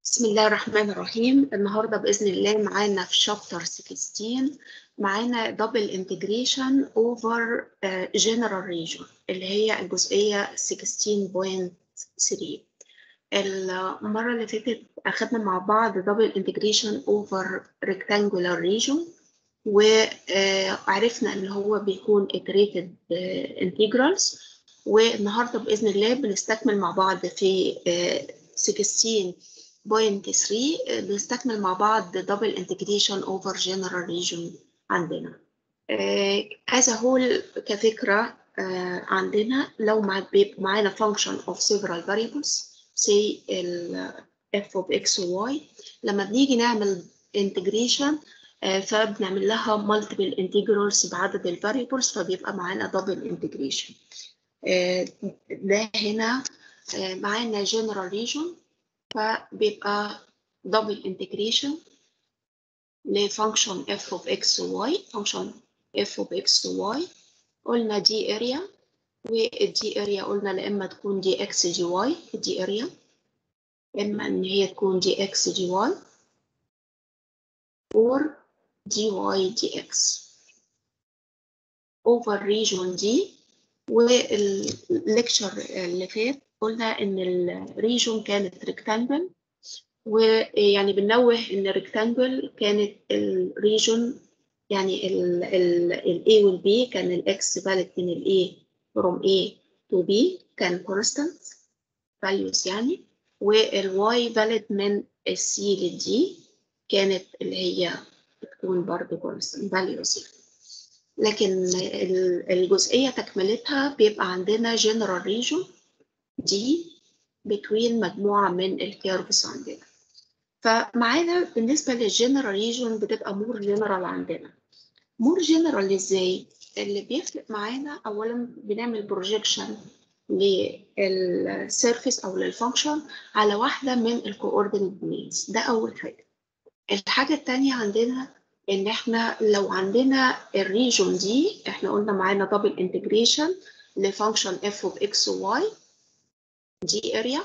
بسم الله الرحمن الرحيم النهارده باذن الله معانا في شابتر 16 معانا دبل انتجريشن اوفر جنرال ريجن اللي هي الجزئيه 16.3 المره اللي فاتت اخدنا مع بعض دبل انتجريشن اوفر ريكتانجولار ريجن وعرفنا ان هو بيكون iterated integrals والنهارده باذن الله بنستكمل مع بعض في 16 بوينت 3 بنستكمل مع بعض دبل انتجريشن اوفر جنرال ريجن عندنا از هول كفكره عندنا لو مع بيبقى معانا function of several variables say ال f of x و y لما بنيجي نعمل integration فبنعمل لها multiple integrals بعدد الفاريبلز فبيبقى معانا double integration ده هنا معانا general region فبيبقى double integration لفانكشن f of x و y فانكشن f of x و y قلنا دي area والدي area قلنا لا اما تكون دي x دي y دي area اما ان هي تكون دي x دي y or dy dx over region دي والليكتشر اللي فات قلنا ان الريجون كانت ريكتانجل ويعني بنوه ان ريكتانجل كانت الريجون يعني ال ال ال A وال B كان ال X valid من ال A from A to B كان constant values يعني وال Y valid من ال C لل D كانت اللي هي بتكون برضه constant values يعني. لكن الجزئية تكملتها بيبقى عندنا general region دي between مجموعة من الكيرفز عندنا فمعانا بالنسبة للجنرال ريجون بتبقى مور جنرال عندنا مور جنرال ازاي؟ اللي بيفرق معانا أولا بنعمل بروجيكشن للسيرفيس أو للفانكشن على واحدة من الكوردينيت بلينز ده أول حاجة الحاجة التانية عندنا ان احنا لو عندنا الريجون دي احنا قلنا معانا دبل انتجريشن لفانكشن f of x و y دي اريا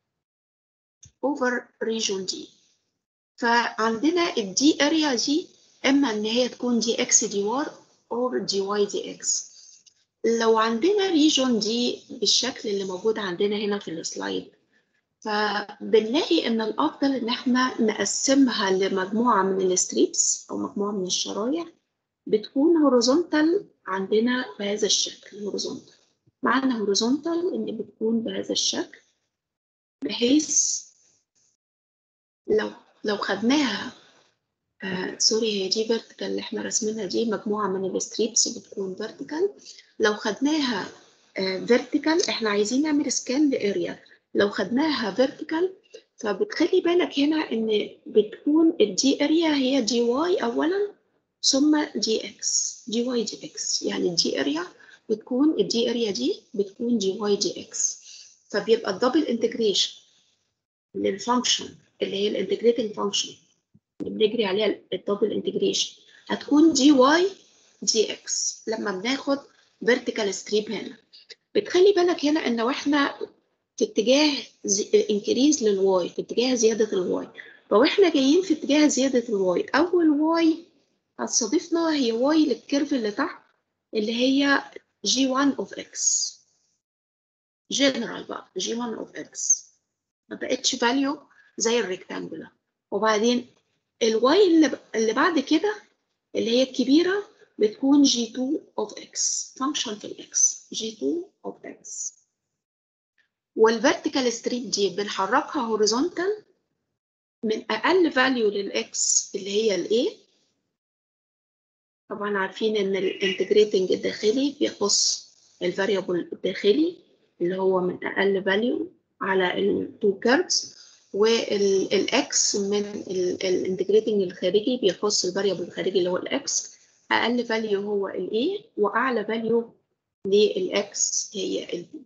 over region دي فعندنا الدي اريا دي اما ان هي تكون دي اكس دي y or دي واي دي اكس لو عندنا ريجون دي بالشكل اللي موجود عندنا هنا في السلايد فبنلاقي ان الافضل ان احنا نقسمها لمجموعه من الستريبس او مجموعه من الشرايح بتكون هوريزونتال عندنا بهذا الشكل هوريزونتال معنى هوريزونتال ان بتكون بهذا الشكل بحيث لو لو خدناها آه سوري هي دي فيرتيكال اللي احنا رسمينها دي مجموعه من الستريبس بتكون فيرتيكال لو خدناها فيرتيكال آه احنا عايزين نعمل سكان لاريا لو خدناها فيرتيكال فبتخلي بالك هنا ان بتكون الدي اريا هي دي واي اولا ثم دي اكس دي واي دي اكس يعني الدي اريا بتكون الدي اريا دي بتكون دي واي دي اكس فبيبقى الدبل انتجريشن للفانكشن اللي هي الانتجريتنج فانكشن اللي بنجري عليها الدبل انتجريشن هتكون دي واي دي اكس لما بناخد فيرتيكال ستريب هنا بتخلي بالك هنا ان واحنا في اتجاه انكريز للواي في اتجاه زيادة الواي فاحنا جايين في اتجاه زيادة الواي أول واي هتصادفنا هي واي للكيرف اللي تحت اللي هي g1 of x جنرال بقى g1 of x ما بقتش فاليو زي الريكتانجولار وبعدين الواي اللي, اللي بعد كده اللي هي الكبيرة بتكون g2 of x function في الاكس g2 of x والفيرتيكال ستريب دي بنحركها هوريزونتال من اقل فاليو للاكس اللي هي الاي طبعا عارفين ان الانتجريتنج الداخلي بيخص الفاريبل الداخلي اللي هو من اقل فاليو على التو كيرفز والاكس من الانتجريتنج الخارجي بيخص الفاريبل الخارجي اللي هو الاكس اقل فاليو هو الاي واعلى فاليو للاكس هي البي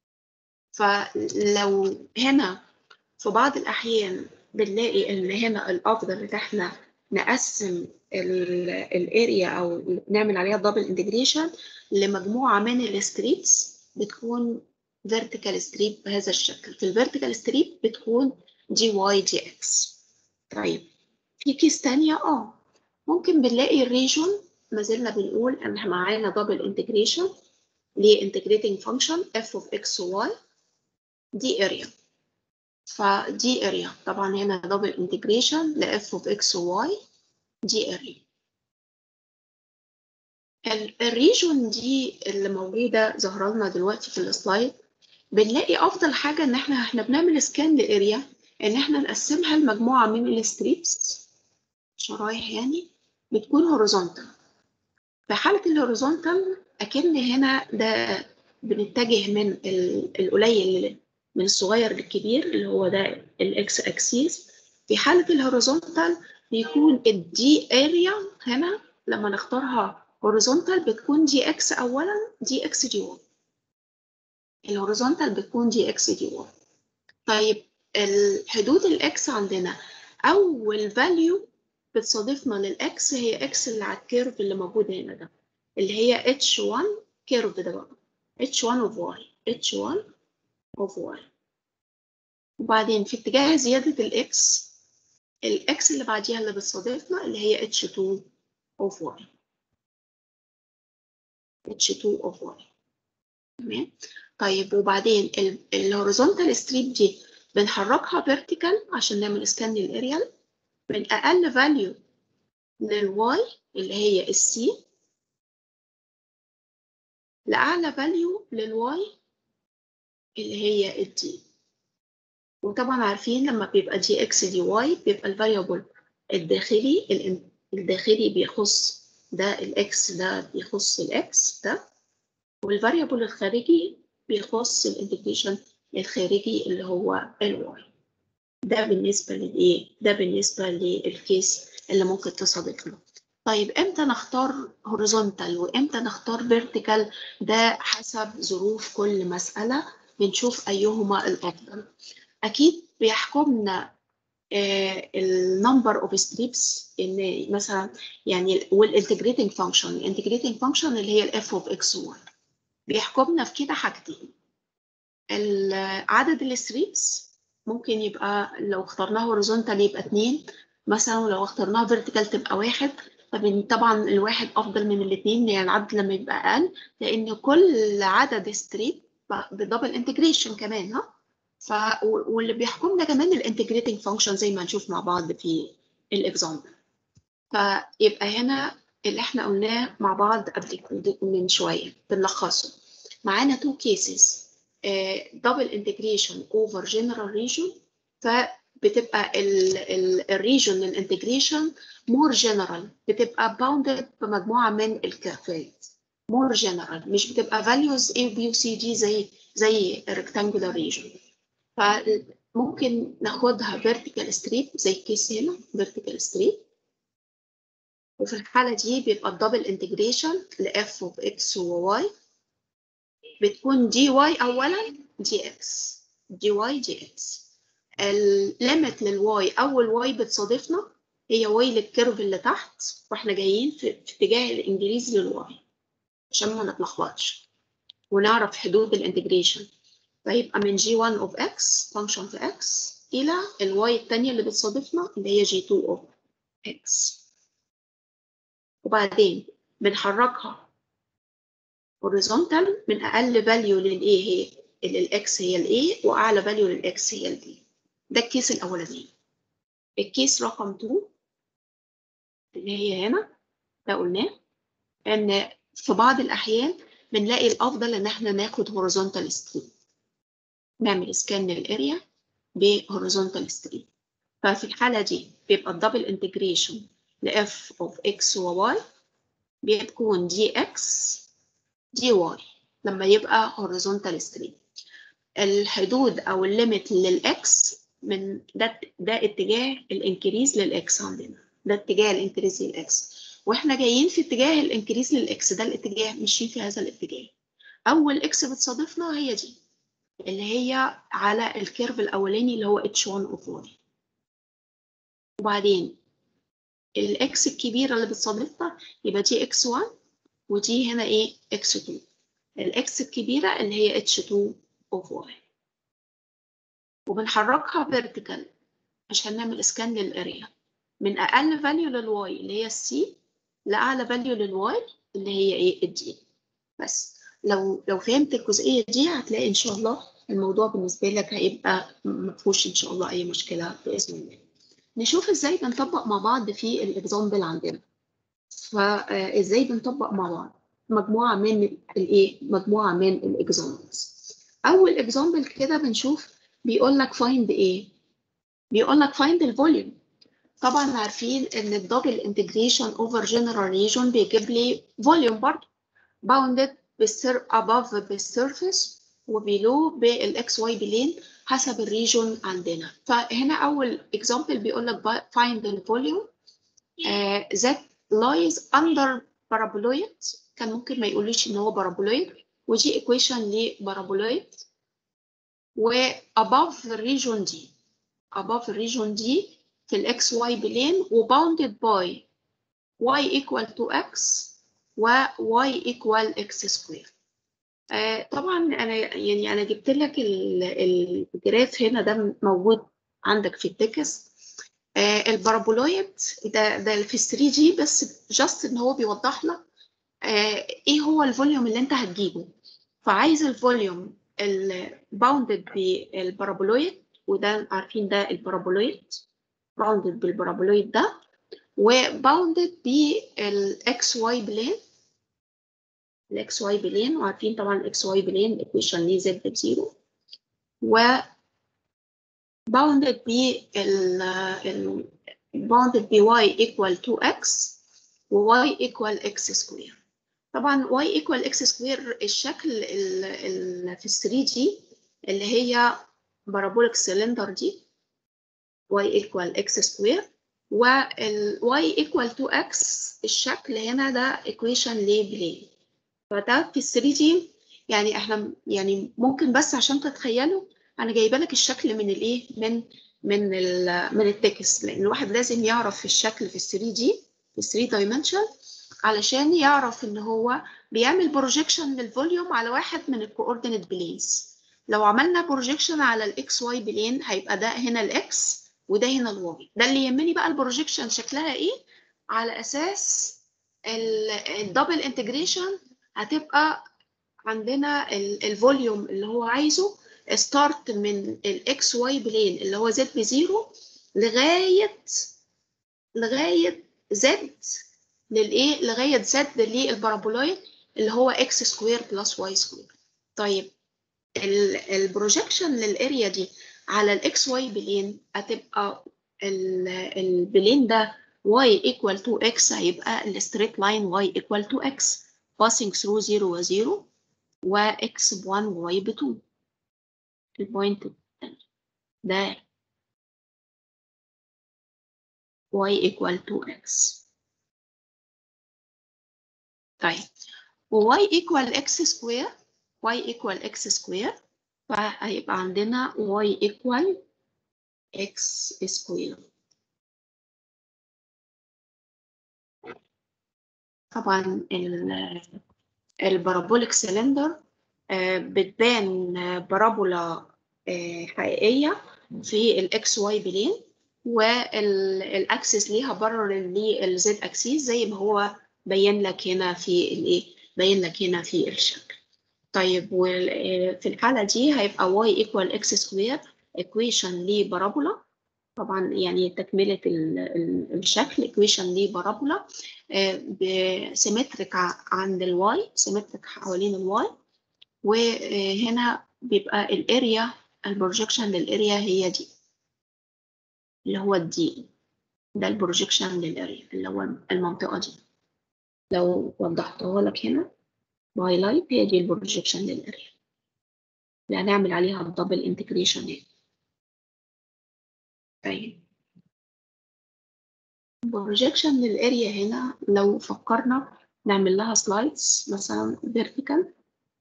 فلو هنا في بعض الأحيان بنلاقي إن هنا الأفضل إن إحنا نقسم الاريا أو نعمل عليها دبل انتجريشن لمجموعة من الستريبس بتكون فيرتيكال ستريب بهذا الشكل في الفيرتيكال ستريب بتكون دي واي دي اكس طيب في كيس تانية اه ممكن بنلاقي الريجون ما زلنا بنقول ان احنا معانا دبل انتجريشن لانتجريتنج فانكشن اف اوف اكس وواي دي اريا فدي اريا طبعا هنا دبل انتجريشن لاف اوف اكس وواي دي اريا الريجون دي اللي موجوده ظاهره لنا دلوقتي في السلايد بنلاقي افضل حاجه ان احنا احنا بنعمل سكان لاريا ان احنا نقسمها لمجموعه من الستريبس شرايح يعني بتكون هوريزونتال في حاله الهوريزونتال اكن هنا ده بنتجه من القليل من الصغير للكبير اللي هو ده الاكس اكسيس في حاله الهوريزونتال بيكون الدي اريا هنا لما نختارها هوريزونتال بتكون دي اكس اولا دي اكس دي واي الهوريزونتال بتكون دي اكس دي واي طيب الحدود الاكس عندنا اول فاليو بتصادفنا للاكس هي اكس اللي على الكيرف اللي موجود هنا ده اللي هي h1 كيرف ده بقى h1 of y h1 of y وبعدين في اتجاه زيادة الاكس الاكس اللي بعديها اللي بتصادفنا اللي هي h2 of y h2 of y تمام طيب وبعدين الهوريزونتال ستريب دي بنحركها فيرتيكال عشان نعمل سكان للاريال من اقل فاليو للواي اللي هي السي لاعلى فاليو للواي اللي هي الدي وطبعا عارفين لما بيبقى دي اكس دي واي بيبقى الفاريبل الداخلي الداخلي بيخص ده الاكس ده بيخص الاكس ده والفاريبل الخارجي بيخص الانتجريشن الخارجي اللي هو الواي ده بالنسبة للإيه؟ ده بالنسبة للكيس اللي ممكن تصادفنا. طيب إمتى نختار هوريزونتال وإمتى نختار فيرتيكال؟ ده حسب ظروف كل مسألة بنشوف أيهما الأفضل. أكيد بيحكمنا النمبر اوف ستريبس ان مثلا يعني والانتجريتنج فانكشن الانتجريتنج فانكشن اللي هي الاف اوف اكس واي بيحكمنا في كده حاجتين عدد الستريبس ممكن يبقى لو اخترناه هوريزونتال يبقى اتنين مثلا ولو اخترناه فيرتيكال تبقى واحد طبعا الواحد افضل من الاثنين يعني العدد لما يبقى اقل لان كل عدد ستريب بدبل انتجريشن كمان ها ف واللي بيحكمنا كمان الانتجريتنج فانكشن زي ما هنشوف مع بعض في الاكزامبل فيبقى هنا اللي احنا قلناه مع بعض قبل من شويه بنلخصه معانا تو كيسز دبل انتجريشن اوفر جنرال ريجون فبتبقى الريجون للانتجريشن مور جنرال بتبقى باوندد بمجموعه من الكيرفات مور جنرال مش بتبقى values A B C D زي زي rectangular region فممكن ناخدها vertical strip زي الكيس هنا vertical strip وفي الحالة دي بيبقى الدبل انتجريشن ل f of x و y بتكون dy أولا dx dy dx الليمت للواي أول واي بتصادفنا هي واي للكيرف اللي تحت واحنا جايين في, في اتجاه الإنجليزي للواي عشان ما نتلخبطش ونعرف حدود الانتجريشن فيبقى من g1 of x function في x إلى الواي التانية اللي بتصادفنا اللي هي g2 of x وبعدين بنحركها horizontal من أقل value للA هي للX هي الA وأعلى value للX هي الB ده الكيس الأولاني الكيس رقم 2 اللي هي هنا ده قلناه إن في بعض الأحيان بنلاقي الأفضل إن إحنا ناخد horizontal stream نعمل سكان للأريا بهوريزونتال ستريم ففي الحالة دي بيبقى الدبل انتجريشن ل f of x و y بتكون dx dy لما يبقى horizontal stream الحدود أو الليميت للx من ده ده اتجاه الانكريز للx عندنا ده اتجاه الانكريز للx واحنا جايين في اتجاه الانكريز للx ده الاتجاه ماشيين في هذا الاتجاه أول x بتصادفنا هي دي اللي هي على الكيرف الأولاني اللي هو H1 of y وبعدين الإكس الكبيرة اللي بتصادفنا يبقى دي X1 ودي هنا إيه X2 الإكس الكبيرة اللي هي H2 of y وبنحركها vertical عشان نعمل اسكان للاريا من اقل فاليو للواي اللي هي السي لاعلى فاليو للواي اللي هي ايه الدي بس لو لو فهمت الجزئيه دي هتلاقي ان شاء الله الموضوع بالنسبه لك هيبقى ما فيهوش ان شاء الله اي مشكله باذن الله نشوف ازاي بنطبق مع بعض في الاكزامبل عندنا فازاي بنطبق مع بعض مجموعه من الايه مجموعه من الاكزامبلز اول اكزامبل كده بنشوف بيقول لك find ايه بيقول لك find الفوليوم طبعا عارفين ان الدبل انتجريشن اوفر جنرال ريجون بيجيب لي فوليوم برضه bounded بالسر above بالسيرفيس وبيلو بالاكس واي بلين حسب الريجون عندنا فهنا اول اكزامبل بيقول لك find the volume uh, that lies under paraboloid كان ممكن ما يقوليش ان هو بارابولويد ودي equation لبارابولويد و above الريجون دي above الريجون دي في الاكس واي بلين وbounded by y equal to x و y equal x square آه طبعا انا يعني انا جبت لك الجراف هنا ده موجود عندك في التكست آه البارابولويد ده ده في 3 جي بس جاست ان هو بيوضح لك آه ايه هو الفوليوم اللي انت هتجيبه فعايز الفوليوم الباوندد بالبارابولويد وده عارفين ده البارابولويد باوندد بالبارابولويد ده وباوندد بالاكس واي بلين الاكس واي بلين وعارفين طبعا الاكس واي بلين ايكويشن ليه زد بزيرو و bounded بال bounded ب y equal to x و y equal x square طبعا y equal x square الشكل اللي في ال 3 دي اللي هي بارابوليك سلندر دي y equal x square وال y equal to x الشكل هنا ده equation لبلين فده في ال 3 دي يعني احنا يعني ممكن بس عشان تتخيلوا انا جايبه لك الشكل من الايه من من ال من التكست لان الواحد لازم يعرف الشكل في ال 3 دي في ال 3 دايمنشن علشان يعرف ان هو بيعمل بروجيكشن للفوليوم على واحد من الكوردينيت بلينز لو عملنا بروجيكشن على الاكس واي بلين هيبقى ده هنا الاكس وده هنا الواي ده اللي يهمني بقى البروجيكشن شكلها ايه على اساس الدبل انتجريشن هتبقى عندنا الفوليوم اللي هو عايزه ستارت من الاكس واي بلين اللي هو زد بزيرو لغايه لغايه زد للايه لغايه زد للبارابولويد اللي هو اكس سكوير بلس واي سكوير طيب البروجيكشن للاريا دي على الاكس واي بلين هتبقى البلين ده y equal to x هيبقى الستريت لاين y equal to x passing through 0 و 0 و x ب 1 و y ب 2 البوينت ده y equal to x طيب و y equal x square y equal x square فهيبقى عندنا y equal x square طبعا البارابوليك سلندر بتبان بارابولا حقيقية في الاكس واي بلين والاكسس ليها بره للزد اكسيس زي ما هو بين لك هنا في الايه بين لك هنا في الشكل طيب وفي الحالة دي هيبقى y equal x square equation لبارابولا طبعا يعني تكملة الشكل equation لبارابولا بسيمتريك عند الواي سيمتريك حوالين الواي وهنا بيبقى الاريا البروجيكشن للاريا هي دي اللي هو الدي ده البروجيكشن للاريا اللي هو المنطقة دي لو وضحتها لك هنا بايلايت هي دي البروجيكشن للاريا اللي هنعمل عليها الدبل انتجريشن هنا طيب بروجيكشن للاريا هنا لو فكرنا نعمل لها سلايدز مثلا فيرتيكال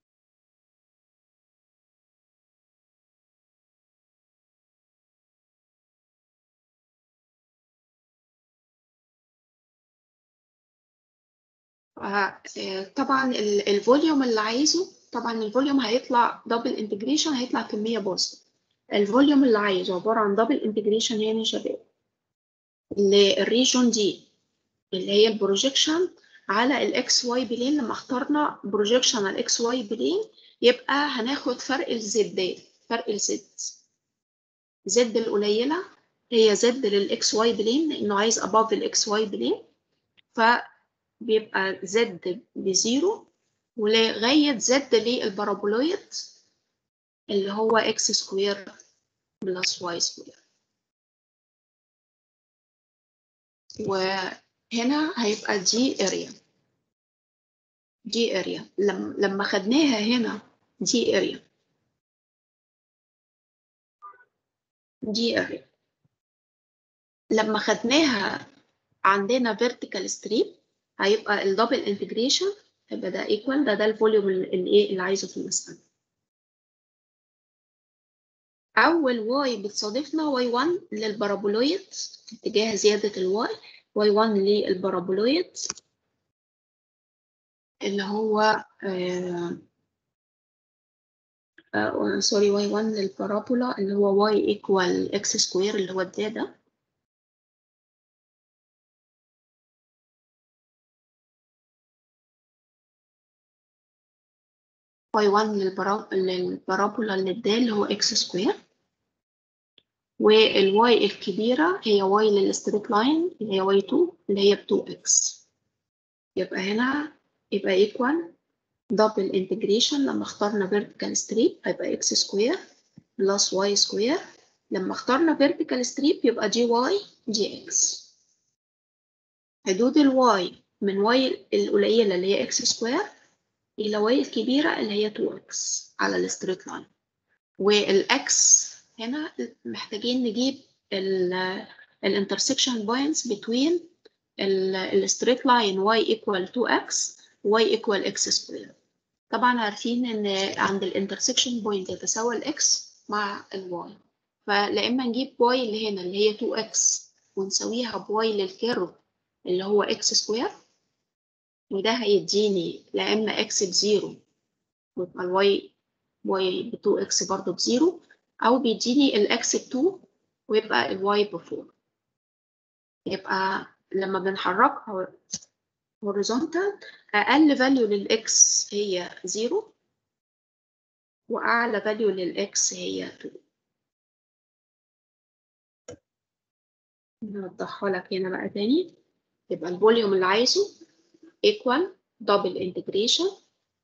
طبعا الفوليوم اللي عايزه طبعا الفوليوم هيطلع دبل انتجريشن هيطلع كميه بوزيتيف الفوليوم اللي عايزه عبارة عن دبل انتجريشن هنا يا شباب للريجون دي اللي هي البروجيكشن على الاكس واي بلين لما اخترنا بروجيكشن على الاكس واي بلين يبقى هناخد فرق الزدات فرق الزد زد القليلة هي زد للاكس واي بلين لانه عايز above الاكس واي بلين فبيبقى زد بزيرو ولغاية زد للبارابولويد اللي هو اكس سكوير بلس واي سكوير وهنا هيبقى دي اريا دي اريا لما لما خدناها هنا دي اريا دي اريا لما خدناها عندنا vertical strip هيبقى الدبل انتجريشن هيبقى ده equal ده ده الفوليوم الايه اللي عايزه في المسألة أول واي بتصادفنا واي 1 للبارابولويد اتجاه زيادة الواي واي 1 للبارابولويد اللي هو آه آه سوري واي 1 للبارابولا اللي هو واي ايكوال اكس سكوير اللي هو ده ده واي 1 للبارابولا اللي ده اللي هو اكس سكوير والواي الكبيرة هي واي للستريت لاين اللي هي واي 2 اللي هي ب 2 اكس يبقى هنا يبقى ايكوال دبل انتجريشن لما اخترنا vertical strip هيبقى x سكوير بلس y سكوير لما اخترنا vertical strip يبقى dy dx حدود الواي من y القليلة اللي هي x سكوير إلى y الكبيرة اللي هي 2x على الستريت لاين والاكس هنا محتاجين نجيب الانترسكشن بوينتس between الستريت لاين y equal 2x y equal x سكوير طبعا عارفين ان عند الانترسكشن بوينت يتساوى الاكس مع الواي فلا اما نجيب y اللي هنا اللي هي 2x ونساويها بواي للكيرف اللي هو x سكوير وده هيديني لا اما x بزيرو ويبقى الواي y ب 2x برضه بزيرو او بيديني الاكس ب 2 ويبقى الواي ب 4 يبقى لما بنحركها horizontal أقل value للإكس هي 0 وأعلى value للإكس هي 2 نوضحها لك هنا بقى تاني يبقى الفوليوم اللي عايزه equal double integration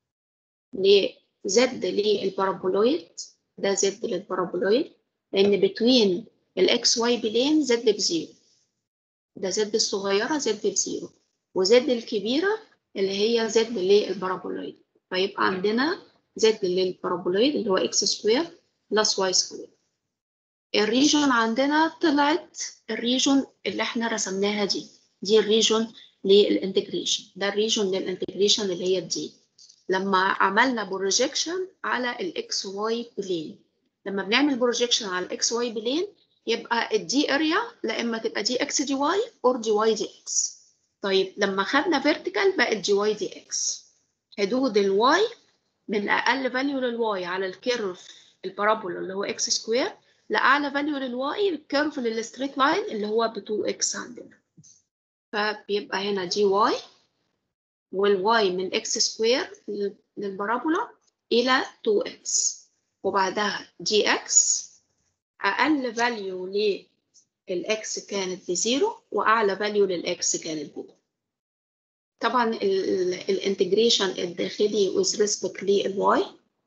لزد للبارابولويد ده زد للبارابولويد لأن between الإكس واي بلين زد بزيرو ده زد الصغيرة زد بزيرو وزد الكبيرة اللي هي زد للبارابولويد فيبقى عندنا زد للبارابولويد اللي هو اكس سكوير بلس واي سكوير الريجون عندنا طلعت الريجون اللي احنا رسمناها دي دي الريجون للانتجريشن ده الريجون للانتجريشن اللي هي دي لما عملنا بروجيكشن على الاكس واي بلين لما بنعمل بروجيكشن على الاكس واي بلين يبقى الدي اريا لا اما تبقى دي اكس دي واي اور دي واي دي اكس طيب لما خدنا فيرتيكال بقت دي واي دي اكس حدود الواي من اقل فاليو للواي على الكيرف البارابولا اللي هو اكس سكوير لاعلى فاليو للواي الكيرف للستريت لاين اللي هو ب 2 اكس عندنا فبيبقى هنا دي واي والواي من اكس سكوير للبارابولا الى 2 اكس وبعدها دي اكس اقل فاليو للاكس كانت بزيرو واعلى فاليو للاكس كانت بزيرو طبعا الانتجريشن الداخلي with respect للواي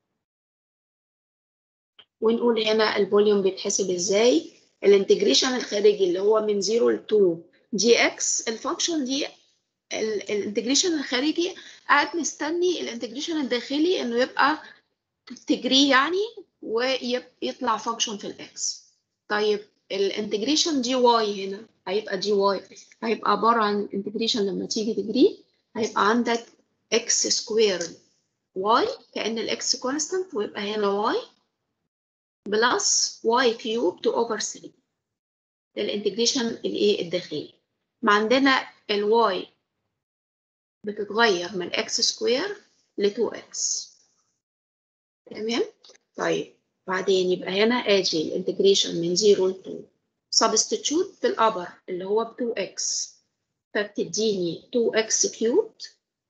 ونقول هنا الفوليوم بيتحسب ازاي الانتجريشن الخارجي اللي هو من 0 ل 2 دي اكس الفانكشن دي الانتجريشن الخارجي قاعد مستني الانتجريشن الداخلي انه يبقى تجري يعني ويطلع فانكشن في الاكس طيب الانتجريشن دي واي هنا هيبقى دي واي هيبقى عبارة عن انتجريشن لما تيجي تجري هيبقى عندك اكس سكوير واي كأن الاكس كونستانت ويبقى هنا واي بلس واي كيوب تو اوفر 3 ده الانتجريشن الايه الداخلي ما عندنا الواي بتتغير من اكس سكوير ل 2 اكس تمام طيب بعدين يبقى هنا اجي الانتجريشن من 0 ل 2 سبستيتيوت في الابر اللي هو ب 2x فبتديني 2x كيوبد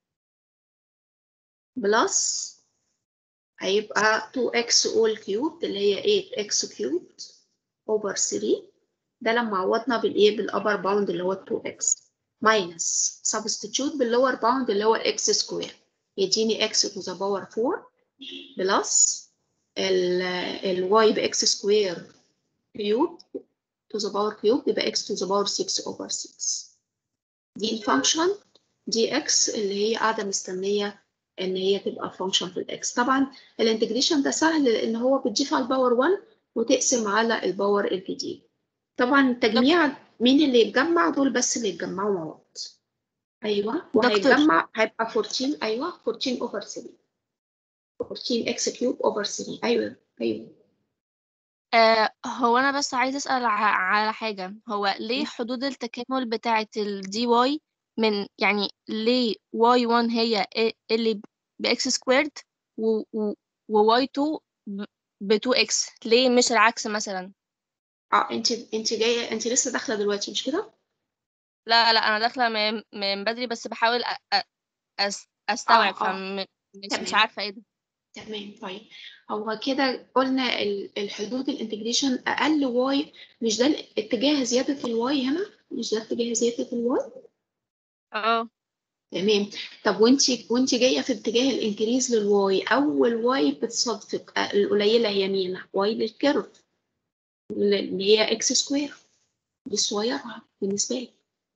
بلس هيبقى 2x all cubed اللي هي 8x cubed over 3 ده لما عوضنا بالايه بالابر باوند اللي هو 2x minus substitute باللور باوند اللي هو x سكوير يديني x to the power 4 بلس ال ال y ب x سكوير كيوب to the power cube يبقى x to the power 6 over 6 دي الفانكشن دي x اللي هي قاعدة مستنية إن هي تبقى فانكشن في الإكس طبعا الانتجريشن ده سهل لأن هو بتضيف على الباور 1 وتقسم على الباور الجديد طبعا التجميع مين اللي يتجمع دول بس اللي يتجمعوا مع بعض أيوه وهيتجمع هيبقى 14 أيوه 14 over 3 14 x كيوب over 3 أيوه أيوه آه هو أنا بس عايزة أسأل ع- على حاجة هو ليه حدود التكامل بتاعة ال dy من يعني ليه y1 هي إيه اللي ب x سكويرد و, و, و y2 ب ب 2x ليه مش العكس مثلا اه انت انت جايه انت لسه داخله دلوقتي مش كده؟ لا لا أنا داخلة من, من بدري بس بحاول أ, أ, أس أستوعب آه. فم مش, مش تمام. عارفة ايه ده تمام طيب هو كده قلنا ال- الحدود الانتجريشن اقل واي مش ده اتجاه زياده الواي هنا مش ده اتجاه زياده الواي اه تمام طب وانت وانت جايه في اتجاه الانكريز للواي اول واي بتصادفك آه، القليله هي مين واي للكيرف اللي هي اكس سكوير دي صغيره بالنسبه لي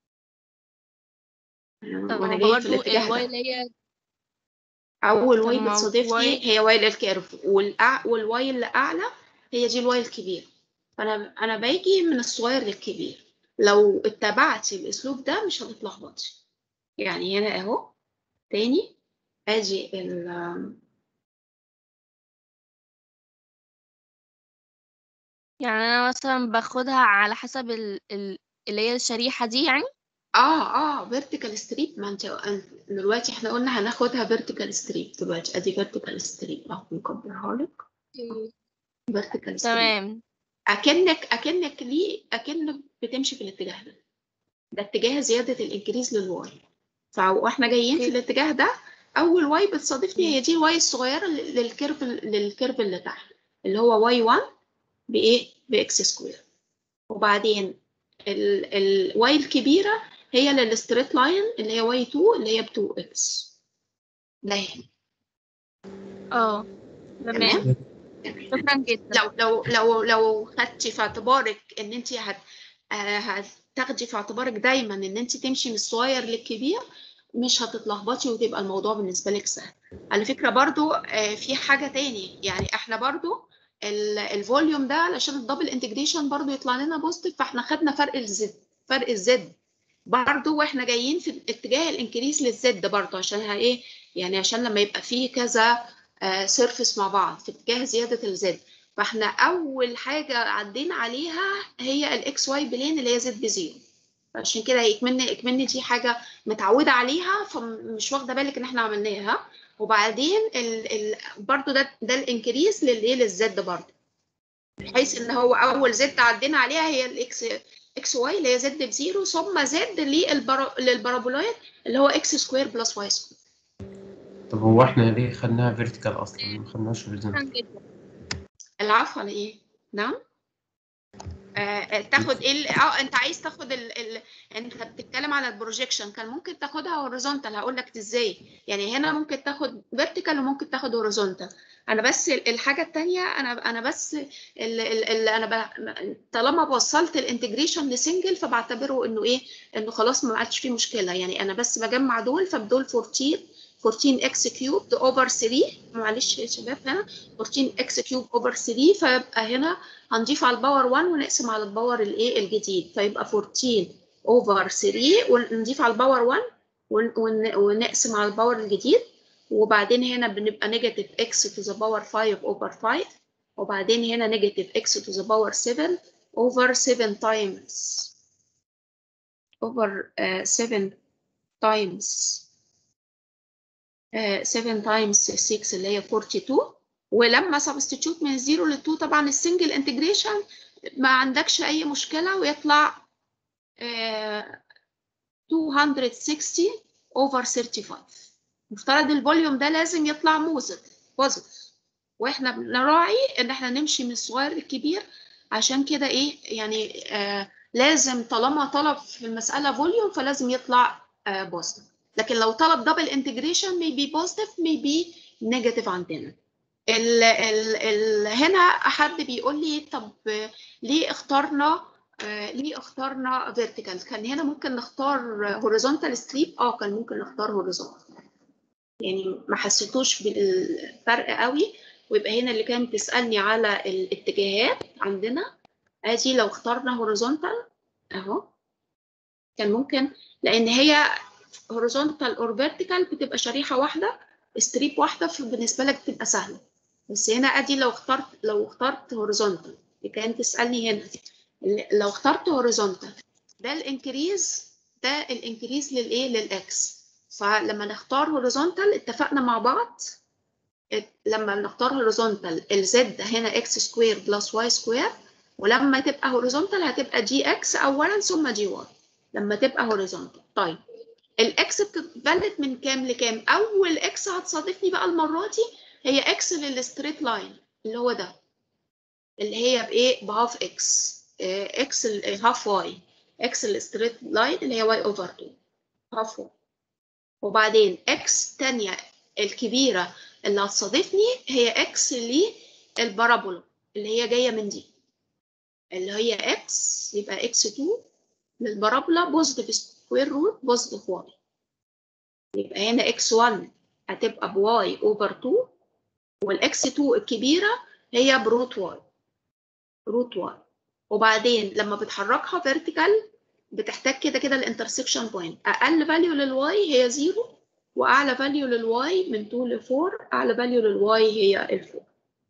طب وانا هو جايه في برضه الاتجاه الواي ده اللي هي اول طب واي ما هو بتصادفني واي- هي واي للكيرف والأع... والواي اللي اعلى هي دي الواي الكبير فانا انا باجي من الصغير للكبير لو اتبعتي الاسلوب ده مش هتتلخبطي يعني هنا اهو تاني اجي ال يعني أنا مثلا باخدها على حسب ال... ال... اللي هي الشريحة دي يعني اه اه فيرتيكال ستريب ما انت أنت- دلوقتي احنا قلنا هناخدها فيرتيكال ستريب دلوقتي ادي فيرتيكال ستريب اهو نكبرها لك فيرتيكال ستريب تمام اكنك اكنك ليه اكنك بتمشي في الاتجاه ده ده اتجاه زياده الانكريز للواي فاحنا جايين في اوكي. الاتجاه ده اول واي بتصادفني هي دي الواي الصغيره للكيرف للكيرف اللي تحت اللي هو واي 1 بايه باكس سكوير وبعدين الواي الكبيره هي للستريت لاين اللي هي واي 2 اللي هي ب 2 اكس ده هنا اه تمام تمام شكرا جدا لو لو لو لو خدتي في اعتبارك ان انت هت آه، هتاخدي في اعتبارك دايما ان انت تمشي من الصغير للكبير مش هتتلخبطي وتبقى الموضوع بالنسبه لك سهل على فكره برضو آه، في حاجه تاني يعني احنا برضو ال- الفوليوم ده علشان الدبل انتجريشن برضو يطلع لنا بوزيتيف فاحنا خدنا فرق الزد فرق الزد برضو واحنا جايين في اتجاه الانكريس للزد برضو عشان ها ايه يعني عشان لما يبقى فيه كذا سيرفيس مع بعض في اتجاه زياده الزد فاحنا اول حاجه عدينا عليها هي الاكس واي بلين اللي هي زد بزيرو عشان كده يكمن اكمن دي حاجه متعوده عليها فمش واخده بالك ان احنا عملناها وبعدين ال ال برضو ده ده الانكريس للايه للزد برضو بحيث ان هو اول زد عدينا عليها هي الاكس اكس واي اللي هي زد بزيرو ثم زد للبرا للبارابولايد اللي هو اكس سكوير بلس واي سكوير طب هو احنا ليه خدناها فيرتيكال اصلا ما خدناش شكرا هوريزونتال جدا العفو على ايه نعم آه تاخد ايه ال- اه انت عايز تاخد ال... ال... انت بتتكلم على البروجيكشن كان ممكن تاخدها هوريزونتال هقول لك ازاي يعني هنا ممكن تاخد فيرتيكال وممكن تاخد هوريزونتال انا بس ال- الحاجه الثانيه انا انا بس اللي انا ب... طالما وصلت الانتجريشن لسنجل فبعتبره انه ايه انه خلاص ما عادش فيه مشكله يعني انا بس بجمع دول فبدول 14 14 اكس كيوب اوفر 3 معلش يا شباب هنا 14 اكس كيوب اوفر 3 فيبقى هنا هنضيف على الباور 1 ونقسم على الباور الايه الجديد فيبقى 14 اوفر 3 ونضيف على الباور 1 ون- ون- ونقسم على الباور الجديد وبعدين هنا بنبقى نيجاتيف اكس تو ذا باور 5 اوفر 5 وبعدين هنا نيجاتيف اكس تو ذا باور 7 اوفر 7 تايمز اوفر 7 تايمز 7 تايمز 6 اللي هي 42 ولما سبستيتيوت من 0 ل 2 طبعا السنجل انتجريشن ما عندكش اي مشكله ويطلع آه 260 اوفر 35 مفترض الفوليوم ده لازم يطلع موزيتيف بوزيتيف واحنا بنراعي ان احنا نمشي من الصغير للكبير عشان كده ايه يعني آه لازم طالما طلب في المساله فوليوم فلازم يطلع آه بوزيتيف لكن لو طلب دبل انتجريشن maybe بوزيتيف maybe نيجاتيف عندنا ال ال ال هنا حد بيقول لي طب ليه اخترنا آه ليه اخترنا فيرتيكال كان هنا ممكن نختار هوريزونتال ستريب اه كان ممكن نختار هوريزونتال يعني ما حسيتوش بالفرق قوي ويبقى هنا اللي كانت تسالني على الاتجاهات عندنا ادي لو اخترنا هوريزونتال اهو كان ممكن لان هي هوريزونتال اور فيرتيكال بتبقى شريحه واحده ستريب واحده فبالنسبه لك بتبقى سهله بس هنا ادي لو اخترت لو اخترت هوريزونتال اللي كانت تسالني هنا لو اخترت هوريزونتال ده الانكريز ده الانكريز للايه للاكس فلما نختار هوريزونتال اتفقنا مع بعض لما نختار هوريزونتال الزد هنا اكس سكوير بلس واي سكوير ولما تبقى هوريزونتال هتبقى جي اكس اولا ثم جي واي لما تبقى هوريزونتال طيب الاكس بتتبلد من كام لكام اول اكس هتصادفني بقى المره دي هي اكس للستريت لاين اللي هو ده اللي هي بايه بهاف اكس اكس هاف واي اكس الستريت لاين اللي هي واي اوفر 2 هاف واي وبعدين اكس تانية الكبيره اللي هتصادفني هي اكس للبارابولا اللي هي جايه من دي اللي هي اكس يبقى اكس 2 للبارابولا بوزيتيف سكوير روت بوزيتيف واي يبقى هنا اكس 1 هتبقى بواي اوفر 2 والاكس 2 الكبيره هي بروت واي روت واي وبعدين لما بتحركها فيرتيكال بتحتاج كده كده الانترسكشن بوينت اقل فاليو للواي هي 0 واعلى فاليو للواي من 2 ل 4 اعلى فاليو للواي هي ال 4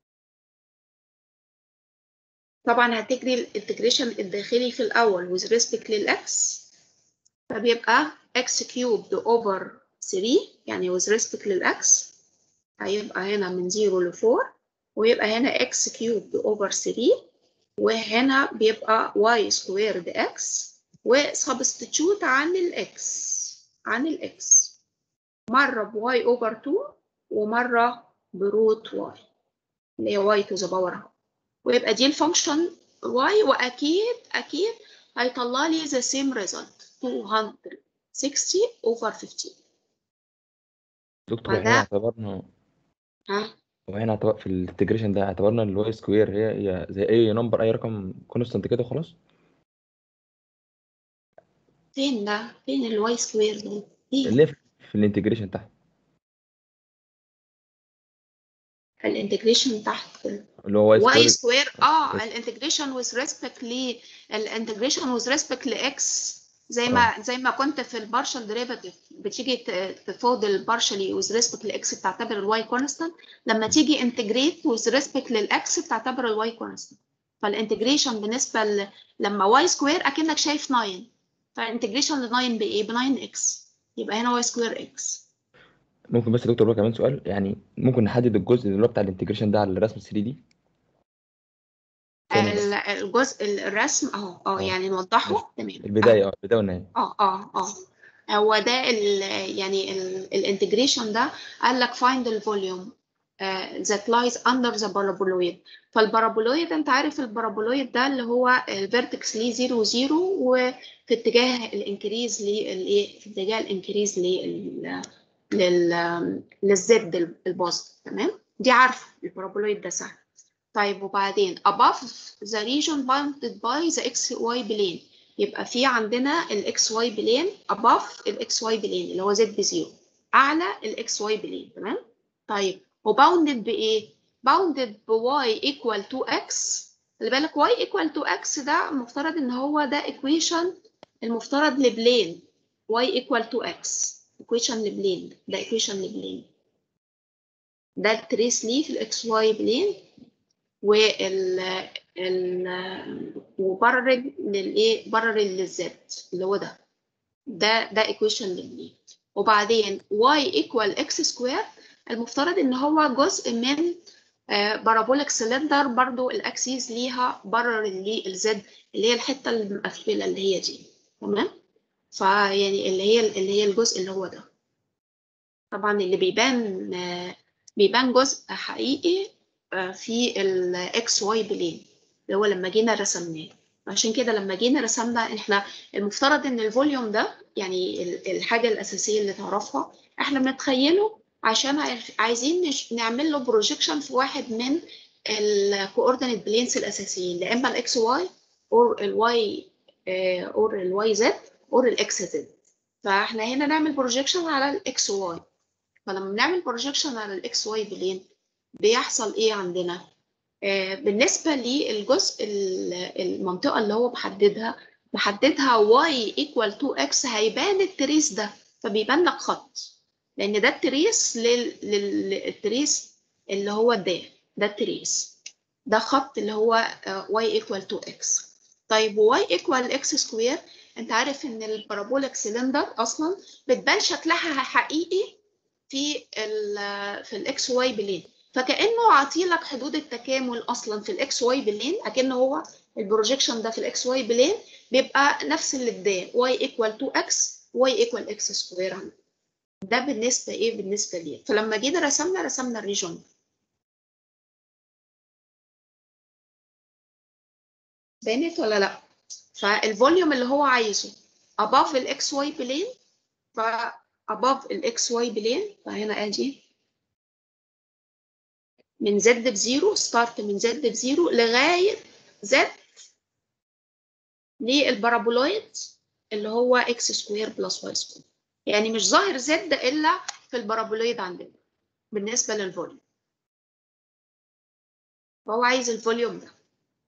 طبعا هتجري الانتجريشن الداخلي في الاول with respect للاكس فبيبقى x cubed over 3 يعني with respect للاكس هيبقى هنا من 0 ل 4 ويبقى هنا x cubed over 3 وهنا بيبقى y squared x وسبستيتيوت عن الاكس عن الاكس مرة ب y over 2 ومرة بروت y اللي هي y to the power half ويبقى دي الفانكشن y واكيد اكيد هيطلع لي the same result 260 over 15 دكتور فده- احنا اعتبرنا ها واحنا اعتبر في الانتجريشن ده اعتبرنا ان الواي سكوير هي هي زي اي نمبر اي رقم كونستانت كده خلاص فين ده فين الواي سكوير ده فين اللي هي في في الانتجريشن تحت الانتجريشن تحت اللي هو واي واي سكوير سكوير اه بس. الانتجريشن with respect ل الانتجريشن with respect لاكس زي ما زي ما كنت في البارشال ديريفاتيف بتيجي ت- تفوض البارشالي with respect لاكس بتعتبر الواي كونستانت لما تيجي انتجريت with respect للاكس بتعتبر الواي كونستانت فالانتجريشن بالنسبه ل... لما واي سكوير اكنك شايف 9 فالانتجريشن ل 9 بايه؟ ب 9 اكس يبقى هنا واي سكوير اكس ممكن بس يا دكتور بقى كمان سؤال يعني ممكن نحدد الجزء اللي هو بتاع الانتجريشن ده على الرسم 3 دي ثانية بس. ال- الجزء الرسم اهو اه آه. يعني نوضحه تمام البدايه اه البدايه والنهايه اه اه اه هو ده ال يعني الانتجريشن ده قال لك find the volume uh, that lies under the paraboloid فالبارابولويد انت عارف البارابولويد ده اللي هو الفيرتكس ليه 0 0 وفي اتجاه الانكريز للايه في اتجاه الانكريز لل لل للزد البوزيتيف تمام دي عارفه البارابولويد ده سهل طيب وبعدين above the region bounded by the xy plane يبقى في عندنا الاكس واي بلين above الاكس واي بلين اللي هو زد بزيرو اعلى الاكس واي بلين تمام طيب وباوندد بايه باوندد بواي ايكوال تو اكس خلي بالك واي ايكوال تو اكس ده المفترض ان هو ده ايكويشن المفترض لبلين واي ايكوال تو اكس ايكويشن لبلين ده ايكويشن لبلين ده التريس ليه في الاكس واي بلين وال ال وبرر للايه برر للزد اللي هو ده ده ده ايكويشن للبلين وبعدين y equal x سكوير المفترض ان هو جزء من بارابوليك سلندر برضو الاكسيس ليها بره اللي الزد اللي هي الحته المقفله اللي هي دي تمام فيعني اللي هي اللي هي الجزء اللي هو ده طبعا اللي بيبان آه، بيبان جزء حقيقي آه، في الاكس واي بلين اللي هو لما جينا رسمناه عشان كده لما جينا رسمنا احنا المفترض ان الفوليوم ده يعني ال- الحاجه الاساسيه اللي تعرفها احنا بنتخيله عشان عايز- عايزين نش- نعمل له بروجيكشن في واحد من الكوردينيت بلينز الاساسيين يا اما الاكس واي اور الواي اور الواي زد اور الاكس زد فاحنا هنا نعمل بروجيكشن على الاكس واي فلما بنعمل بروجيكشن على الاكس واي بلين بيحصل ايه عندنا آه، بالنسبه للجزء ال- المنطقه اللي هو محددها محددها y equal to x هيبان التريس ده فبيبان لك خط لان ده التريس لل- لل- للتريس اللي هو ده ده التريس ده خط اللي هو آه، y equal to x طيب y equal x سكوير انت عارف ان البارابوليك سيلندر اصلا بتبان شكلها حقيقي في ال في الاكس واي بلين فكانه عاطيلك حدود التكامل اصلا في الاكس واي بلين اكنه هو البروجيكشن ده في الاكس واي بلين بيبقى نفس اللي اداه y equal to x y equal x سكوير ده بالنسبه ايه بالنسبه ليه فلما جينا رسمنا رسمنا الريجون بانت ولا لا فالفوليوم اللي هو عايزه above الاكس واي بلين ف above الاكس واي بلين فهنا ادي من زد بزيرو ستارت من زد بزيرو لغايه زد للبارابولويد اللي هو اكس سكوير بلس واي سكوير يعني مش ظاهر زد الا في البارابولويد عندنا بالنسبه للفوليوم فهو عايز الفوليوم ده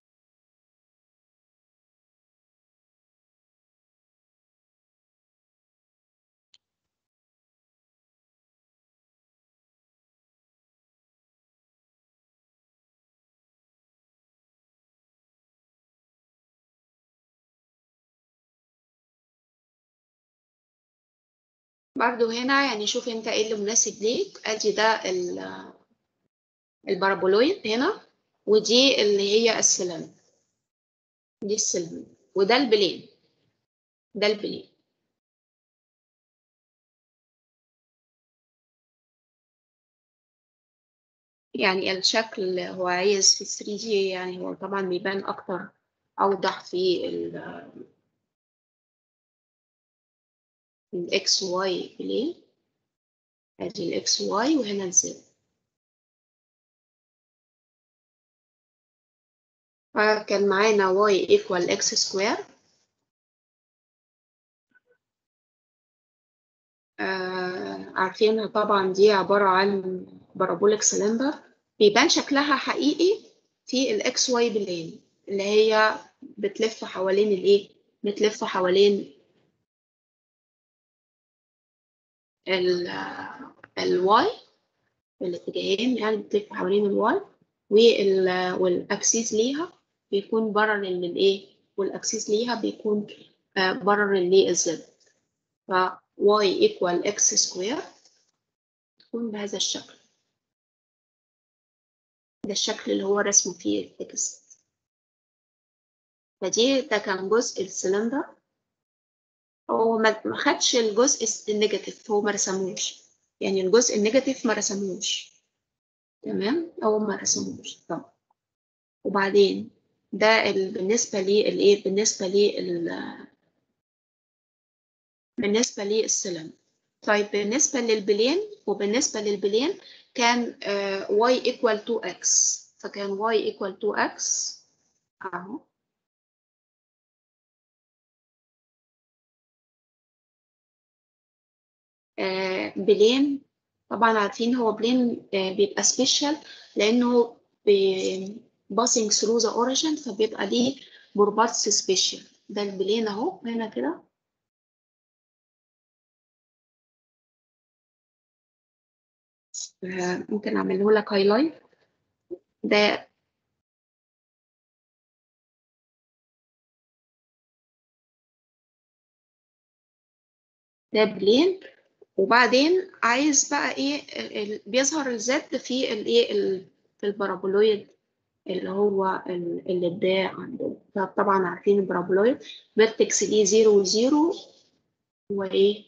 برضو هنا يعني شوف انت ايه اللي مناسب ليك ادي ده ال- البارابولويد هنا ودي اللي هي السلم دي السلم وده البلين ده البلين يعني الشكل هو عايز في 3 دي يعني هو طبعا بيبان اكتر اوضح في الاكس واي بلين ادي الاكس واي وهنا الزد فكان معانا y equal x square آه عارفينها طبعا دي عبارة عن بارابوليك سلندر بيبان شكلها حقيقي في الاكس واي بلين اللي هي بتلف حوالين الايه بتلف حوالين ال الواي في الاتجاهين يعني بتلف حوالين الواي وال والاكسيس ليها بيكون برر للايه والاكسيس ليها بيكون آه، برر للزد ف y equal x سكوير تكون بهذا الشكل ده الشكل اللي هو رسمه فيه التكست فدي ده كان جزء السلندر هو ما ما خدش الجزء النيجاتيف هو ما رسموش يعني الجزء النيجاتيف ما رسموش تمام هو ما رسموش طب وبعدين ده ال... بالنسبة للايه بالنسبة لل بالنسبة للسلم طيب بالنسبة للبلين وبالنسبة للبلين كان آه y equal to x فكان y equal to x اهو آه بلين طبعا عارفين هو بلين آه بيبقى سبيشال لانه باسنج ثرو ذا اوريجين فبيبقى ليه بروبارتس سبيشال ده البلين اهو هنا كده آه، ممكن اعمله لك هايلايت ده ده بلين وبعدين عايز بقى ايه ال- ال- بيظهر الزد في الايه ال- في البارابولويد اللي هو ال- اللي اداه عندنا فطبعا عارفين البارابولويد فيرتكس ليه زيرو وزيرو وايه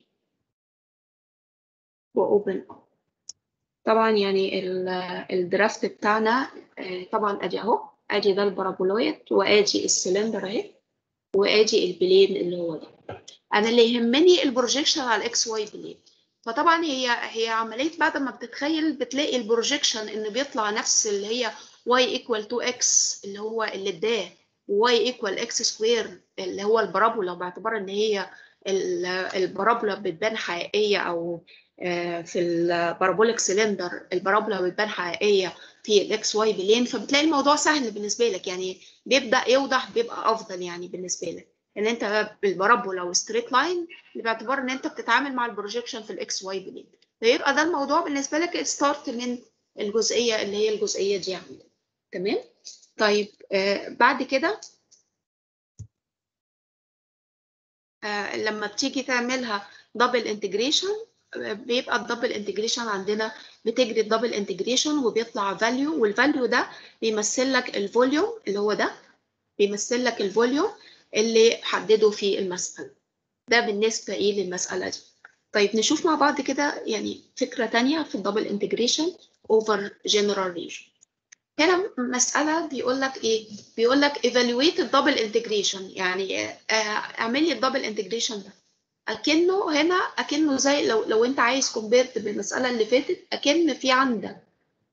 واوبن طبعا يعني ال- الدرافت بتاعنا آه، طبعا ادي اهو ادي ده البارابولويد وادي السلندر اهي وادي البلين اللي هو ده انا اللي يهمني البروجيكشن على الاكس واي بلين فطبعا هي هي عمليه بعد ما بتتخيل بتلاقي البروجيكشن انه بيطلع نفس اللي هي y equal 2x اللي هو اللي اداه y equal x سكوير اللي هو البارابولا باعتبار ان هي ال- البارابولا بتبان حقيقيه او آه، في البارابوليك سلندر البارابولا بتبان حقيقيه في الاكس واي بلين فبتلاقي الموضوع سهل بالنسبه لك يعني بيبدا يوضح بيبقى افضل يعني بالنسبه لك ان انت بالبارابولا وستريت لاين باعتبار ان انت بتتعامل مع البروجيكشن في الاكس واي بلين فيبقى ده الموضوع بالنسبه لك ستارت من الجزئيه اللي هي الجزئيه دي عندك تمام طيب آه بعد كده آه لما بتيجي تعملها دبل انتجريشن بيبقى الدبل انتجريشن عندنا بتجري الدبل انتجريشن وبيطلع فاليو والفاليو ده بيمثل لك الفوليوم اللي هو ده بيمثل لك الفوليوم اللي حدده في المسألة ده بالنسبة ايه للمسألة دي طيب نشوف مع بعض كده يعني فكرة تانية في الدبل انتجريشن over general region هنا مسألة بيقول لك ايه بيقول لك evaluate الدبل انتجريشن يعني آه، اعمل لي الدبل انتجريشن ده اكنه هنا اكنه زي لو لو انت عايز كومبيرت بالمسألة اللي فاتت اكن في عندك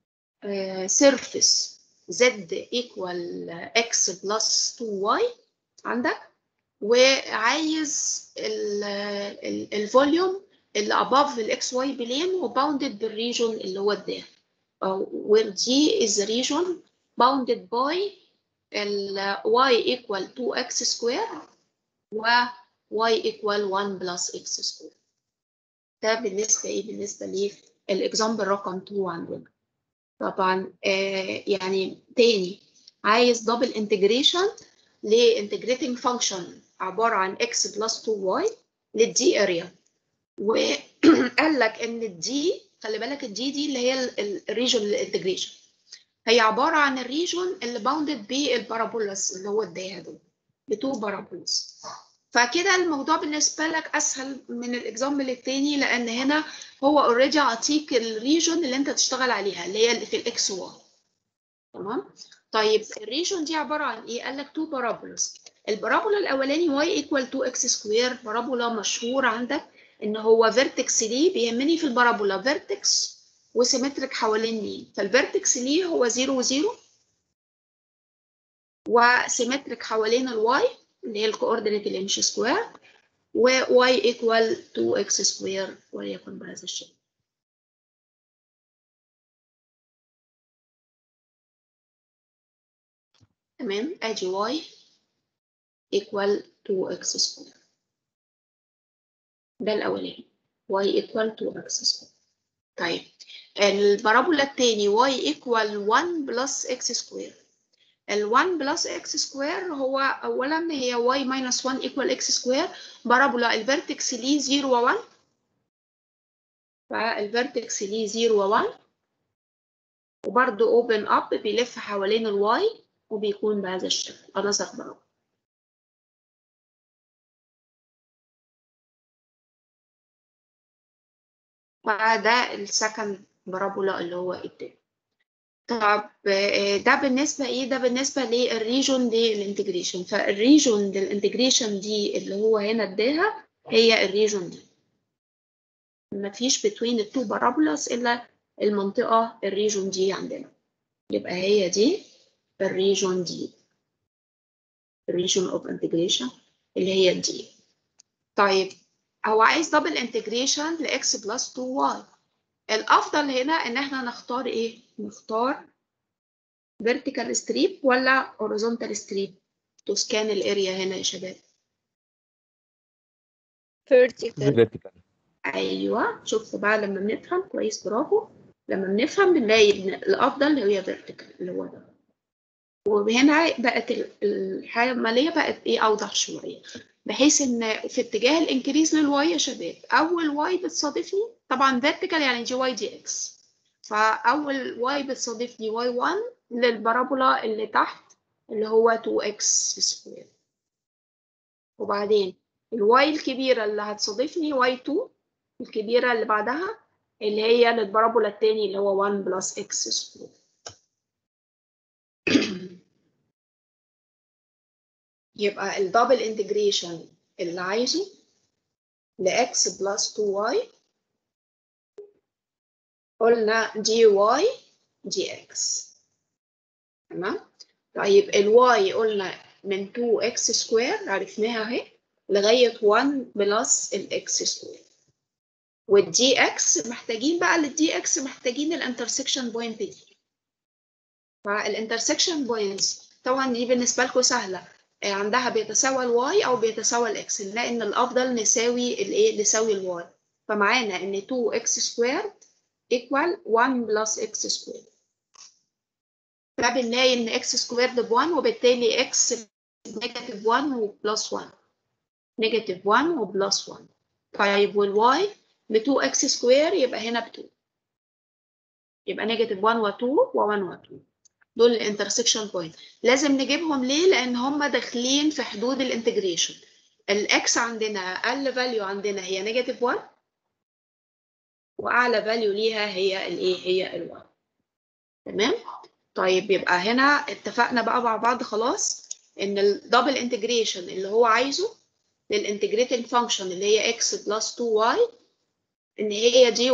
سيرفيس زد ايكوال اكس بلس 2 واي عندك وعايز الفوليوم اللي above الاكس واي بلين وباوندد بالريجون اللي هو ده where G is the region bounded by ال y equal 2x square و y equal 1 plus x square ده بالنسبة إيه بالنسبة للإكزامبل رقم 2 عندنا طبعا آه يعني تاني عايز دبل انتجريشن لانتجريتنج فانكشن عبارة عن x plus 2y للدي اريا وقال لك ان الدي خلي بالك الدي دي اللي هي الريجون الانتجريشن هي عبارة عن الريجون اللي باوندد بالبارابولاس اللي هو اداها دول بتو بارابولاس فكده الموضوع بالنسبة لك أسهل من الإكزامبل التاني لأن هنا هو اوريدي عطيك الريجون اللي أنت تشتغل عليها اللي هي اللي في الإكس واي تمام طيب الريجون دي عبارة عن إيه؟ قال لك تو بارابولاس البارابولا الأولاني y equal 2x سكوير بارابولا مشهور عندك إن هو فيرتكس ليه بيهمني في البارابولا فيرتكس وسيمتريك حوالين مين فالفيرتكس ليه هو 0 و0 وسيمتريك حوالين الواي اللي هي الكوردينيت اللي مش سكوير و y equal 2x سكوير وليكن بهذا الشكل تمام ادي y equal 2x سكوير ده الاولاني y equal 2x سكوير طيب البارابولا التاني y equal 1 plus x سكوير ال 1 بلس x سكوير هو اولا هي y minus 1 equal x سكوير بارابولا الفيرتكس ليه 0 و 1 فالفيرتكس ليه 0 و 1 وبرده open up بيلف حوالين الواي وبيكون بهذا الشكل another بارابولا فده السكند بارابولا اللي هو التاني طب ده بالنسبة إيه؟ ده بالنسبة للريجون للإنتجريشن فالريجون للإنتجريشن دي اللي هو هنا اداها هي الريجون دي مفيش بتوين التو بارابولاس إلا المنطقة الريجون دي عندنا يبقى هي دي الريجون دي الريجون اوف انتجريشن اللي هي دي طيب هو عايز دبل انتجريشن لاكس بلس 2 واي الافضل هنا ان احنا نختار ايه نختار vertical strip ولا horizontal strip تسكان الاريا هنا يا شباب vertical vertical ايوه شفتوا بقى لما بنفهم كويس برافو لما بنفهم بنلاقي ان الافضل هي vertical اللي هو ده وهنا بقت الحاله الماليه بقت ايه اوضح شويه بحيث ان في اتجاه الانكريز للواي يا شباب اول واي بتصادفني طبعا فيرتيكال يعني جي واي دي اكس فأول y بتصادف لي y1 للبارابولا اللي تحت اللي هو 2x سكوير وبعدين الواي الكبيرة اللي هتصادفني y2 الكبيرة اللي بعدها اللي هي للبارابولا التاني اللي هو 1 بلس x سكوير يبقى الدبل انتجريشن اللي عايزه ل x بلس 2y قلنا dy dx تمام طيب الواي قلنا من 2x سكوير عرفناها اهي لغاية 1 بلس الاكس سكوير والدي اكس محتاجين بقى للدي اكس محتاجين الانترسكشن بوينت دي فالانترسكشن بوينتس طبعا دي بالنسبة لكم سهلة عندها بيتساوى الواي او بيتساوى الاكس نلاقي ان الافضل نساوي الايه نساوي الواي فمعانا ان 2 اكس سكوير equal 1 بلس اكس سكوير فبنلاقي ان اكس سكوير ب 1 وبالتالي اكس نيجاتيف 1 وبلس 1 نيجاتيف 1 وبلس 1 طيب والواي ب 2 اكس سكوير يبقى هنا ب 2 يبقى نيجاتيف 1 و2 و1 و2 دول الانترسكشن بوينت لازم نجيبهم ليه لان هم داخلين في حدود الانتجريشن الاكس عندنا اقل فاليو عندنا هي نيجاتيف 1 واعلى فاليو ليها هي الايه هي ال1 تمام طيب يبقى هنا اتفقنا بقى مع بعض خلاص ان الدبل انتجريشن اللي هو عايزه للانتجريتنج فانكشن اللي هي x بلس 2y ان هي dy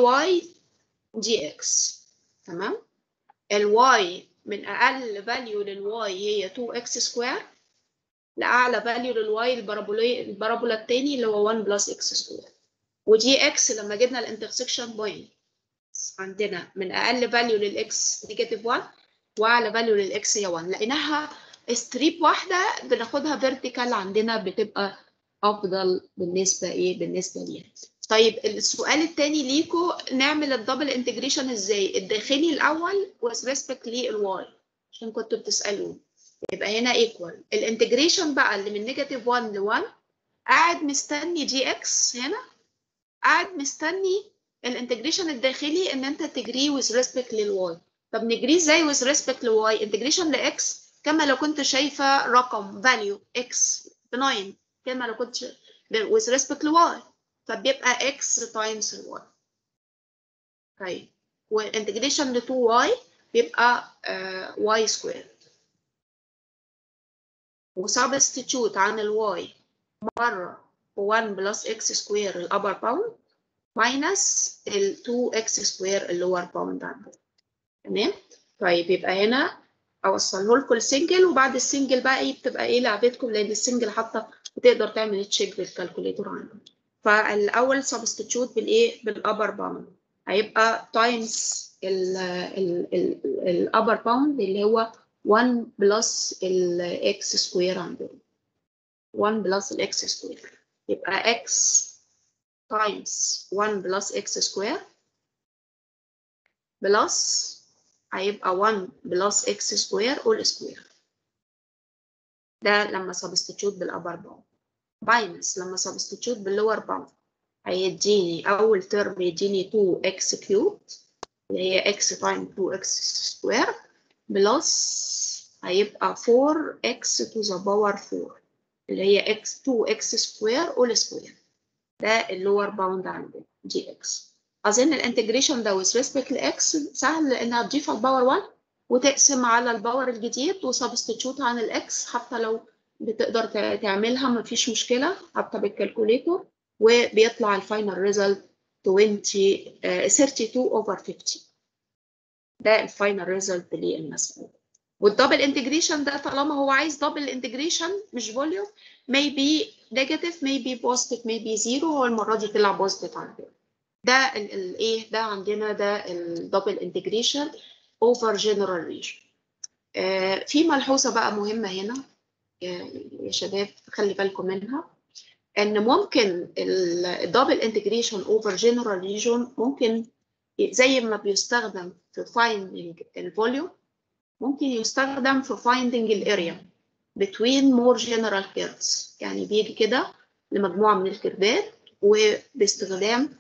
dx تمام الواي من اقل فاليو للواي هي 2x سكوير لاعلى فاليو للواي البارابولا البارابولا التاني اللي هو 1 بلس x سكوير ودي اكس لما جبنا الانترسكشن بوينت عندنا من اقل فاليو للاكس نيجاتيف 1 واعلى فاليو للاكس هي 1 لقيناها ستريب واحده بناخدها فيرتيكال عندنا بتبقى افضل بالنسبه ايه بالنسبه ليها طيب السؤال الثاني ليكو نعمل الدبل انتجريشن ازاي الداخلي الاول with respect للواي عشان كنتوا بتسالون يبقى هنا ايكوال الانتجريشن بقى اللي من نيجاتيف 1 ل 1 قاعد مستني جي اكس هنا قاعد مستني الانتجريشن الداخلي ان انت تجريه with respect للواي طب نجريه ازاي with respect لواي انتجريشن لاكس كما لو كنت شايفه رقم value x ب 9 كما لو كنت with respect لواي فبيبقى x times الواي طيب والانتجريشن ل 2y بيبقى uh, y squared وسبستيتيوت عن الواي مره 1 بلس x سكوير الابر باوند ماينس ال 2x سكوير اللور باوند عندنا تمام طيب يبقى هنا اوصله لكم السنجل وبعد السنجل بقى ايه بتبقى ايه لعبتكم لان السنجل حتى بتقدر تعمل تشيك بالكالكوليتور عندك فالاول سبستيتيوت بالايه بالابر باوند هيبقى تايمز الابر باوند اللي هو 1 بلس الاكس سكوير عندنا 1 بلس الاكس سكوير يبقى x times 1 plus x square plus هيبقى 1 plus x square all square ده لما substitute بالأبر باوند minus لما substitute باللور باوند هيديني أول ترم يديني 2x cubed اللي هي x times 2x square plus هيبقى 4x to the power 4 اللي هي x 2x سكوير all سكوير ده اللور باوند عندنا دي اكس اظن الانتجريشن ده with respect لاكس سهل لانها تضيف على الباور 1 وتقسم على الباور الجديد وسبستيتيوت عن الاكس حتى لو بتقدر تعملها مفيش مشكله حتى بالكالكوليتور وبيطلع الفاينل ريزلت 20 uh, 32 over 50 ده الفاينل ريزلت للمسألة والدبل انتجريشن ده طالما هو عايز دبل انتجريشن مش فوليوم maybe negative maybe positive maybe zero هو المرة دي طلع positive عندنا ده الايه ده عندنا ده الدبل انتجريشن over general region آه في ملحوظة بقى مهمة هنا يا شباب خلي بالكم منها ان ممكن الدبل انتجريشن اوفر جنرال ريجون ممكن زي ما بيستخدم في finding الفوليوم ممكن يستخدم في finding الاريا between more general curves يعني بيجي كده لمجموعة من الكيرفات وباستخدام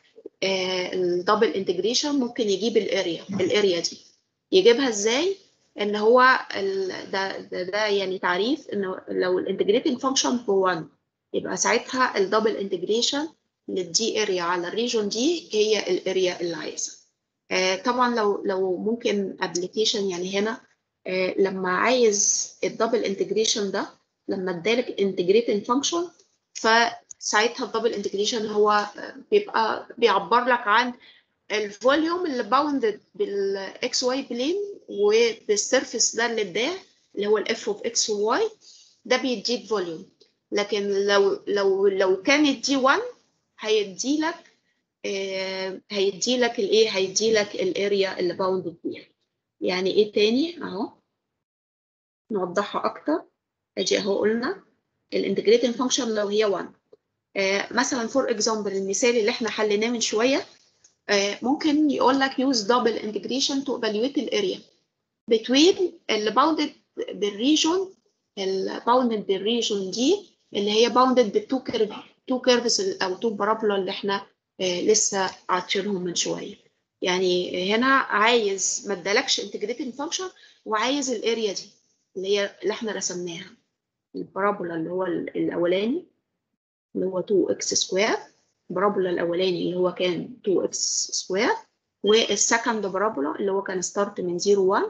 الدبل انتجريشن ممكن يجيب الاريا الاريا دي يجيبها ازاي ان هو ال- ده, ده ده يعني تعريف انه لو الانتجريتنج فانكشن ب 1 يبقى ساعتها الدبل انتجريشن للدي اريا على الريجون دي هي الاريا اللي عايزها آه، طبعا لو لو ممكن ابلكيشن يعني هنا آه، لما عايز الدبل انتجريشن ده لما ادالك انتجريتنج فانكشن فساعتها الدبل انتجريشن هو آه، بيبقى بيعبر لك عن الفوليوم اللي باوندد بالاكس واي بلين وبالسيرفيس ده اللي اداه اللي هو الاف اوف اكس وواي ده بيديك فوليوم لكن لو لو لو كانت دي 1 هيدي لك آه، هيدي لك الايه هيدي لك الاريا اللي باوندد بيها يعني ايه تاني اهو نوضحها اكتر ادي اهو قلنا الانتجريتنج فانكشن لو هي 1 آه، مثلا فور اكزامبل المثال اللي احنا حليناه من شويه آه، ممكن يقول لك use double integration to evaluate الاريا between اللي bounded بالريجون اللي bounded بالريجون دي اللي هي bounded بالتو كيرف تو كيرفز او تو بارابولا اللي احنا آه، لسه عاطشينهم من شويه يعني هنا عايز ما ادالكش انتجريتنج فانكشن وعايز الاريا دي اللي هي اللي احنا رسمناها البارابولا اللي هو ال- الاولاني اللي هو 2 اكس سكوير البارابولا الاولاني اللي هو كان 2 اكس سكوير والسكند بارابولا اللي هو كان ستارت من 0 1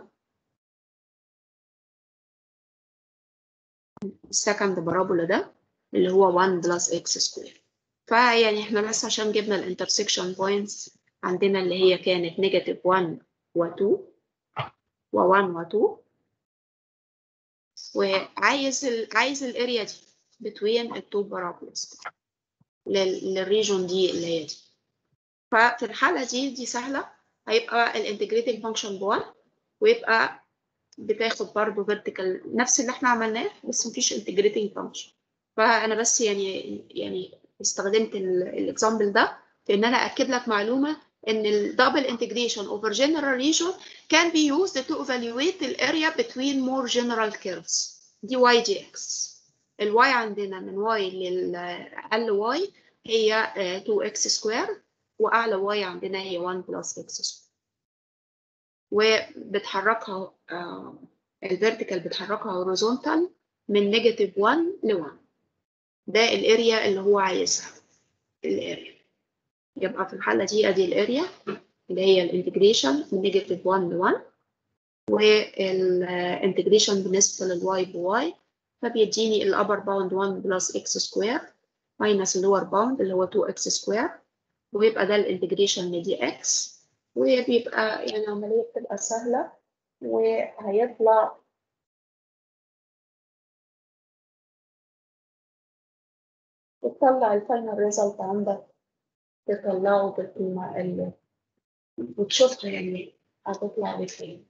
السكند بارابولا ده اللي هو 1 بلس اكس سكوير فيعني احنا بس عشان جبنا الانترسكشن بوينتس عندنا اللي هي كانت نيجاتيف 1 و2 و1 و2 وعايز ال... عايز الاريا دي between التو بارابولز لل... للريجون دي اللي هي دي ففي الحالة دي دي سهلة هيبقى الانتجريتنج فانكشن ب1 ويبقى بتاخد برضه فيرتيكال نفس اللي احنا عملناه بس مفيش انتجريتنج فانكشن فانا بس يعني يعني استخدمت الاكزامبل ده في ان انا اكد لك معلومه ان الدبل انتجريشن over general region can be used to evaluate the area between more general curves دي y دي x الواي عندنا من y للأقل y هي آه، 2x سكوير وأعلى y عندنا هي 1 بلس x سكوير وبتحركها آه، الفيرتيكال بتحركها horizontal من نيجاتيف 1 ل 1 ده الاريا اللي هو عايزها الاريا يبقى في الحالة دي ادي الاريا اللي هي الانتجريشن من نيجاتيف 1 ل 1 والانتجريشن بالنسبة للواي بواي فبيديني الابر باوند 1 بلس اكس سكوير ماينس اللور باوند اللي هو 2 اكس سكوير ويبقى ده الانتجريشن لدي اكس وبيبقى يعني عملية بتبقى سهلة وهيطلع وتطلع الفاينل ريزلت عندك تطلعه بالقيمة اللي وتشوفها يعني هتطلع بفين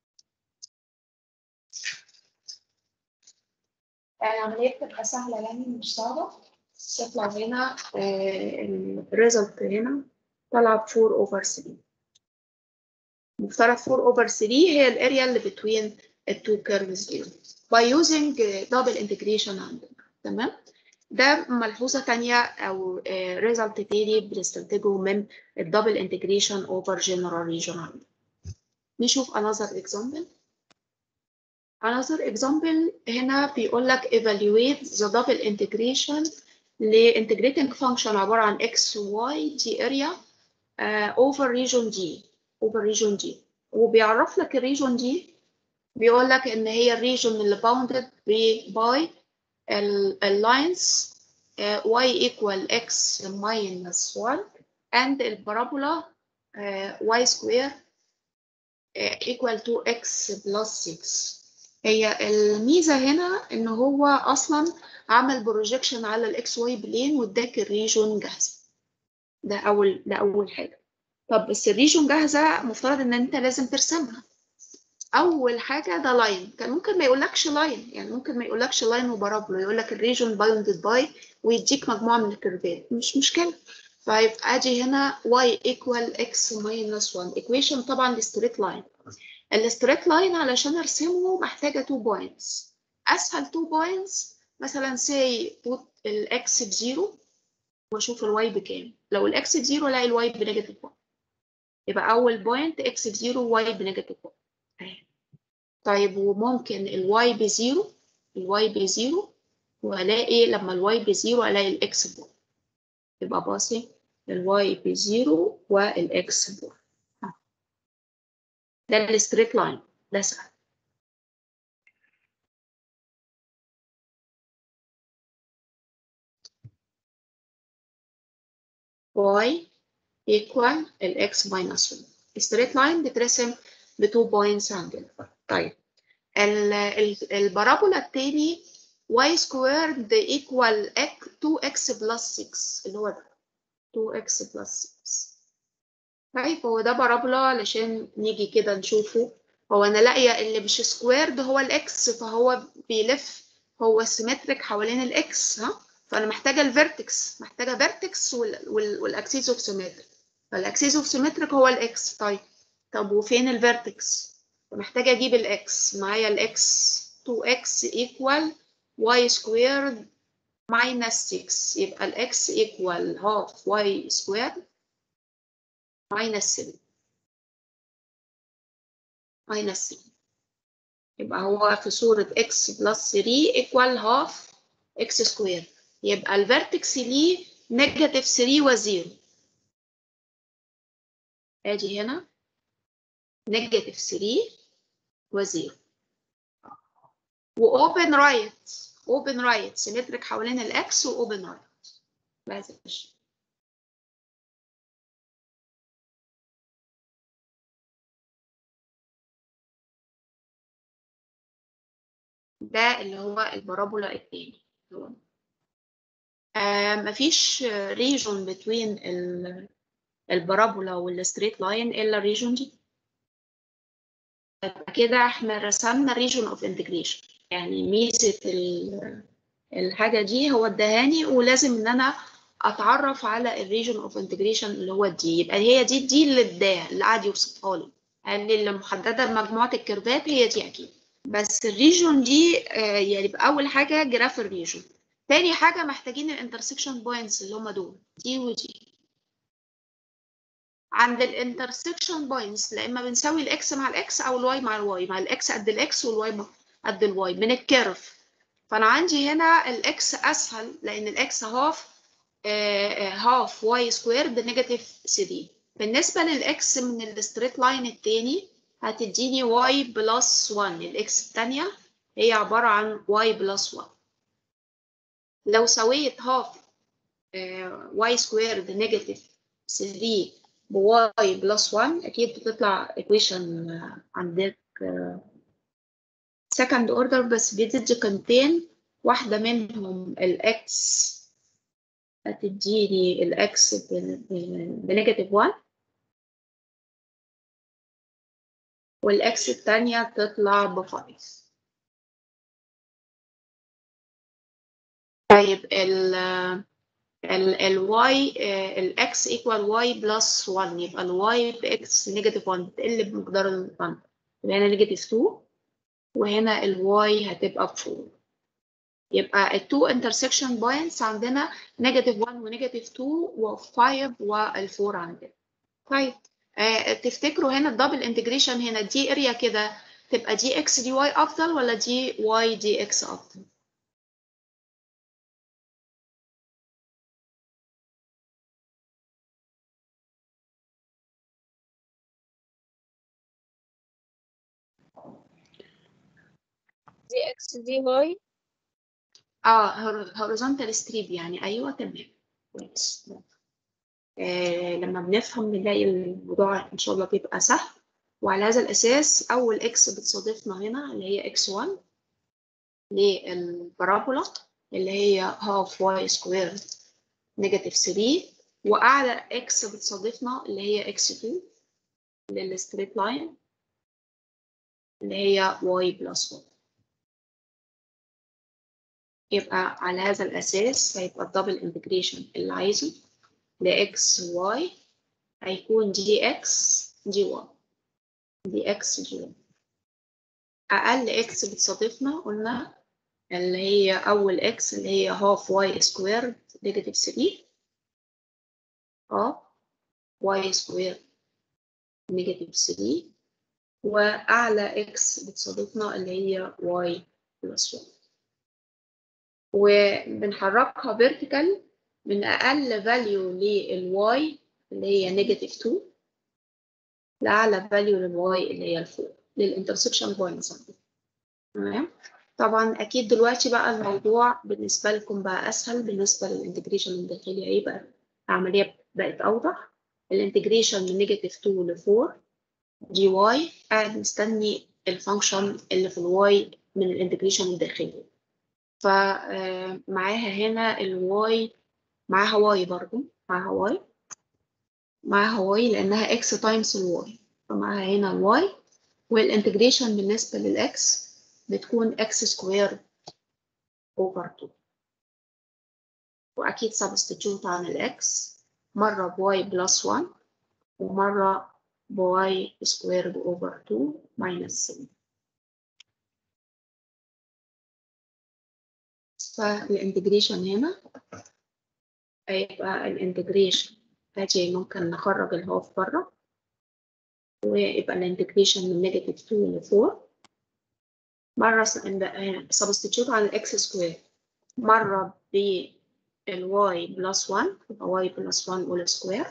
يعني عملية بتبقى سهلة يعني مش صعبة تطلع هنا الريزلت هنا طلع ب 4 over 3 مفترض 4 over 3 هي الاريا اللي between التو كيرفز دول by using double integration عندنا تمام ده ملحوظة تانية أو ريزلت تاني بنستنتجه من الدبل انتجريشن اوفر جنرال ريجن عندنا نشوف another example another example هنا بيقول لك evaluate the double integration ل integrating function عبارة عن x و y دي area uh, over region D over region D وبيعرف لك الريجون دي بيقول لك ان هي الريجون اللي bounded by اللاينز y equal x minus 1 and البارابولا y square equal to x plus 6 هي الميزة هنا ان هو اصلا عمل بروجيكشن على الاكس واي بلين واداك الريجون جاهزة ده اول ده اول حاجة طب بس الريجون جاهزة مفترض ان انت لازم ترسمها اول حاجه ده لاين كان ممكن ما يقولكش لاين يعني ممكن ما يقولكش لاين وبارابولا يقول لك الريجون باوندد باي ويديك مجموعه من الكيرفات مش مشكله فيبقى ادي هنا y equal x minus 1 equation طبعا الستريت لاين الستريت لاين علشان ارسمه محتاجه 2 بوينتس اسهل 2 بوينتس مثلا say put الاكس بزيرو واشوف الواي بكام لو الاكس بزيرو الاقي الواي بنيجاتيف 1 يبقى اول بوينت اكس بزيرو واي بنيجاتيف 1 أهي. طيب وممكن الواي بزيرو الواي بزيرو والاقي لما الواي بزيرو الاقي الاكس بور يبقى باصي الواي بزيرو والاكس بور ده الستريت لاين ده سهل y equal الx minus 1 straight line بترسم ب 2 points عندنا طيب ال ال البارابولا التاني y squared equal x 2x plus 6 اللي هو ده 2x plus 6 طيب هو ده بارابولا علشان نيجي كده نشوفه هو انا لاقيه اللي مش سكويرد هو الاكس فهو بيلف هو سيمتريك حوالين الاكس ها فانا محتاجه الفيرتكس محتاجه فيرتكس والاكسيس اوف سيمتريك فالاكسيس اوف سيمتريك هو الاكس طيب طب وفين الفيرتكس محتاجه اجيب الاكس معايا الاكس 2x equal y squared minus 6 يبقى الاكس equal half y squared minus 7 minus 7 يبقى هو في صورة x plus 3 equal half x squared يبقى الفيرتكس ليه نيجاتيف 3 و0 ادي هنا نيجاتيف 3 و0 واوبن رايت اوبن رايت سيمتريك حوالين الاكس واوبن رايت بهذا الشكل ده اللي هو البارابولا التاني آه مفيش ريجون بين البارابولا والستريت لاين الا الريجون دي كده احنا رسمنا ريجون اوف انتجريشن يعني ميزه الحاجه دي هو ادهاني ولازم ان انا اتعرف على الريجون اوف انتجريشن اللي هو دي يبقى هي دي دي اللي اداها اللي قاعد يوصفها لي قال لي اللي محدده بمجموعه الكيرفات هي دي اكيد بس الريجون دي آه يعني يبقى اول حاجه جراف الريجون تاني حاجه محتاجين الانترسكشن بوينتس اللي هم دول دي ودي عند الانترسكشن بوينتس لا اما بنساوي الاكس مع الاكس او الواي مع الواي مع الاكس قد الاكس والواي قد الواي من الكيرف فانا عندي هنا الاكس اسهل لان الاكس هاف هاف واي سكويرد نيجاتيف 3 بالنسبه للاكس من الستريت لاين التاني هتديني y بلس 1 الاكس التانية هي عبارة عن y بلس 1 لو سويت هاف y سكويرد نيجاتيف 3 ب y بلس 1 أكيد بتطلع equation عندك second order بس بتدي قيمتين واحدة منهم الإكس هتديني الإكس بنيجاتيف 1 والإكس التانية تطلع بفايف طيب ال ال ال y ال x equal y plus 1 يبقى ال y ب x negative 1 بتقل بمقدار ال 1 يبقى هنا negative 2 وهنا ال y هتبقى ب 4 يبقى ال two intersection points عندنا negative 1 و negative 2 و 5 وال 4 عندنا طيب آه تفتكروا هنا الدبل انتجريشن هنا دي اريا كده تبقى دي اكس دي واي افضل ولا دي واي دي اكس افضل دي اكس دي واي اه هوريزونتال ستريب يعني ايوه تمام كويس آه لما بنفهم نلاقي الموضوع ان شاء الله بيبقى سهل وعلى هذا الاساس اول اكس بتصادفنا هنا اللي هي اكس 1 للبارابولا اللي هي هاف واي سكوير نيجاتيف 3 واعلى اكس بتصادفنا اللي هي اكس 2 للستريت لاين اللي هي واي بلس 1 يبقى على هذا الاساس هيبقى الدبل انتجريشن اللي عايزه لإكس واي هيكون دي إكس دي واي دي إكس دي واي أقل إكس بتصادفنا قلنا اللي هي أول إكس اللي هي هاف واي سكويرد نيجاتيف 3 of y square negative 3 وأعلى x بتصادفنا اللي هي y plus 1 وبنحركها vertical من أقل value لل y اللي هي negative 2 لأعلى value لل y اللي هي الفوق للانترسكشن بوينتس تمام طبعا أكيد دلوقتي بقى الموضوع بالنسبة لكم بقى أسهل بالنسبة للانتجريشن الداخلي هيبقى العملية بقت أوضح الانتجريشن من نيجاتيف 2 ل 4 دي واي قاعد مستني الفانكشن اللي في الواي من الانتجريشن الداخلي فمعاها هنا الواي معاها واي برضو معاها واي معاها واي لأنها اكس تايمز الواي فمعاها هنا الواي والانتجريشن بالنسبة للإكس بتكون إكس سكوير أوفر 2 وأكيد سبستيتيوت عن الإكس مرة بواي بلس 1 ومرة بواي سكوير أوفر 2 ماينس 3 فالانتجريشن هنا هيبقى الانتجريشن ادي ممكن نخرج الهاف بره ويبقى الانتجريشن من نيجاتيف 2 ل 4 مرة سبستيتيوت على الاكس سكوير مرة بالواي بلس 1 يبقى واي بلس 1 اول سكوير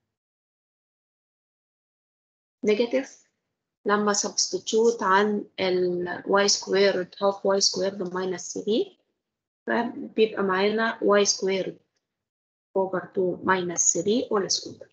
نيجاتيف لما سبستيتيوت عن الواي سكوير هاف واي سكوير بماينس 3 فبيبقى معانا واي سكوير over 2 minus 3 all square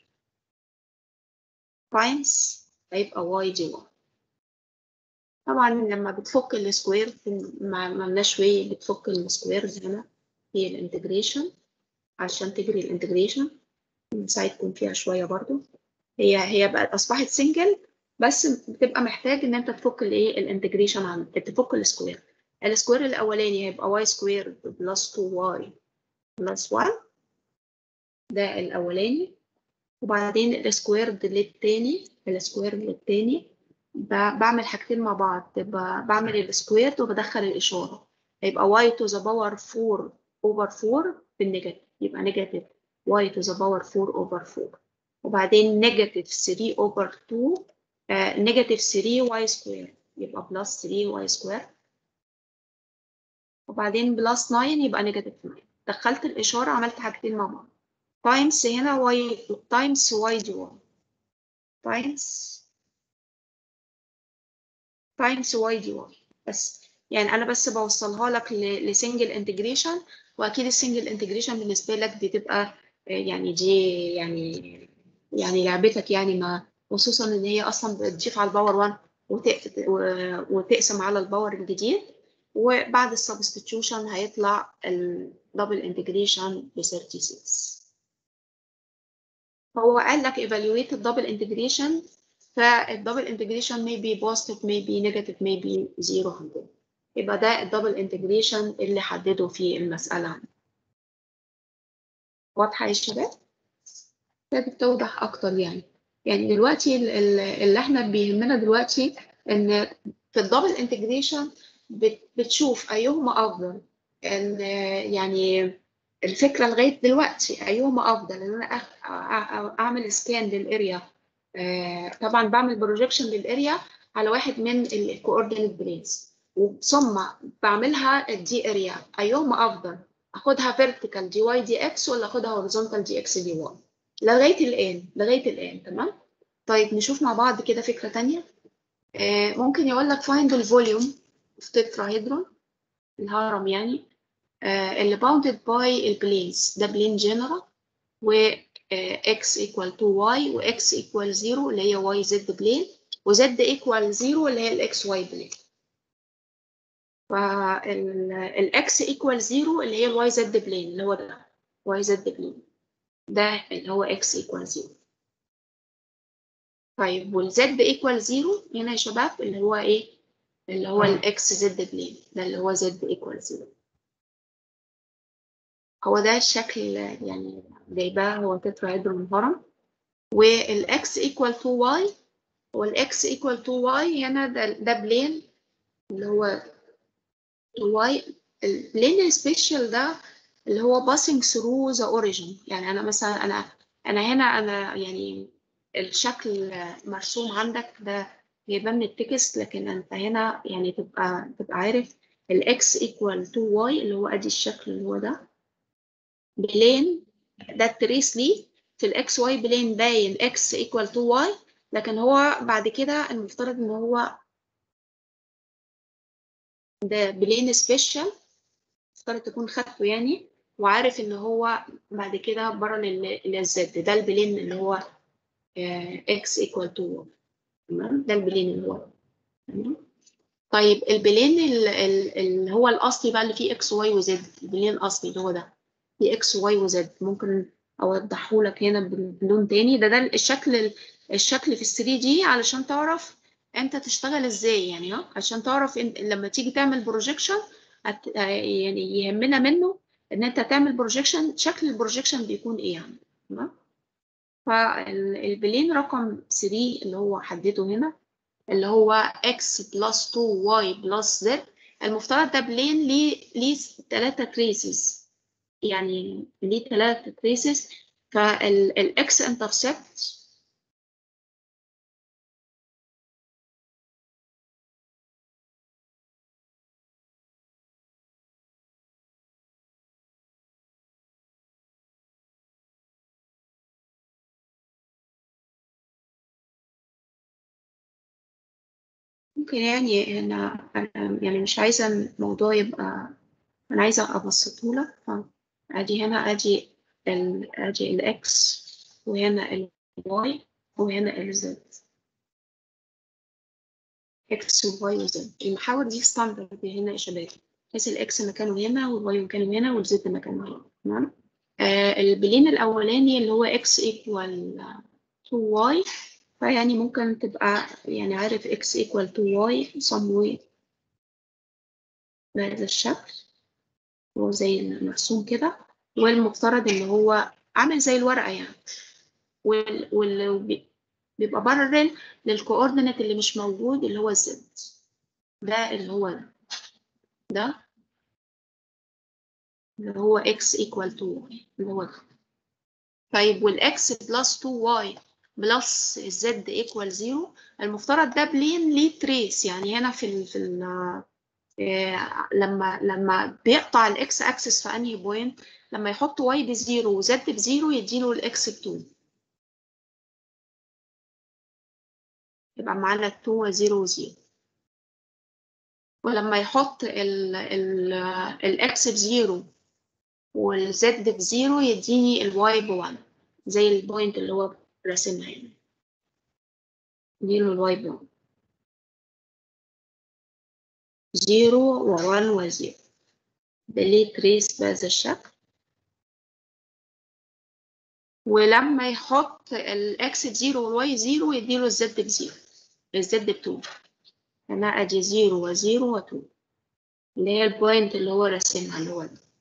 times هيبقى y دي 1 طبعا لما بتفك السكوير ما ملناش واي بتفك السكويرز هنا هي الانتجريشن عشان تجري الانتجريشن نساعدكم فيها شويه برضو هي هي بقت اصبحت سنجل بس بتبقى محتاج ان انت تفك الايه الانتجريشن عن تفك السكوير السكوير الاولاني هيبقى y سكوير بلس 2y بلس 1 ده الأولاني وبعدين السكويرد للتاني السكوير للتاني بعمل حاجتين مع بعض بعمل السكويرد وبدخل الإشارة هيبقى y to the power 4 over 4 بالنيجاتيف يبقى نيجاتيف y to the power 4 over 4 وبعدين نيجاتيف 3 over 2 نيجاتيف 3 y سكوير يبقى بلس 3 y سكوير وبعدين بلس 9 يبقى نيجاتيف 9 دخلت الإشارة عملت حاجتين مع بعض تايمز هنا y تايمز y دي 1 تايمز تايمز y دي 1 بس يعني انا بس بوصلها لك لسنجل انتجريشن واكيد السنجل انتجريشن بالنسبه لك دي تبقى يعني دي يعني يعني لعبتك يعني ما خصوصا ان هي اصلا بتضيف على الباور 1 وتقسم على الباور الجديد وبعد السبستيتيوشن هيطلع الدبل انتجريشن ب 36 هو قال لك evaluate الدبل انتجريشن فالدبل انتجريشن may be positive may be negative may be zero hundred يبقى ده الدبل انتجريشن اللي حدده في المسألة واضحة يا شباب؟ ابتدت توضح أكتر يعني يعني دلوقتي اللي احنا بيهمنا دلوقتي إن في الدبل انتجريشن بتشوف أيهما أفضل إن يعني الفكرة لغاية دلوقتي أيهما أفضل إن أنا أعمل سكان للأريا طبعا بعمل بروجيكشن للأريا على واحد من الكوردينيت بلينز ثم بعملها الدي اريا أيهما أفضل أخدها فيرتيكال دي واي دي إكس ولا أخدها هوريزونتال دي إكس دي واي لغاية الآن لغاية الآن تمام طيب نشوف مع بعض كده فكرة تانية ممكن يقول لك find الفوليوم في تتراهيدرون الهرم يعني اللي bounded by البلينز ده بلين جنرال و x equal to y و x equal 0 اللي هي y z بلين و z equal 0 اللي هي ال x y بلين فال x equal 0 اللي هي ال y z بلين اللي هو ده y z بلين ده اللي هو x equal 0 طيب وال z equal 0 هنا يا شباب اللي هو ايه اللي هو ال x z بلين ده اللي هو z equal 0 هو ده الشكل يعني جايباه هو تتراهيدرون هرم والاكس equal to y والاكس equal to y هنا ده, ده بلين اللي هو y البلين سبيشال ده اللي هو passing through the origin يعني انا مثلا انا انا هنا انا يعني الشكل مرسوم عندك ده جايباه من التكست لكن انت هنا يعني تبقى تبقى عارف الاكس ايكوال تو واي اللي هو ادي الشكل اللي هو ده بلين ده التريس ليه في الاكس واي بلين باين اكس ايكوال تو واي لكن هو بعد كده المفترض ان هو ده بلين سبيشال المفترض تكون خدته يعني وعارف ان هو بعد كده بره للزد ده البلين اللي هو اكس ايكوال تو تمام ده البلين اللي هو تمام طيب البلين ال- ال- اللي هو الاصلي بقى اللي فيه اكس واي وزد البلين الاصلي اللي هو ده فيه اكس واي وزد ممكن اوضحه لك هنا بال- بلون تاني ده ده الشكل الشكل في ال 3 دي علشان تعرف انت تشتغل ازاي يعني ها عشان تعرف إن لما تيجي تعمل بروجيكشن يعني يهمنا منه ان انت تعمل بروجيكشن شكل البروجيكشن بيكون ايه يعني تمام فالبلين رقم 3 اللي هو حدده هنا اللي هو x بلس 2y بلس z المفترض ده بلين ليه ليه ثلاثة تريسز يعني ليه ثلاثة تريسز فالاكس انترسبت ممكن يعني أنا أنا يعني مش عايزة الموضوع يبقى أنا عايزة أبسطه لك أدي هنا أدي ال أدي الإكس وهنا الواي وهنا الزد إكس وواي وزد المحاور دي ستاندرد هنا يا شباب بحيث الإكس مكانه هنا والواي مكانه هنا والزد مكانه هنا تمام آه البلين الأولاني اللي هو إكس إيكوال 2y فيعني ممكن تبقى يعني عارف x equal to y some way بهذا الشكل هو زي المرسوم كده والمفترض ان هو عامل زي الورقة يعني وال, وال... بي- بيبقى برر للكوردينات اللي مش موجود اللي هو الزد ده اللي هو ده ده اللي هو x equal to y اللي هو ده طيب والاكس بلس 2y بلس الزد ايكوال زيرو المفترض ده بلين ليه تريس يعني هنا في ال في ال آه، لما لما بيقطع الاكس اكسس في انهي بوينت لما يحط واي بزيرو وزد بزيرو يديله الاكس ب 2 يبقى معانا 2 وزيرو وزيرو ولما يحط ال ال الاكس بزيرو والزد بزيرو يديني الواي بوان زي البوينت اللي هو راسمها هنا يديله الواي بوان زيرو ووان وزيرو ده ليه تريس بهذا الشكل ولما يحط الاكس بزيرو والواي زيرو يديله الزد بزيرو الزد بتو هنا ادي زيرو وزيرو وتو اللي هي البوينت اللي هو راسمها اللي هو ده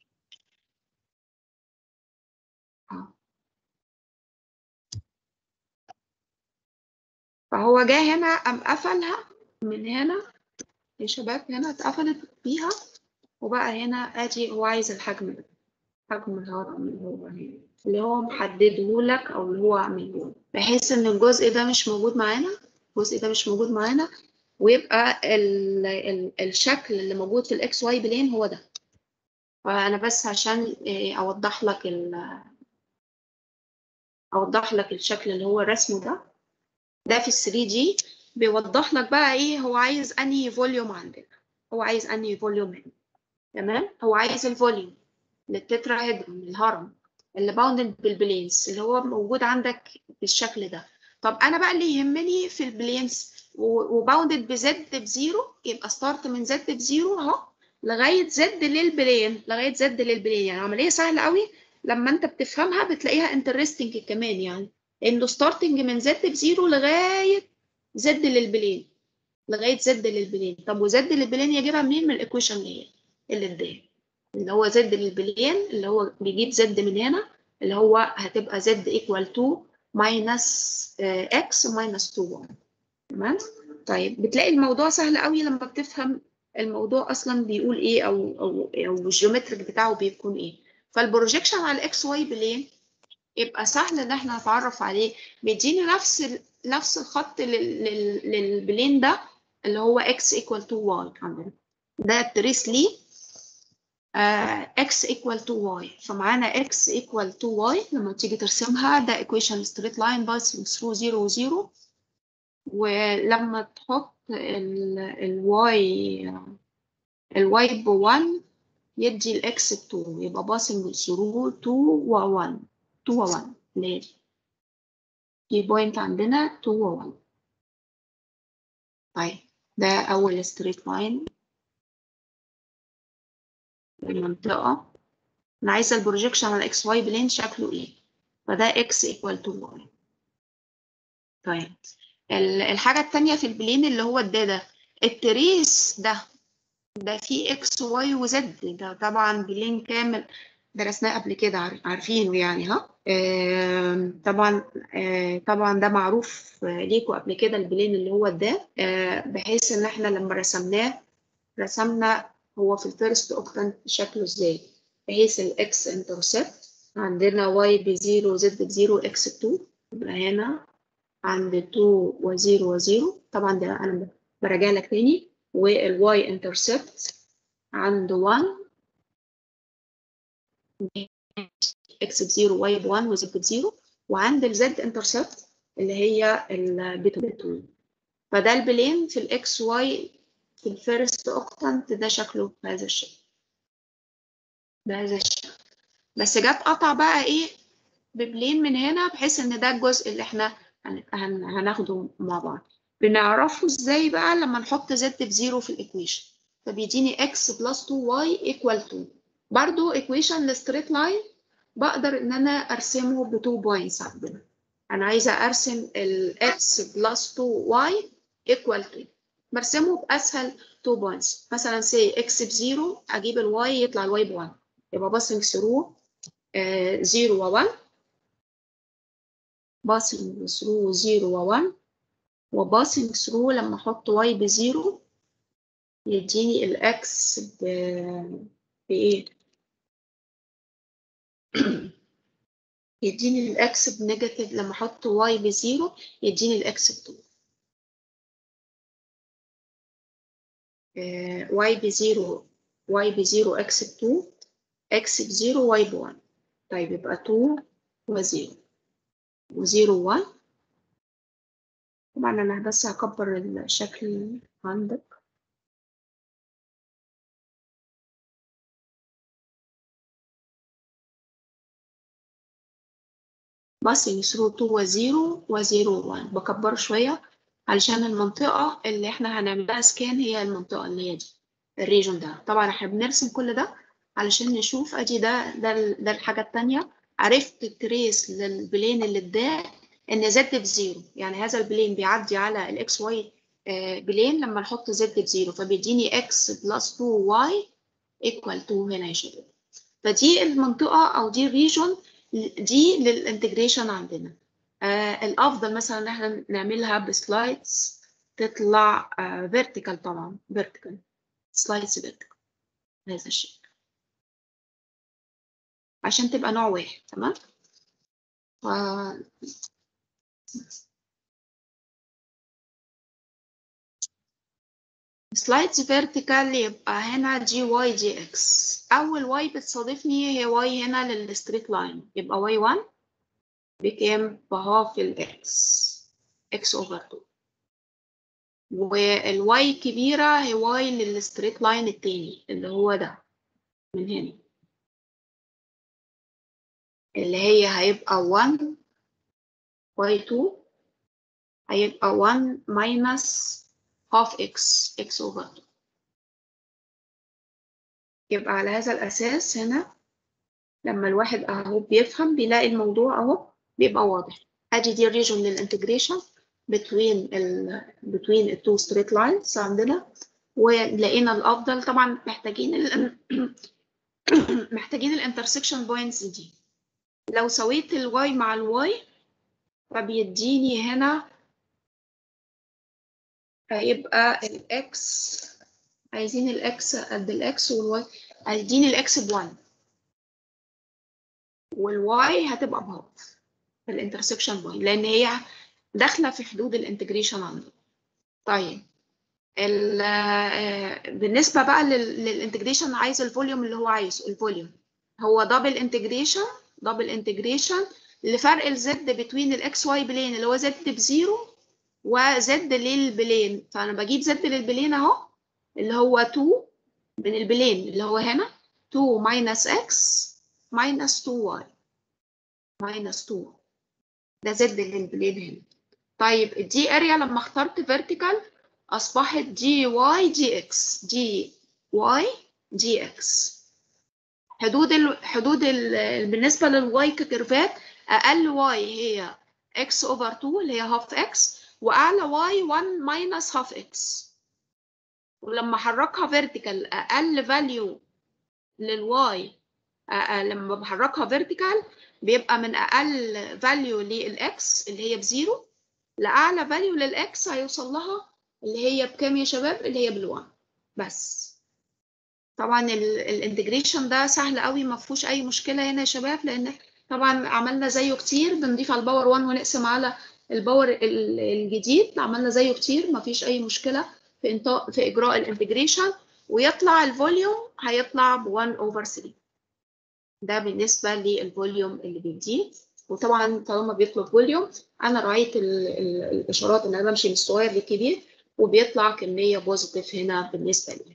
آه. فهو جه هنا قام قفلها من هنا يا شباب هنا اتقفلت بيها وبقى هنا ادي هو عايز الحجم ده حجم الهرم اللي هو هنا اللي هو محدده لك او اللي هو عامله لك بحيث ان الجزء ده مش موجود معانا الجزء ده مش موجود معانا ويبقى ال ال الشكل اللي موجود في الاكس واي بلين هو ده فانا بس عشان إيه، اوضح لك ال اوضح لك الشكل اللي هو رسمه ده ده في ال 3 دي بيوضح لك بقى ايه هو عايز انهي فوليوم عندنا هو عايز انهي فوليوم هنا تمام هو عايز الفوليوم للتتراهيدرون الهرم اللي باوندد بالبلينز اللي هو موجود عندك بالشكل ده طب انا بقى اللي يهمني في البلينز وباوندد بزد بزيرو يبقى ستارت من زد بزيرو اهو لغايه زد للبلين لغايه زد للبلين يعني عمليه سهله قوي لما انت بتفهمها بتلاقيها انترستنج كمان يعني انه ستارتنج من زد بزيرو لغايه زد للبلين لغايه زد للبلين طب وزد للبلين يجيبها منين من الايكويشن اللي هي اللي قدام اللي هو زد للبلين اللي هو بيجيب زد من هنا اللي هو هتبقى زد ايكوال 2 ماينس اكس ماينس 2 1 تمام طيب بتلاقي الموضوع سهل قوي لما بتفهم الموضوع اصلا بيقول ايه او او او الجيومتريك بتاعه بيكون ايه فالبروجيكشن على الاكس واي بلين يبقى سهل ان احنا نتعرف عليه بيديني نفس ال... نفس الخط لل... لل... للبلين ده اللي هو x equal to y عندنا ده التريس ليه آه x equal to y فمعانا x equal to y لما تيجي ترسمها ده equation straight line passing through 0 و 0 ولما تحط ال ال y ال y ب 1 يدي ال x ب 2 يبقى passing through 2 و 1 2 و 1 ليه؟ في بوينت عندنا 2 و 1 طيب ده أول ستريت لاين المنطقة أنا عايزة البروجيكشن على الإكس واي بلين شكله إيه فده إكس إيكوال تو واي طيب ال- الحاجة التانية في البلين اللي هو ده ده التريس ده ده فيه إكس واي وزد ده طبعا بلين كامل درسناه قبل كده عار- عارفينه يعني ها آم، طبعا آه، طبعا ده معروف آه، ليكوا قبل كده البلين اللي هو ده آه، بحيث ان احنا لما رسمناه رسمنا هو في الفيرست اوكتانت شكله ازاي بحيث الاكس انترسبت عندنا واي بزيرو زد بزيرو اكس بتو يبقى هنا عند 2 و0 و0 طبعا ده انا براجع لك تاني والواي انترسبت عند 1 اكس بزيرو واي بوان وزد بزيرو وعند الزد انترسبت اللي هي البيت بتوين فده البلين في الاكس واي في الفيرست اوكتانت ده شكله بهذا الشكل بهذا الشكل بس جت قطع بقى ايه ببلين من هنا بحيث ان ده الجزء اللي احنا هن- هن- هناخده مع بعض بنعرفه ازاي بقى لما نحط زد بزيرو في الايكويشن فبيديني اكس بلس 2 واي ايكوال 2 برضو ايكويشن لستريت لاين بقدر ان انا ارسمه ب 2 بوينتس عندنا انا عايزه ارسم الاكس بلس 2 واي ايكوال 2 برسمه باسهل 2 بوينتس مثلا سي اكس بزيرو اجيب الواي يطلع الواي ب 1 يبقى باسنج ثرو 0 و 1 باسنج ثرو 0 و 1 وباسنج ثرو لما احط واي بزيرو يديني الاكس ب بايه يديني الاكس بنيجاتيف لما احط واي بزيرو يديني الاكس ب 2 واي بزيرو واي بزيرو اكس ب 2 اكس بزيرو واي ب 1 طيب يبقى 2 و0 و0 1 طبعا انا بس هكبر الشكل عندك بس يسرو 2 و0 و0 و1 بكبر شوية علشان المنطقة اللي احنا هنعملها سكان هي المنطقة اللي هي دي الريجون ده طبعا احنا بنرسم كل ده علشان نشوف ادي ده ده ال- ده الحاجة التانية عرفت التريس للبلين اللي اداه ان زد بزيرو يعني هذا البلين بيعدي على الاكس واي بلين لما نحط زد بزيرو فبيديني اكس بلس 2 واي ايكوال 2 هنا يا شباب فدي المنطقة او دي الريجون دي للانتجريشن عندنا آه الافضل مثلا ان احنا نعملها بسلايدز تطلع فيرتيكال طبعا فيرتيكال سلايدز فيرتيكال هذا الشيء عشان تبقى نوع واحد تمام ف... سلايدز فيرتيكال يبقى هنا جي واي جي اكس اول واي بتصادفني هي واي هنا للستريت لاين يبقى واي 1 بكام بهاف الاكس اكس اوفر 2 والواي كبيرة هي واي للستريت لاين التاني اللي هو ده من هنا اللي هي هيبقى 1 واي 2 هيبقى 1 minus half x x over 2 يبقى على هذا الأساس هنا لما الواحد أهو بيفهم بيلاقي الموضوع أهو بيبقى واضح أدي دي الريجون للانتجريشن between ال between the two straight lines عندنا ولقينا الأفضل طبعا محتاجين ال محتاجين الانترسكشن بوينتس دي لو سويت الواي مع الواي فبيديني هنا هيبقى الاكس عايزين الاكس قد الاكس والواي عايزين الاكس بوان والواي هتبقى بهاف في الانترسكشن بوينت لان هي داخله في حدود الانتجريشن عندنا طيب ال آه، بالنسبه بقى للانتجريشن عايز الفوليوم اللي هو عايزه الفوليوم هو دبل انتجريشن دبل انتجريشن لفرق الزد بتوين الاكس واي بلين اللي هو زد بزيرو وزد للبلين فانا بجيب زد للبلين اهو اللي هو 2 من البلين اللي هو هنا 2 minus x minus 2y minus 2 ده زد للبلين هنا طيب الدي اريا لما اخترت فيرتيكال اصبحت دي واي دي اكس دي واي دي اكس حدود ال حدود ال بالنسبه للواي ككيرفات اقل واي هي x over 2 اللي هي half x واعلى y 1 minus half x ولما احركها vertical اقل value للواي لما بحركها vertical بيبقى من اقل value للاكس اللي هي بزيرو لاعلى value للاكس هيوصل لها اللي هي بكام يا شباب اللي هي بالوان بس طبعا الانتجريشن ده سهل قوي ما فيهوش اي مشكله هنا يا شباب لان طبعا عملنا زيه كتير بنضيف على الباور 1 ونقسم على الباور ال- الجديد عملنا زيه كتير ما فيش اي مشكله في انطاء في اجراء الانتجريشن ويطلع الفوليوم هيطلع ب 1 اوفر 3 ده بالنسبه للفوليوم اللي بيديه وطبعا طالما بيطلب فوليوم انا راعيت ال- ال- الاشارات ان انا بمشي من الصغير للكبير وبيطلع كميه بوزيتيف هنا بالنسبه لي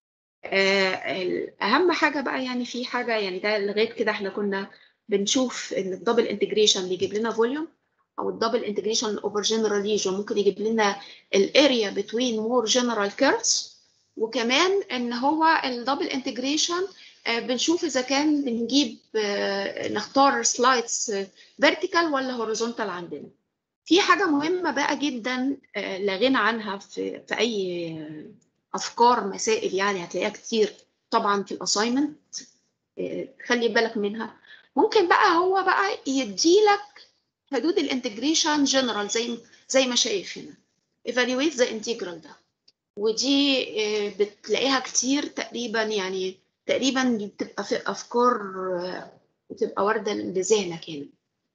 آه، ال- اهم حاجه بقى يعني في حاجه يعني ده لغايه كده احنا كنا بنشوف ان الدبل انتجريشن بيجيب لنا فوليوم او الدبل انتجريشن اوفر جنرال ريجن ممكن يجيب لنا الاريا بتوين مور جنرال كيرفز وكمان ان هو الدبل انتجريشن بنشوف اذا كان بنجيب آه، نختار سلايدز فيرتيكال ولا هوريزونتال عندنا في حاجه مهمه بقى جدا آه، لا غنى عنها في في اي آه، افكار مسائل يعني هتلاقيها كتير طبعا في الاساينمنت خلي بالك منها ممكن بقى هو بقى يديلك حدود الانتجريشن جنرال زي زي ما شايف هنا evaluate the integral ده ودي آه، بتلاقيها كتير تقريبا يعني تقريبا دي بتبقى في افكار آه، بتبقى وارده لذهنك هنا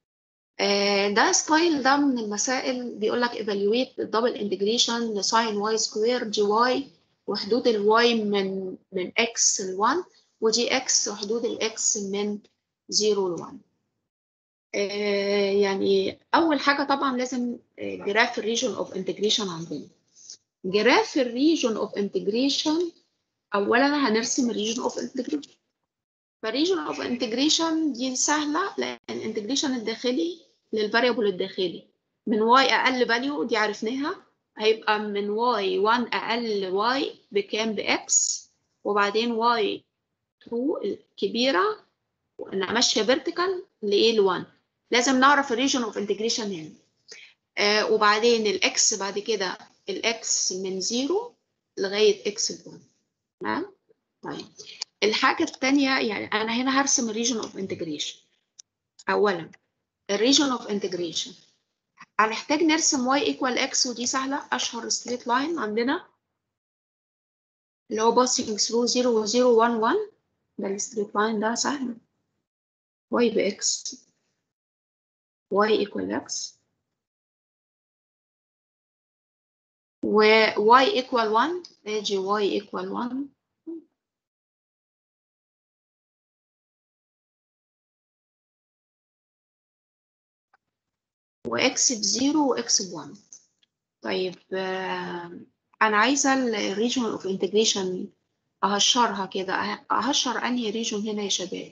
آه، ده ستايل ده من المسائل بيقول لك evaluate double integration sin y square dy وحدود الواي من من x ل 1 ودي x وحدود الاكس من 0 ل 1 آه، يعني اول حاجه طبعا لازم جراف الريجن اوف انتجريشن عندنا جراف الريجن اوف انتجريشن اولا هنرسم الريجن اوف انتجريشن فالريجن اوف انتجريشن دي سهله لان الانتجريشن الداخلي للفاريبل الداخلي من y اقل فاليو دي عرفناها هيبقى من y 1 اقل y بكام بx وبعدين y 2 الكبيره وانا ماشيه فيرتيكال لايه ل 1 لازم نعرف الريجن اوف انتجريشن هنا آه وبعدين الاكس بعد كده الاكس من 0 لغايه اكس ل 1 تمام طيب الحاجه الثانيه يعني انا هنا هرسم الريجن اوف انتجريشن اولا الريجن اوف انتجريشن هنحتاج نرسم y equal x ودي سهله اشهر ستريت لاين عندنا اللي هو passing through 0 و 0 1 1 ده الستريت لاين ده سهل y بx y equal x و y equal 1 ادي y equal 1 وx بزيرو وx بوان طيب آه، انا عايزه الريجن اوف انتجريشن اهشرها كده أه- اهشر انهي ريجن هنا يا شباب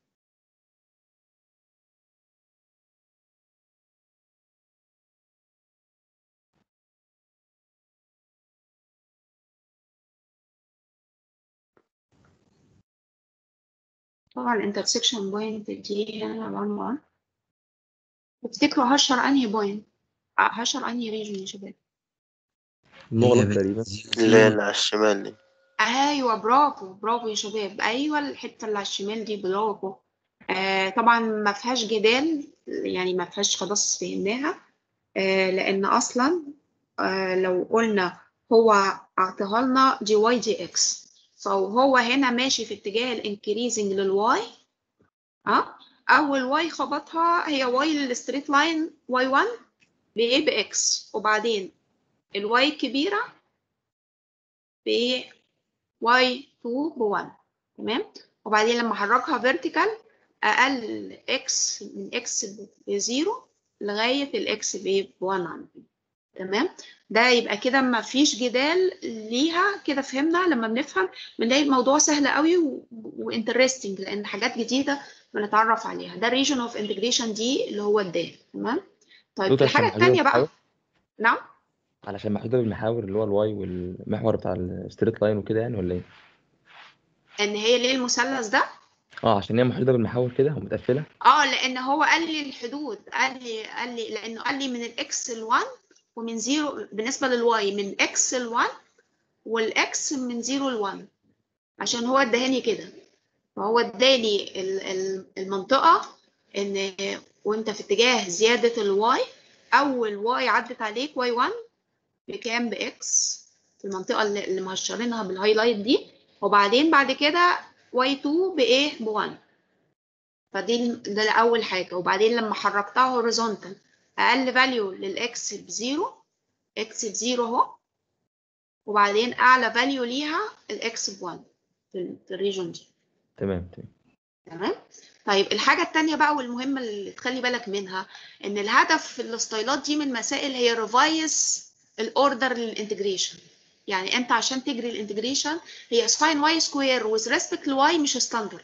طبعا الانترسكشن بوينت دي هنا 1 1 تفتكروا هشر انهي بوينت هشر انهي ريجن يا شباب المغلق تقريبا اللي هي اللي على الشمال دي ايوه برافو برافو يا شباب ايوه الحته اللي على الشمال دي برافو آه طبعا ما فيهاش جدال يعني ما فيهاش خلاص فهمناها آه لان اصلا آه لو قلنا هو اعطاها لنا دي واي دي اكس فهو هنا ماشي في اتجاه الانكريزنج للواي اه اول واي خبطها هي واي للستريت لاين واي 1 بايه باكس وبعدين الواي الكبيره ب واي 2 ب 1 تمام وبعدين لما احركها فيرتيكال اقل اكس من اكس بزيرو لغايه الاكس ب 1 عندي تمام ده يبقى كده ما فيش جدال ليها كده فهمنا لما بنفهم بنلاقي الموضوع سهل قوي وانترستنج لان حاجات جديده بنتعرف عليها ده الريجن اوف انتجريشن دي اللي هو الدال تمام طيب دوت عشان الحاجه محدودة الثانيه بقى بالمحاور؟ نعم علشان محدودة بالمحاور اللي هو الواي والمحور بتاع الستريت لاين وكده يعني ولا ايه؟ ان هي ليه المثلث ده اه عشان هي محدودة بالمحاور كده ومتقفلة اه لان هو قال لي الحدود قال لي قال لي لانه قال لي من الاكس ل1 ومن زيرو بالنسبه للواي من اكس ل1 والاكس من زيرو ل1 عشان هو اداني كده فهو اداني ال- ال- المنطقه ان وانت في اتجاه زياده الواي اول واي عدت عليك واي 1 بكام باكس في المنطقه اللي اللي مهشرينها بالهايلايت دي وبعدين بعد كده واي 2 بايه ب 1 فدي ده اول حاجه وبعدين لما حركتها هوريزونتال اقل فاليو للاكس بزيرو اكس بزيرو اهو وبعدين اعلى فاليو ليها الاكس ب1 في ال- في الريجون دي تمام تمام تمام طيب الحاجه التانية بقى والمهمه اللي تخلي بالك منها ان الهدف في الستايلات دي من مسائل هي ريفايز الاوردر للانتجريشن يعني انت عشان تجري الانتجريشن هي ساين واي سكوير وذ ريسبكت لواي مش ستاندرد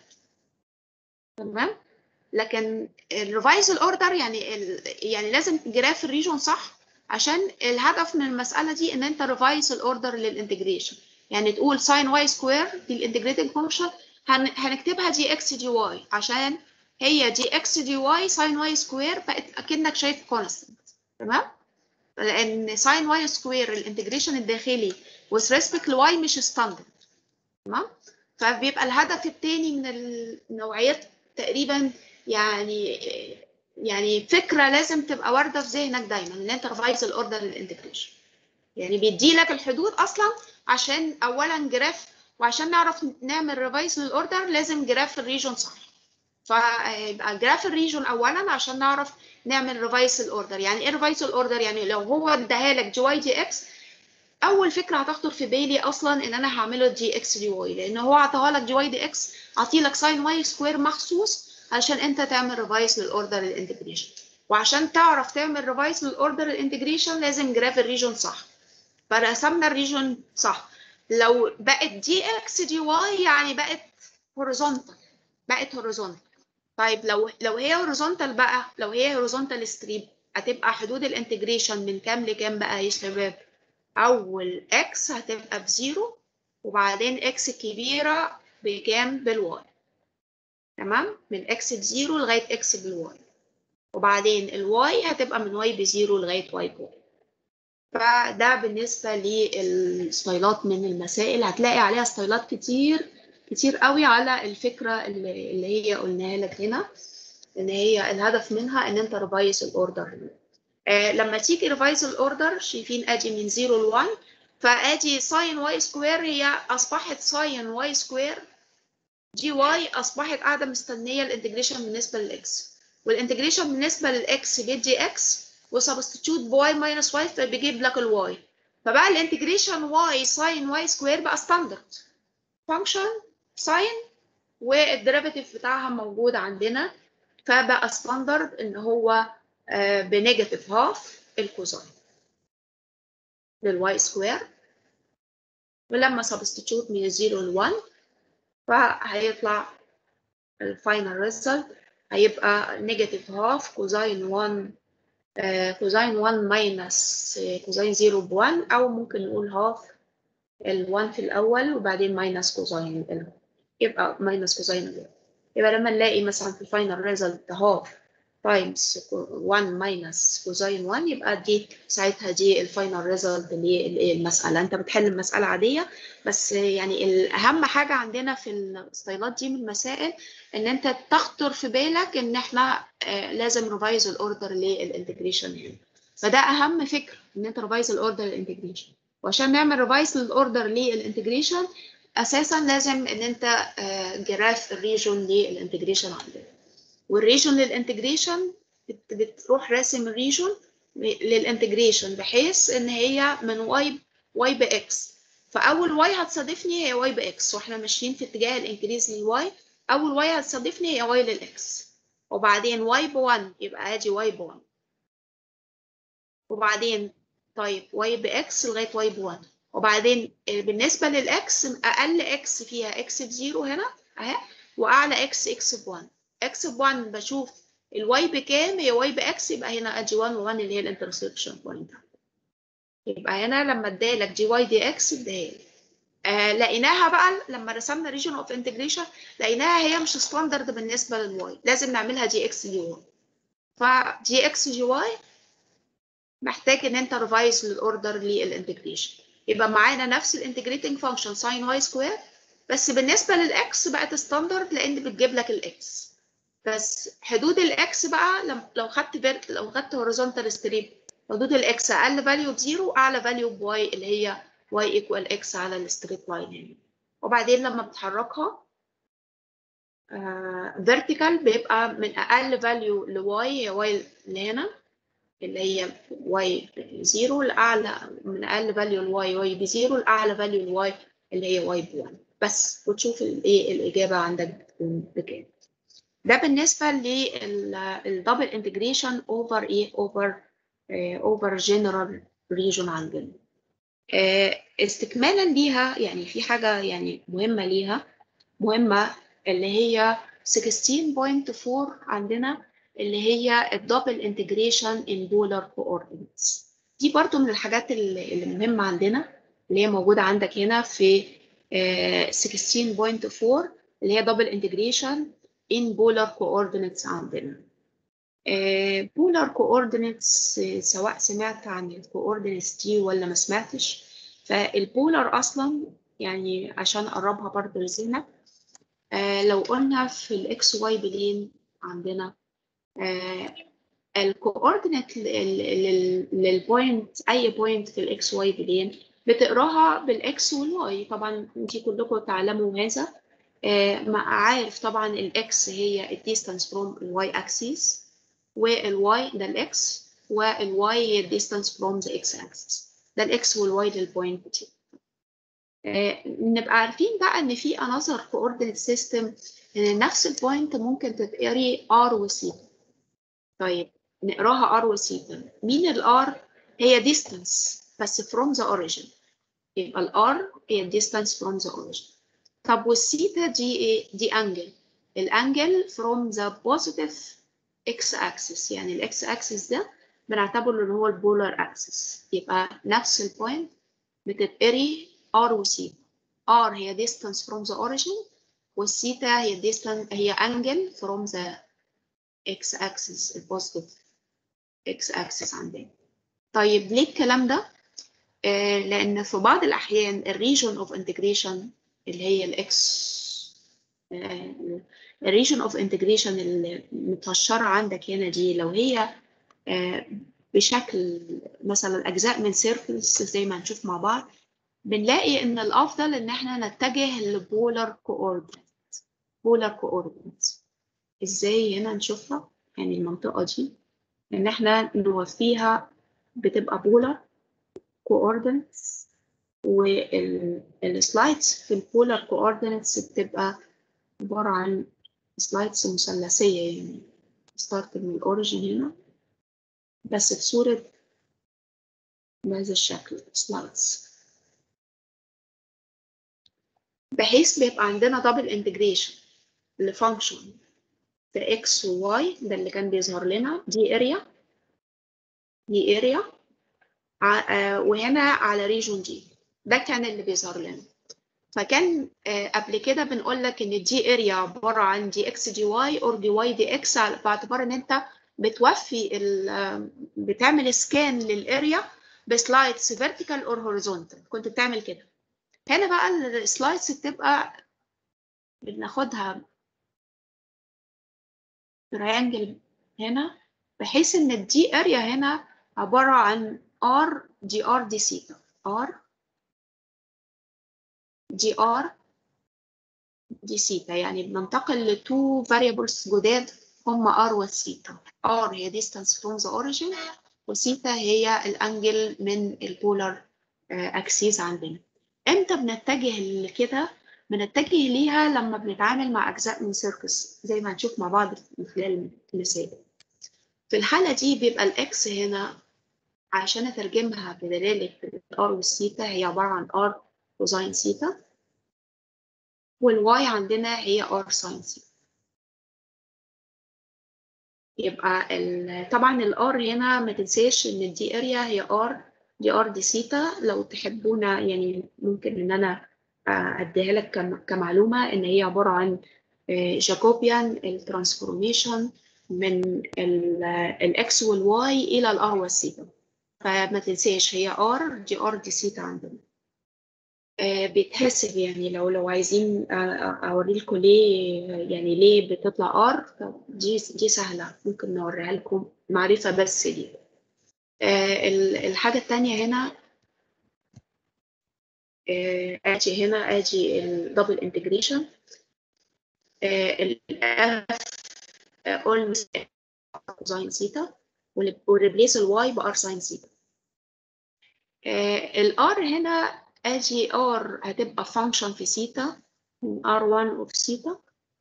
تمام لكن الريفايز الاوردر يعني ال... يعني لازم جراف الريجون صح عشان الهدف من المساله دي ان انت ريفايز الاوردر للانتجريشن يعني تقول ساين واي سكوير دي الانتجريتنج فانكشن هن... هنكتبها دي اكس دي واي عشان هي دي اكس دي واي ساين واي سكوير بقت اكنك شايف كونستنت تمام لان ساين واي سكوير الانتجريشن الداخلي with respect لواي مش ستاندرد تمام فبيبقى الهدف التاني من النوعيات تقريبا يعني يعني فكره لازم تبقى وارده في ذهنك دايما ان انت ريفايز الاوردر للانتجريشن يعني بيدي لك الحدود اصلا عشان اولا جراف وعشان نعرف نعمل ريفايز للاوردر لازم جراف الريجون صح فيبقى جراف الريجون اولا عشان نعرف نعمل ريفايز الاوردر يعني ايه ريفايز الاوردر يعني لو هو اداها لك جي واي دي اكس اول فكره هتخطر في بالي اصلا ان انا هعمله دي اكس دي واي لان هو عطاها لك جي واي دي اكس عطيلك ساين واي سكوير مخصوص عشان انت تعمل ريفايز للاوردر الانتجريشن وعشان تعرف تعمل ريفايز للاوردر الانتجريشن لازم جراف الريجون صح فرسمنا الريجون صح لو بقت دي اكس دي واي يعني بقت هوريزونتال بقت هوريزونتال طيب لو لو هي هوريزونتال بقى لو هي هوريزونتال ستريب هتبقى حدود الانتجريشن من كام لكام بقى يا شباب اول اكس هتبقى بزيرو وبعدين اكس الكبيره بكام بالواي تمام من اكس بزيرو لغايه اكس بالواي وبعدين الواي هتبقى من واي بزيرو لغايه واي بواي فده بالنسبه للستايلات من المسائل هتلاقي عليها ستايلات كتير كتير قوي على الفكره اللي, اللي هي قلناها لك هنا ان هي الهدف منها ان انت ريفايز الاوردر آه لما تيجي ريفايز الاوردر شايفين ادي من 0 ل 1 فادي ساين واي سكوير هي اصبحت ساين واي سكوير جي واي اصبحت قاعده مستنيه الانتجريشن بالنسبه للاكس والانتجريشن بالنسبه للاكس بيدي اكس وسبستيتيوت بواي ماينس واي فبيجيب لك الواي فبقى الانتجريشن واي ساين واي سكوير بقى ستاندرد فانكشن ساين والديريفاتيف بتاعها موجود عندنا فبقى ستاندرد ان هو بنيجاتيف هاف الكوزاين للواي سكوير ولما سبستيتيوت من 0 ل 1 فهيطلع الفاينل ريزلت هيبقى نيجاتيف هاف كوزاين 1 كوزاين 1 ماينس كوزاين 0 ب 1 او ممكن نقول هاف ال 1 في الاول وبعدين ماينس كوزاين ال يبقى ماينس كوزاين ال يبقى لما نلاقي مثلا في الفاينل ريزلت هاف تايمز 1 ماينس كوزاين 1 يبقى دي ساعتها دي الفاينل ريزلت للمساله انت بتحل المساله عاديه بس يعني الاهم حاجه عندنا في الستايلات دي من المسائل ان انت تخطر في بالك ان احنا آه لازم ريفايز الاوردر للانتجريشن هنا فده اهم فكره ان انت ريفايز الاوردر للانتجريشن وعشان نعمل ريفايز للاوردر للانتجريشن اساسا لازم ان انت آه جراف الريجون للانتجريشن عندنا والريجون للانتجريشن بت- بتروح راسم الريجون للانتجريشن بحيث ان هي من واي واي باكس فاول واي هتصادفني هي واي باكس واحنا ماشيين في اتجاه الانكريز للواي اول واي هتصادفني هي واي للاكس وبعدين واي ب1 يبقى ادي واي ب1 وبعدين طيب واي باكس لغايه واي ب1 وبعدين آه، بالنسبه للاكس اقل اكس فيها اكس بزيرو هنا اهي واعلى اكس اكس ب1 اكس ب1 بشوف الواي بكام هي واي باكس يبقى هنا ادي 1 و1 اللي هي الانترسكشن بوينت يبقى هنا لما ادالك دي واي دي اكس اديها لي. آه لقيناها بقى لما رسمنا ريجن اوف انتجريشن لقيناها هي مش ستاندرد بالنسبه للواي لازم نعملها دي اكس دي واي فدي اكس دي واي محتاج ان انت ريفايز للاوردر للانتجريشن يبقى معانا نفس الانتجريتنج فانكشن ساين واي سكوير بس بالنسبه للاكس بقت ستاندرد لان بتجيب لك الاكس بس حدود الاكس بقى لم- لو خدت فيرت لو خدت هوريزونتال ستريب حدود الاكس اقل فاليو بزيرو اعلى فاليو بواي اللي هي واي ايكوال اكس على الستريت لاين هنا وبعدين لما بتحركها فيرتيكال بيبقى من اقل فاليو لواي هي واي اللي هنا اللي هي واي زيرو لاعلى من اقل فاليو لواي واي بزيرو لاعلى فاليو لواي اللي هي واي ب1 بس وتشوف الايه الاجابه عندك بتكون بكام ده بالنسبه للدبل انتجريشن اوفر ايه اوفر اوفر جنرال ريجون عندنا آه، استكمالا ليها يعني في حاجه يعني مهمه ليها مهمه اللي هي 16.4 عندنا اللي هي الدبل انتجريشن ان بولار coordinates دي برضو من الحاجات اللي اللي مهمه عندنا اللي هي موجوده عندك هنا في آه، 16.4 اللي هي دبل انتجريشن in polar coordinates عندنا آه، polar coordinates آه، سواء سمعت عن ال coordinates دي ولا ما سمعتش فالبولار أصلا يعني عشان أقربها برضه لذهنك آه، لو قلنا في الاكس واي بلين عندنا الكوردينيت للبوينت اي بوينت في الاكس واي بلين بتقراها بالاكس والواي طبعا انتي كلكم تعلموا هذا آه، مع عارف طبعا الاكس هي الديستانس فروم الواي اكسيس والواي ده الاكس والواي هي الديستانس فروم ذا اكس اكسس ده الاكس والواي للبوينت دي آه، نبقى عارفين بقى ان في another coordinate system ان نفس البوينت ممكن تتقري r وثيتا طيب نقراها r وثيتا مين الار هي distance بس from the origin يبقى الار هي distance from the origin طب والثيتا دي ايه دي انجل الانجل from the positive x axis يعني الاكس axis ده بنعتبره اللي هو البولار axis يبقى نفس البوينت بتتقري r وثيتا r هي distance from the origin والثيتا هي distance هي angle from the x axis البوزيتيف x axis عندنا طيب ليه الكلام ده؟ آه لأن في بعض الأحيان الريجون اوف انتجريشن اللي هي الاكس الريجون اوف انتجريشن اللي متهشرة عندك هنا دي لو هي آه بشكل مثلا أجزاء من سيركلز زي ما هنشوف مع بعض بنلاقي ان الافضل ان احنا نتجه لبولار كوردينيت بولار كوردينيت ازاي هنا نشوفها يعني المنطقه دي ان احنا نوفيها بتبقى بولار كوردينيتس والسلايدز في البولار كوردينيتس بتبقى عباره عن سلايدز مثلثيه يعني ستارت من الاوريجين هنا بس في صوره بهذا الشكل سلايدز بحيث بيبقى عندنا دبل انتجريشن لفانكشن في اكس وواي ده اللي كان بيظهر لنا دي اريا دي اريا وهنا على ريجون دي ده كان اللي بيظهر لنا فكان آه، قبل كده بنقول لك ان دي اريا عباره عن دي اكس دي واي اور دي واي دي اكس باعتبار ان انت بتوفي ال- آه، بتعمل سكان للاريا بسلايدز فيرتيكال اور هوريزونتال كنت بتعمل كده هنا بقى السلايدز بتبقى بناخدها تريانجل هنا بحيث ان الدي اريا هنا عبارة عن ار دي ار دي سيتا ار دي ار دي سيتا يعني بننتقل لتو variables جداد هما R والثيتا R هي distance from the origin وثيتا هي الانجل من البولار اكسيس عندنا امتى بنتجه لكده بنتجه ليها لما بنتعامل مع اجزاء من سيركس زي ما هنشوف مع بعض من خلال المثال في الحالة دي بيبقى الاكس هنا عشان اترجمها بدلالة الار والثيتا هي عبارة عن ار كوزين ثيتا والواي عندنا هي ار ساين ثيتا يبقى ال... طبعا الار هنا ما تنساش ان الدي اريا هي ار دي ار دي سيتا لو تحبونا يعني ممكن ان انا اديها لك كم... كمعلومه ان هي عباره عن جاكوبيان الترانسفورميشن من الاكس والواي الى الار والثيتا فما تنساش هي ار دي ار دي سيتا عندنا بيتحسب يعني لو لو عايزين اوري لكم ليه يعني ليه بتطلع ار دي دي سهله ممكن نوريها لكم معرفه بس دي الحاجه الثانيه هنا اجي هنا اجي الدبل انتجريشن الاف قلنا كوزين ثيتا وريبليس الواي بار ساين ثيتا الار هنا اجي ار هتبقى فانكشن في سيتا من r1 of سيتا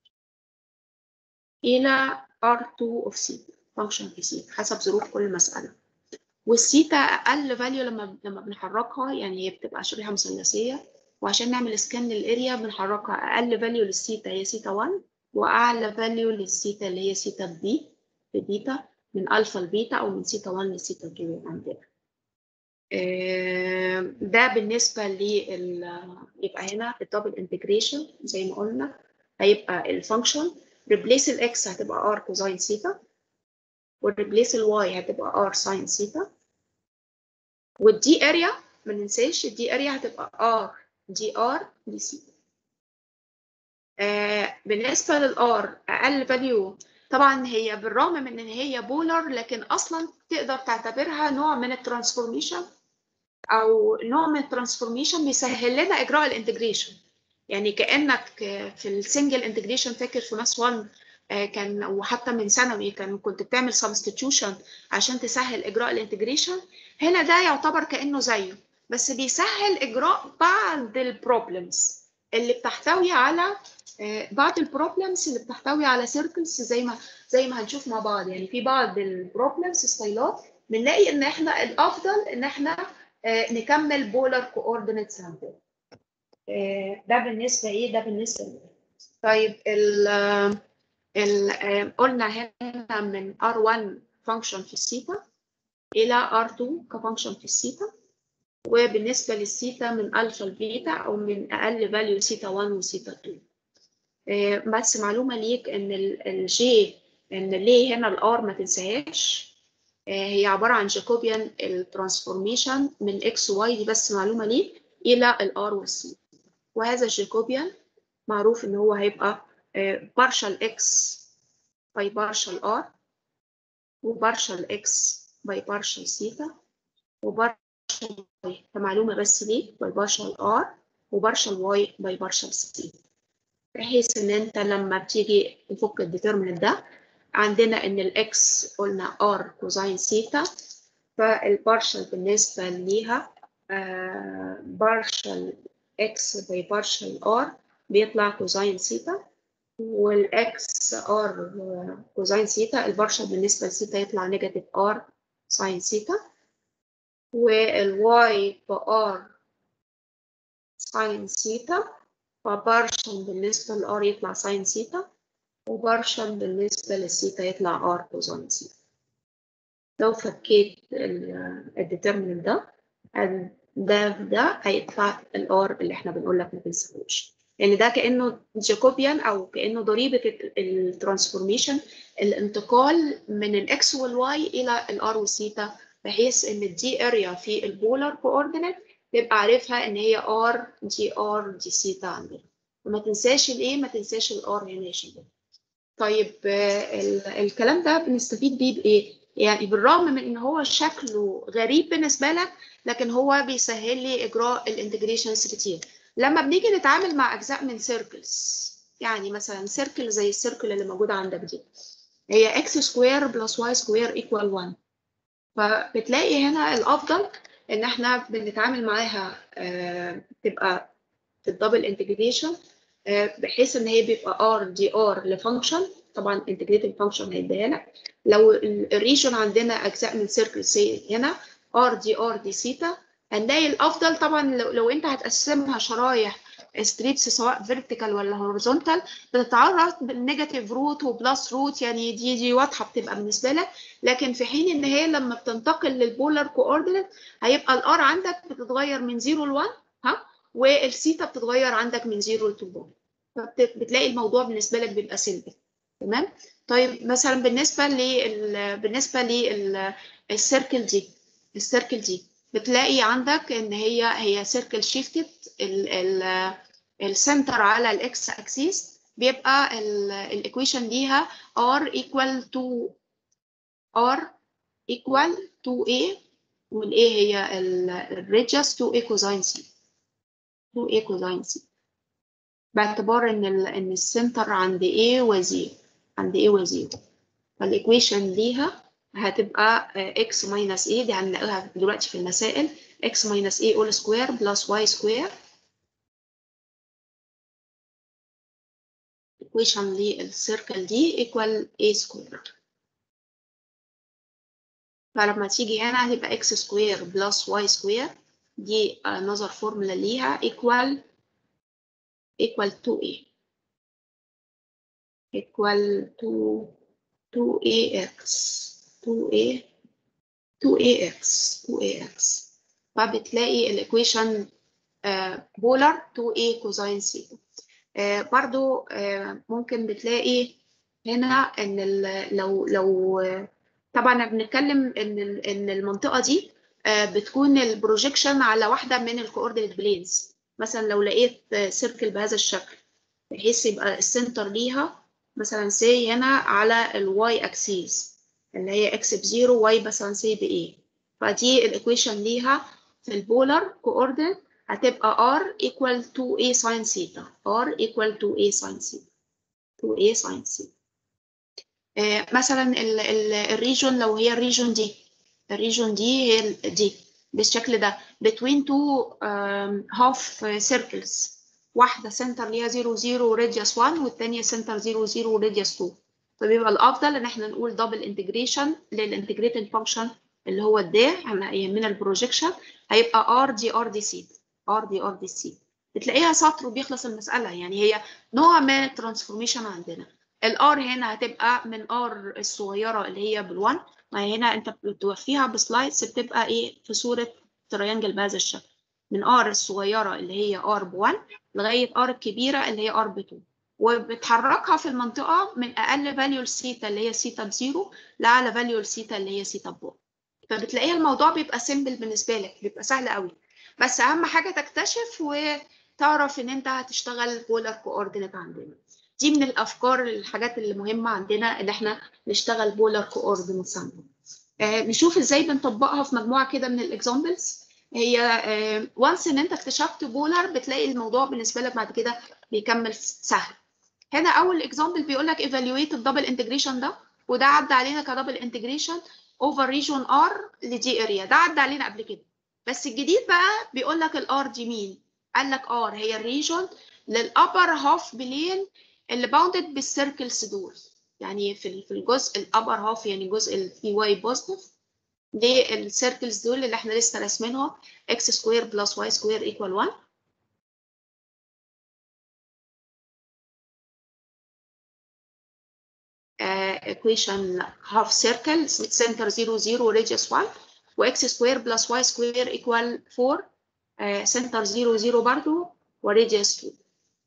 الى r2 of سيتا فانكشن في سيتا حسب ظروف كل مسألة والسيتا اقل فاليو لما لما بنحركها يعني هي بتبقى شريحة مثلثية وعشان نعمل سكان للاريا بنحركها اقل فاليو للسيتا هي سيتا 1 واعلى فاليو للسيتا اللي هي سيتا بي بيتا من الفا لبيتا او من سيتا 1 لسيتا 2 عندنا ده بالنسبة لل يبقى هنا الدبل انتجريشن زي ما قلنا هيبقى الفانكشن ريبليس الاكس هتبقى ار كوزين ثيتا وريبليس الواي هتبقى ار ساين ثيتا والدي اريا ما ننساش الدي اريا هتبقى ار دي ار دي ثيتا بالنسبة للار اقل فاليو طبعا هي بالرغم من ان هي بولر لكن اصلا تقدر تعتبرها نوع من الترانسفورميشن او نوع من الترانسفورميشن بيسهل لنا اجراء الانتجريشن يعني كانك في السنجل انتجريشن فاكر في ماس 1 كان وحتى من ثانوي كان كنت بتعمل سبستيتيوشن عشان تسهل اجراء الانتجريشن هنا ده يعتبر كانه زيه بس بيسهل اجراء بعض البروبلمز اللي بتحتوي على بعض البروبلمز اللي بتحتوي على سيركلز زي ما زي ما هنشوف مع بعض يعني في بعض البروبلمز ستايلات بنلاقي ان احنا الافضل ان احنا نكمل بولر كوردينيتس عندنا ده بالنسبه ايه ده بالنسبه لي. طيب ال ال قلنا هنا من R1 فانكشن في الثيتا الى R2 كفانكشن في الثيتا وبالنسبه للثيتا من الفا لبيتا او من اقل فاليو ثيتا 1 وثيتا 2 بس معلومه ليك ان الجي ان ليه هنا الار ما تنساهاش هي عباره عن جاكوبيان الترانسفورميشن من اكس واي دي بس معلومه ليك الى الار والسي وهذا الجاكوبيان معروف ان هو هيبقى بارشال اكس باي بارشال ار وبارشال اكس باي بارشال ثيتا وبارشال واي كمعلومه بس ليك باي بارشال ار وبارشال واي باي بارشال ثيتا بحيث ان انت لما بتيجي تفك الديترمنت ده عندنا ان الاكس قلنا ار كوزين ثيتا فالبارشل بالنسبه ليها بارشل اكس باي بارشل ار بيطلع كوزين ثيتا والاكس ار كوزين ثيتا البارشل بالنسبه لثيتا يطلع نيجاتيف ار ساين ثيتا والواي بار ساين ثيتا فبارشل بالنسبه للار يطلع ساين ثيتا وبارشل بالنسبة للثيتا يطلع ار كوزين ثيتا لو فكيت الديترمنت ده ده ده هيطلع الار اللي احنا بنقول لك ما تنساهوش لان ده كانه جاكوبيان او كانه ضريبه الترانسفورميشن الانتقال من الاكس والواي الى الار والثيتا بحيث ان الدي اريا في البولار كوردينيت تبقى عارفها ان هي ار دي ار دي ثيتا عندنا وما تنساش الايه ما تنساش الار هنا يا شباب طيب الكلام ده بنستفيد بيه بايه يعني بالرغم من ان هو شكله غريب بالنسبه لك لكن هو بيسهل لي اجراء الانتجريشن كتير لما بنيجي نتعامل مع اجزاء من سيركلز يعني مثلا سيركل زي السيركل اللي موجوده عندك دي هي x سكوير بلس y سكوير equal 1 فبتلاقي هنا الافضل ان احنا بنتعامل معاها آه، تبقى في الدبل انتجريشن بحيث ان هي بيبقى ار دي ار لفانكشن طبعا انتجريتنج فانكشن هيديها لك لو الريجن عندنا اجزاء من سيركل سي هنا ار دي ار دي سيتا هنلاقي الافضل طبعا لو, لو انت هتقسمها شرايح ستريبس سواء فيرتيكال ولا هوريزونتال بتتعرض بالنيجاتيف روت وبلس روت يعني دي دي واضحه بتبقى بالنسبه لك لكن في حين ان هي لما بتنتقل للبولار كوردينيت هيبقى الار عندك بتتغير من 0 ل 1 ها والثيتا بتتغير عندك من 0 ل 2 فبتلاقي الموضوع بالنسبه لك بيبقى سيمبل تمام طيب مثلا بالنسبه لل بالنسبه للسيركل دي السيركل دي بتلاقي عندك ان هي هي سيركل شيفتد السنتر على الاكس اكسيس بيبقى الايكويشن ليها r equal to r equal to a والايه هي الريديوس 2 a cosine c 2 a cosine c باعتبار ان ال ان السنتر عند a و 0 عند a و 0 فالايكويشن ليها هتبقى x minus a دي هنلاقيها دلوقتي في المسائل x minus a all square plus y square equation للسيركل دي equal a square فلما تيجي هنا هتبقى x square plus y square دي another formula ليها equal equal to a equal to 2ax 2a 2ax 2ax فبتلاقي الايكويشن بولار 2a كوزين سيتا برضو آه، ممكن بتلاقي هنا ان ال- لو لو طبعا بنتكلم ان ال- ان المنطقه دي آه، بتكون البروجيكشن على واحده من الكوردينيت بلينز مثلا لو لقيت سيركل بهذا الشكل بحيث يبقى السنتر ليها مثلا سي هنا على الواي اكسيس اللي هي اكس بزيرو واي مثلا سي بايه فدي الايكويشن ليها في البولار كوردينيت هتبقى r equal to a sin theta r equal to a sin theta to a sin theta آه، مثلا ال- ال- الريجون لو هي الريجون دي الريجون دي هي ال- دي بالشكل ده between two um, half circles واحدة سنتر ليها 0 0 radius 1 والتانية سنتر 0 0 radius 2 فبيبقى الأفضل إن احنا نقول double integration للintegrated function اللي هو ده يهمنا البروجيكشن هيبقى r دي r دي سيتا r دي r دي سي بتلاقيها سطر وبيخلص المسألة يعني هي نوع من الترانسفورميشن عندنا الار هنا هتبقى من ار الصغيرة اللي هي بالوان ما هي هنا انت بتوفيها بسلايدز بتبقى ايه في صورة تريانجل بهذا الشكل من ار الصغيرة اللي هي ار ب1 لغاية ار الكبيرة اللي هي ار ب2 وبتحركها في المنطقة من أقل فاليو لسيتا اللي هي سيتا بزيرو لأعلى فاليو لسيتا اللي هي سيتا ب1 فبتلاقيها الموضوع بيبقى سيمبل بالنسبة لك بيبقى سهل قوي بس أهم حاجة تكتشف وتعرف إن أنت هتشتغل بولار كوردينيت عندنا دي من الأفكار الحاجات اللي مهمة عندنا إن إحنا نشتغل بولار كوردينيت سامبل آه نشوف إزاي بنطبقها في مجموعة كده من الإكزامبلز هي وانس ان انت اكتشفت بولار بتلاقي الموضوع بالنسبه لك بعد كده بيكمل سهل هنا اول اكزامبل بيقول لك ايفالويت الدبل انتجريشن ده وده عدى علينا كدبل انتجريشن اوفر ريجون ار لدي اريا ده عدى علينا قبل كده بس الجديد بقى بيقول لك الار دي مين قال لك ار هي الريجون للابر هاف بلين اللي باوندد بالسيركلز دول يعني في في الجزء الابر هاف يعني جزء البي واي بوزيتيف للسيركلز دول اللي احنا لسه راسمينهم اكس سكوير بلس واي سكوير ايكوال 1 equation half circle center 0 0 radius 1 و x square plus y square equal 4 uh, center 0 0 برضو و radius 2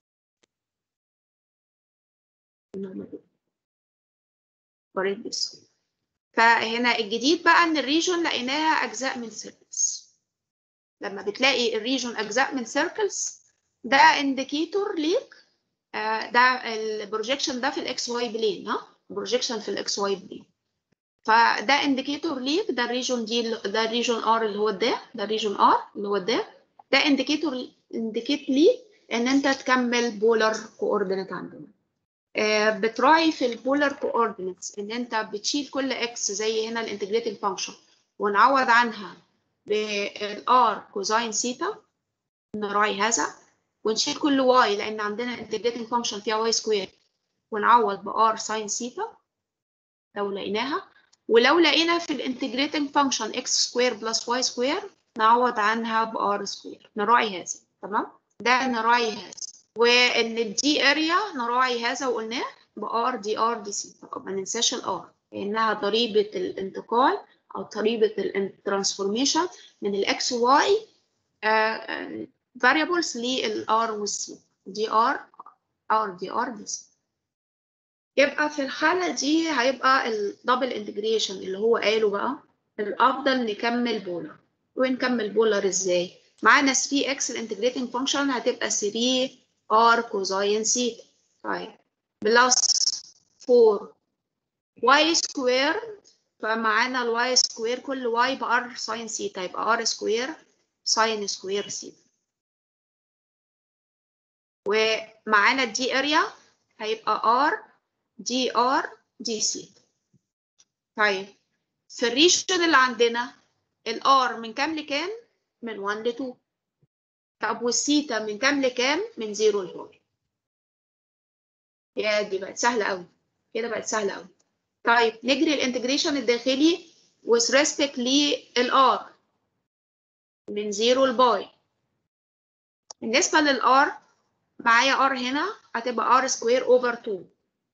و radius 2 فهنا الجديد بقى ان الريجون لقيناها اجزاء من سيركلز لما بتلاقي الريجون اجزاء من سيركلز ده انديكيتور ليك آه، ده البروجيكشن ده في الاكس واي بلين ها بروجيكشن في الاكس واي بلين فده انديكيتور ليك ده الريجون دي ده الريجون ار اللي هو ده ده الريجون ار اللي هو ده ده انديكيتور انديكيت لي ان انت تكمل بولار كوردينيت عندنا آه، بتراعي في البولار كوردينتس ان انت بتشيل كل اكس زي هنا الانتجريتنج فانكشن ونعوض عنها بالار كوزاين سيتا نراعي هذا ونشيل كل واي لان عندنا انتجريتنج فانكشن فيها واي سكوير ونعوض بار ساين سيتا لو لقيناها ولو لقينا في الانتجريتنج فانكشن اكس سكوير بلس واي سكوير نعوض عنها بار سكوير نراعي هذا تمام ده نراعي هذا وان الدي اريا نراعي هذا وقلناه بار دي ار دي سي ما ننساش الار لانها ضريبه الانتقال او ضريبه الترانسفورميشن من الاكس واي variables للار والسي دي ار ار دي ار دي سي يبقى في الحالة دي هيبقى الدبل انتجريشن اللي هو قاله بقى الأفضل نكمل بولر ونكمل بولر ازاي؟ معانا 3 اكس الانتجريتنج فانكشن هتبقى 3 ار كوزاين سيتا طيب بلس 4 واي سكوير فمعانا الواي سكوير كل واي بار ساين سيتا يبقى ار سكوير ساين سكوير سيتا ومعانا الدي اريا هيبقى ار دي ار دي سي طيب في الريجن اللي عندنا الار من كام لكام من 1 ل 2 طب والسيتا من كام لكام من 0 ل 4 يا دي بقت سهله قوي كده بقت سهله قوي طيب نجري الانتجريشن الداخلي with respect للار من 0 لباي بالنسبه للار معايا ار هنا هتبقى ار سكوير اوفر 2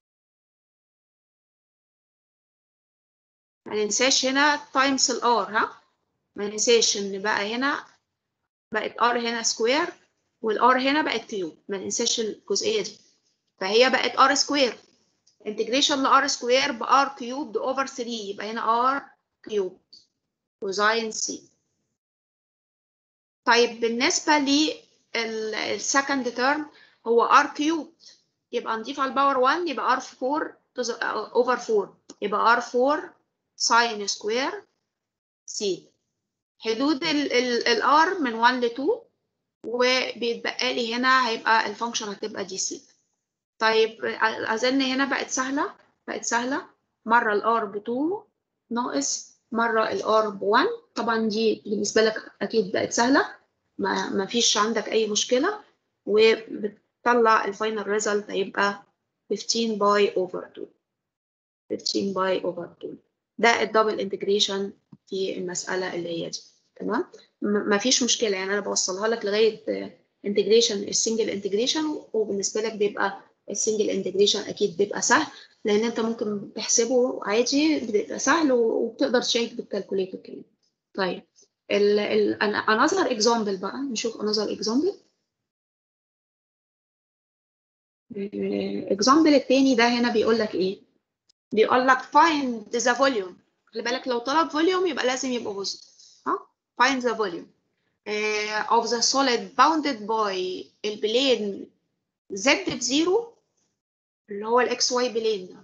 ما ننساش هنا تايمز الار ها ما ننساش ان بقى هنا بقت ار هنا سكوير والار هنا بقت كيوب ما ننساش الجزئيه دي فهي بقت ار سكوير انتجريشن لار سكوير بار كيوب اوفر 3 يبقى هنا ار كيوب كوزاين سي طيب بالنسبه للسكند تيرم هو ار كيوب يبقى نضيف على الباور 1 يبقى ار 4 اوفر 4 يبقى ار 4 ساين سكوير سي حدود الار من 1 ل 2 وبيتبقى لي هنا هيبقى الفانكشن هتبقى دي سي طيب اظن هنا بقت سهله بقت سهله مره الار ب 2 ناقص مره الار ب 1 طبعا دي بالنسبه لك اكيد بقت سهله ما ما فيش عندك اي مشكله وبتطلع الفاينل ريزلت هيبقى 15 باي اوفر 2 15 باي اوفر 2 ده الدبل انتجريشن في المساله اللي هي دي تمام ما فيش مشكله يعني انا بوصلها لك لغايه انتجريشن السنجل انتجريشن وبالنسبه لك بيبقى السنجل انتجريشن اكيد بيبقى سهل لان انت ممكن تحسبه عادي بيبقى سهل وبتقدر تشيك بالكالكوليتر كمان طيب ال ال another example بقى نشوف another example الاكزامبل التاني ده هنا بيقول لك ايه بيقول لك find the volume خلي بالك لو طلب volume يبقى لازم يبقى جزء ها find the volume uh, of the solid bounded by البلين z بزيرو اللي هو الاكس واي بلين ده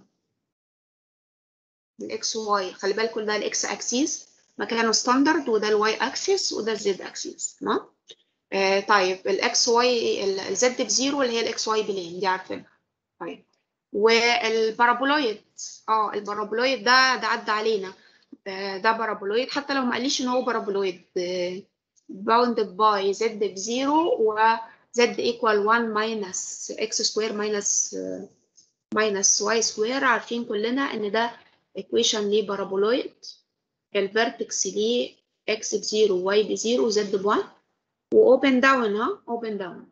الاكس واي خلي بالكم ده الاكس اكسيس مكانه ستاندرد وده الواي اكسيس وده الزد اكسيس تمام آه طيب الاكس واي الزد بزيرو اللي هي الاكس واي بلين دي عارفينها طيب والبارابولويد اه البارابولويد ده ده عدى علينا آه ده بارابولويد حتى لو ما قاليش ان هو بارابولويد باوندد باي زد بزيرو و زد ايكوال 1 ماينس اكس سكوير ماينس ماينس واي سكوير عارفين كلنا ان ده ايكويشن لبارابولويد الفيرتكس ليه اكس بزيرو واي بزيرو زد بوان واوبن داون ها اوبن داون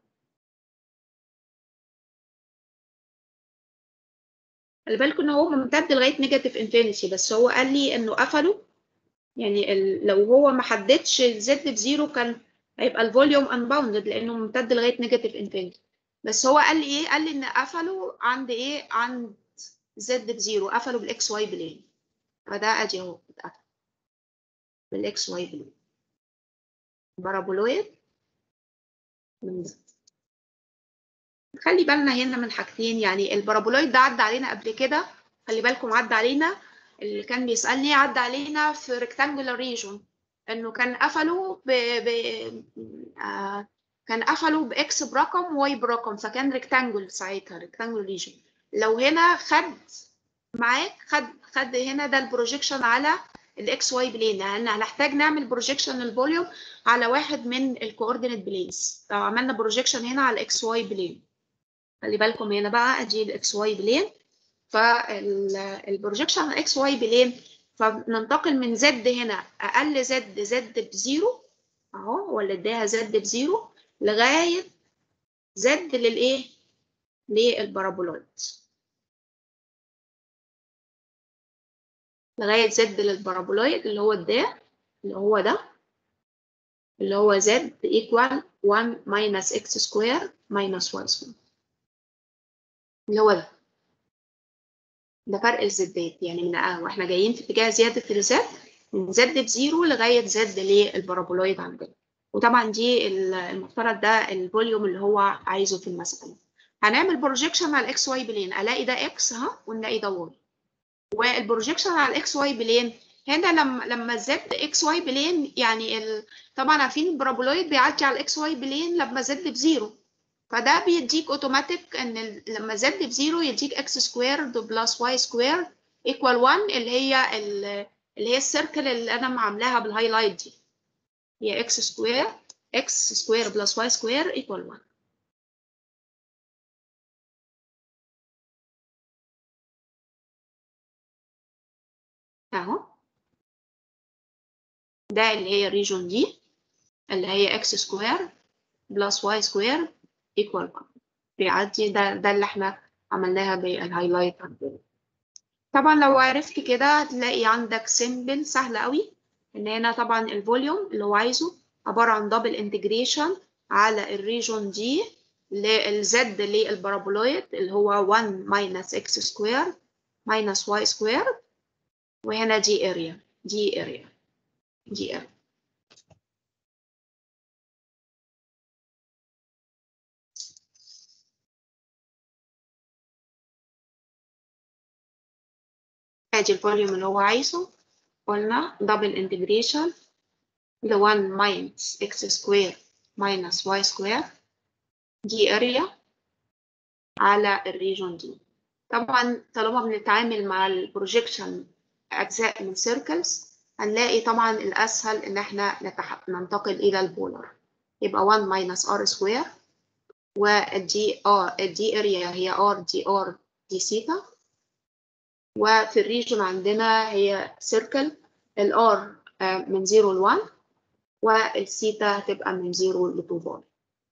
خلي بالكم ان هو ممتد لغايه نيجاتيف انفينيتي بس هو قال لي انه قفله يعني ال... لو هو ما حددش الزد بزيرو كان هيبقى الفوليوم انباوندد لانه ممتد لغايه نيجاتيف انفينيتي بس هو قال لي ايه قال لي ان قفله عند ايه عند زد بزيرو قفله بالاكس واي بلين فده ادي اهو اتقفل بالاكس واي بلين بارابولويد من ده خلي بالنا هنا من حاجتين يعني البارابولويد ده عدى علينا قبل كده خلي بالكم عدى علينا اللي كان بيسألني عدى علينا في rectangular region انه كان قفلوا ب... ب... آه... كان قفلوا باكس برقم واي برقم فكان ريكتانجل ساعتها ريكتانجل ريجن لو هنا خد معاك خد خد هنا ده البروجيكشن على الاكس واي بلين لان هنحتاج نعمل بروجيكشن الفوليوم على واحد من الكوردينيت بلينز لو عملنا بروجيكشن هنا على الاكس واي بلين خلي بالكم هنا بقى ادي الاكس واي بلين فالبروجيكشن على الاكس واي بلين فننتقل من زد هنا اقل زد زد بزيرو اهو ولا اداها زد بزيرو لغايه زد للايه للبارابولويد لغايه زد للبارابولويد اللي هو ده اللي هو ده اللي هو زد ايكوال 1 ماينس اكس سكوير ماينس واي سكوير اللي هو ده ده فرق الزدات يعني من اه واحنا جايين في اتجاه زياده الزد من زد بزيرو لغايه زد للبارابولويد عندنا وطبعا دي المفترض ده الفوليوم اللي هو عايزه في المساله هنعمل بروجيكشن على الاكس واي بلين الاقي ده اكس اهو ونلاقي ده واي والبروجيكشن على الاكس واي بلين هنا لما لما زد اكس واي بلين يعني ال... طبعا عارفين البارابولويد بيعدي على الاكس واي بلين لما زد بزيرو فده بيديك اوتوماتيك ان ال... لما زد بزيرو يديك اكس سكوير بلس واي سكوير ايكوال 1 اللي هي ال... اللي هي السيركل اللي انا عاملاها بالهايلايت دي هي اكس سكوير اكس سكوير بلس واي سكوير ايكوال 1 اهو ده اللي هي الريجون دي اللي هي اكس سكوير بلس واي سكوير ايكوال 1 بيعدي ده ده اللي احنا عملناها بالهايلايت عندنا طبعا لو عرفت كده هتلاقي عندك سيمبل سهل قوي ان هنا طبعا الفوليوم اللي هو عايزه عباره عن دبل انتجريشن على الريجون دي للزد للبارابولويد اللي هو 1 ماينس اكس سكوير ماينس واي سكوير وهنا دي اريا دي اريا دي اريا ادي الفوليوم اللي هو عايزه قلنا دبل انتجريشن ل 1 ماينس اكس سكوير ماينس واي سكوير دي اريا على الريجون دي طبعا طالما بنتعامل مع البروجيكشن اجزاء من سيركلز هنلاقي طبعا الاسهل ان احنا نتح... ننتقل الى البولر يبقى 1 ماينس ار سكوير والدي ار الدي اريا هي ار دي ار دي سيتا وفي الريجون عندنا هي سيركل الار من 0 ل 1 والثيتا هتبقى من 0 ل 2 باي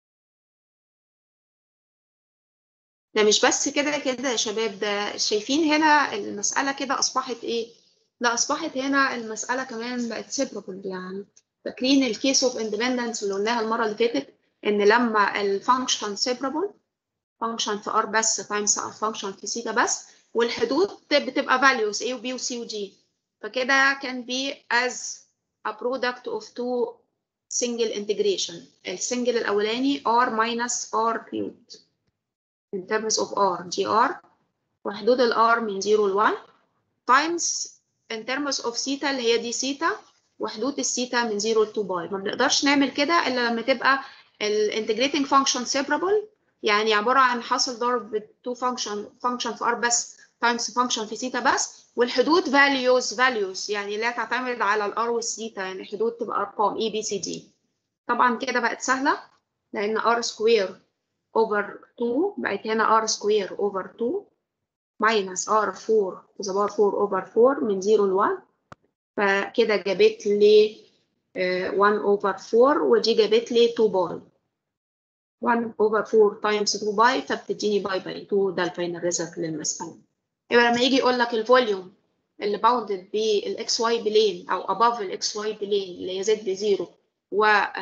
ده مش بس كده كده يا شباب ده شايفين هنا المسألة كده أصبحت إيه؟ لا أصبحت هنا المسألة كمان بقت سيبرابل يعني فاكرين الكيس اوف اندبندنس اللي قلناها المرة اللي فاتت إن لما الفانكشن سيبرابل فانكشن في ار بس تايمز فانكشن في سيتا بس والحدود بتبقى values A و B و C و G فكده can be as a product of two single integration السنجل الأولاني R minus R cubed in terms of R GR وحدود ال R من 0 ل 1 times in terms of theta اللي هي دي theta وحدود الثيتا من 0 ل 2 باي ما بنقدرش نعمل كده إلا لما تبقى ال integrating function separable يعني عبارة عن حاصل ضرب تو فانكشن فانكشن في ار بس تايمز فانكشن في سيتا بس والحدود values values يعني لا تعتمد على الار والثيتا يعني الحدود تبقى ارقام اي بي سي دي طبعا كده بقت سهلة لأن ار سكوير اوفر 2 بقت هنا ار سكوير اوفر 2 ماينس ار 4 to the power 4 اوفر 4 من 0 ل 1 فكده جابت لي 1 اوفر 4 ودي جابت لي 2 باي 1 over 4 times 2 باي فبتديني باي باي 2 ده الفاينل ريزلت للمسألة يبقى لما يجي يقول لك الفوليوم اللي باوندد بالاكس واي بلين او above الاكس واي بلين اللي هي زد بزيرو و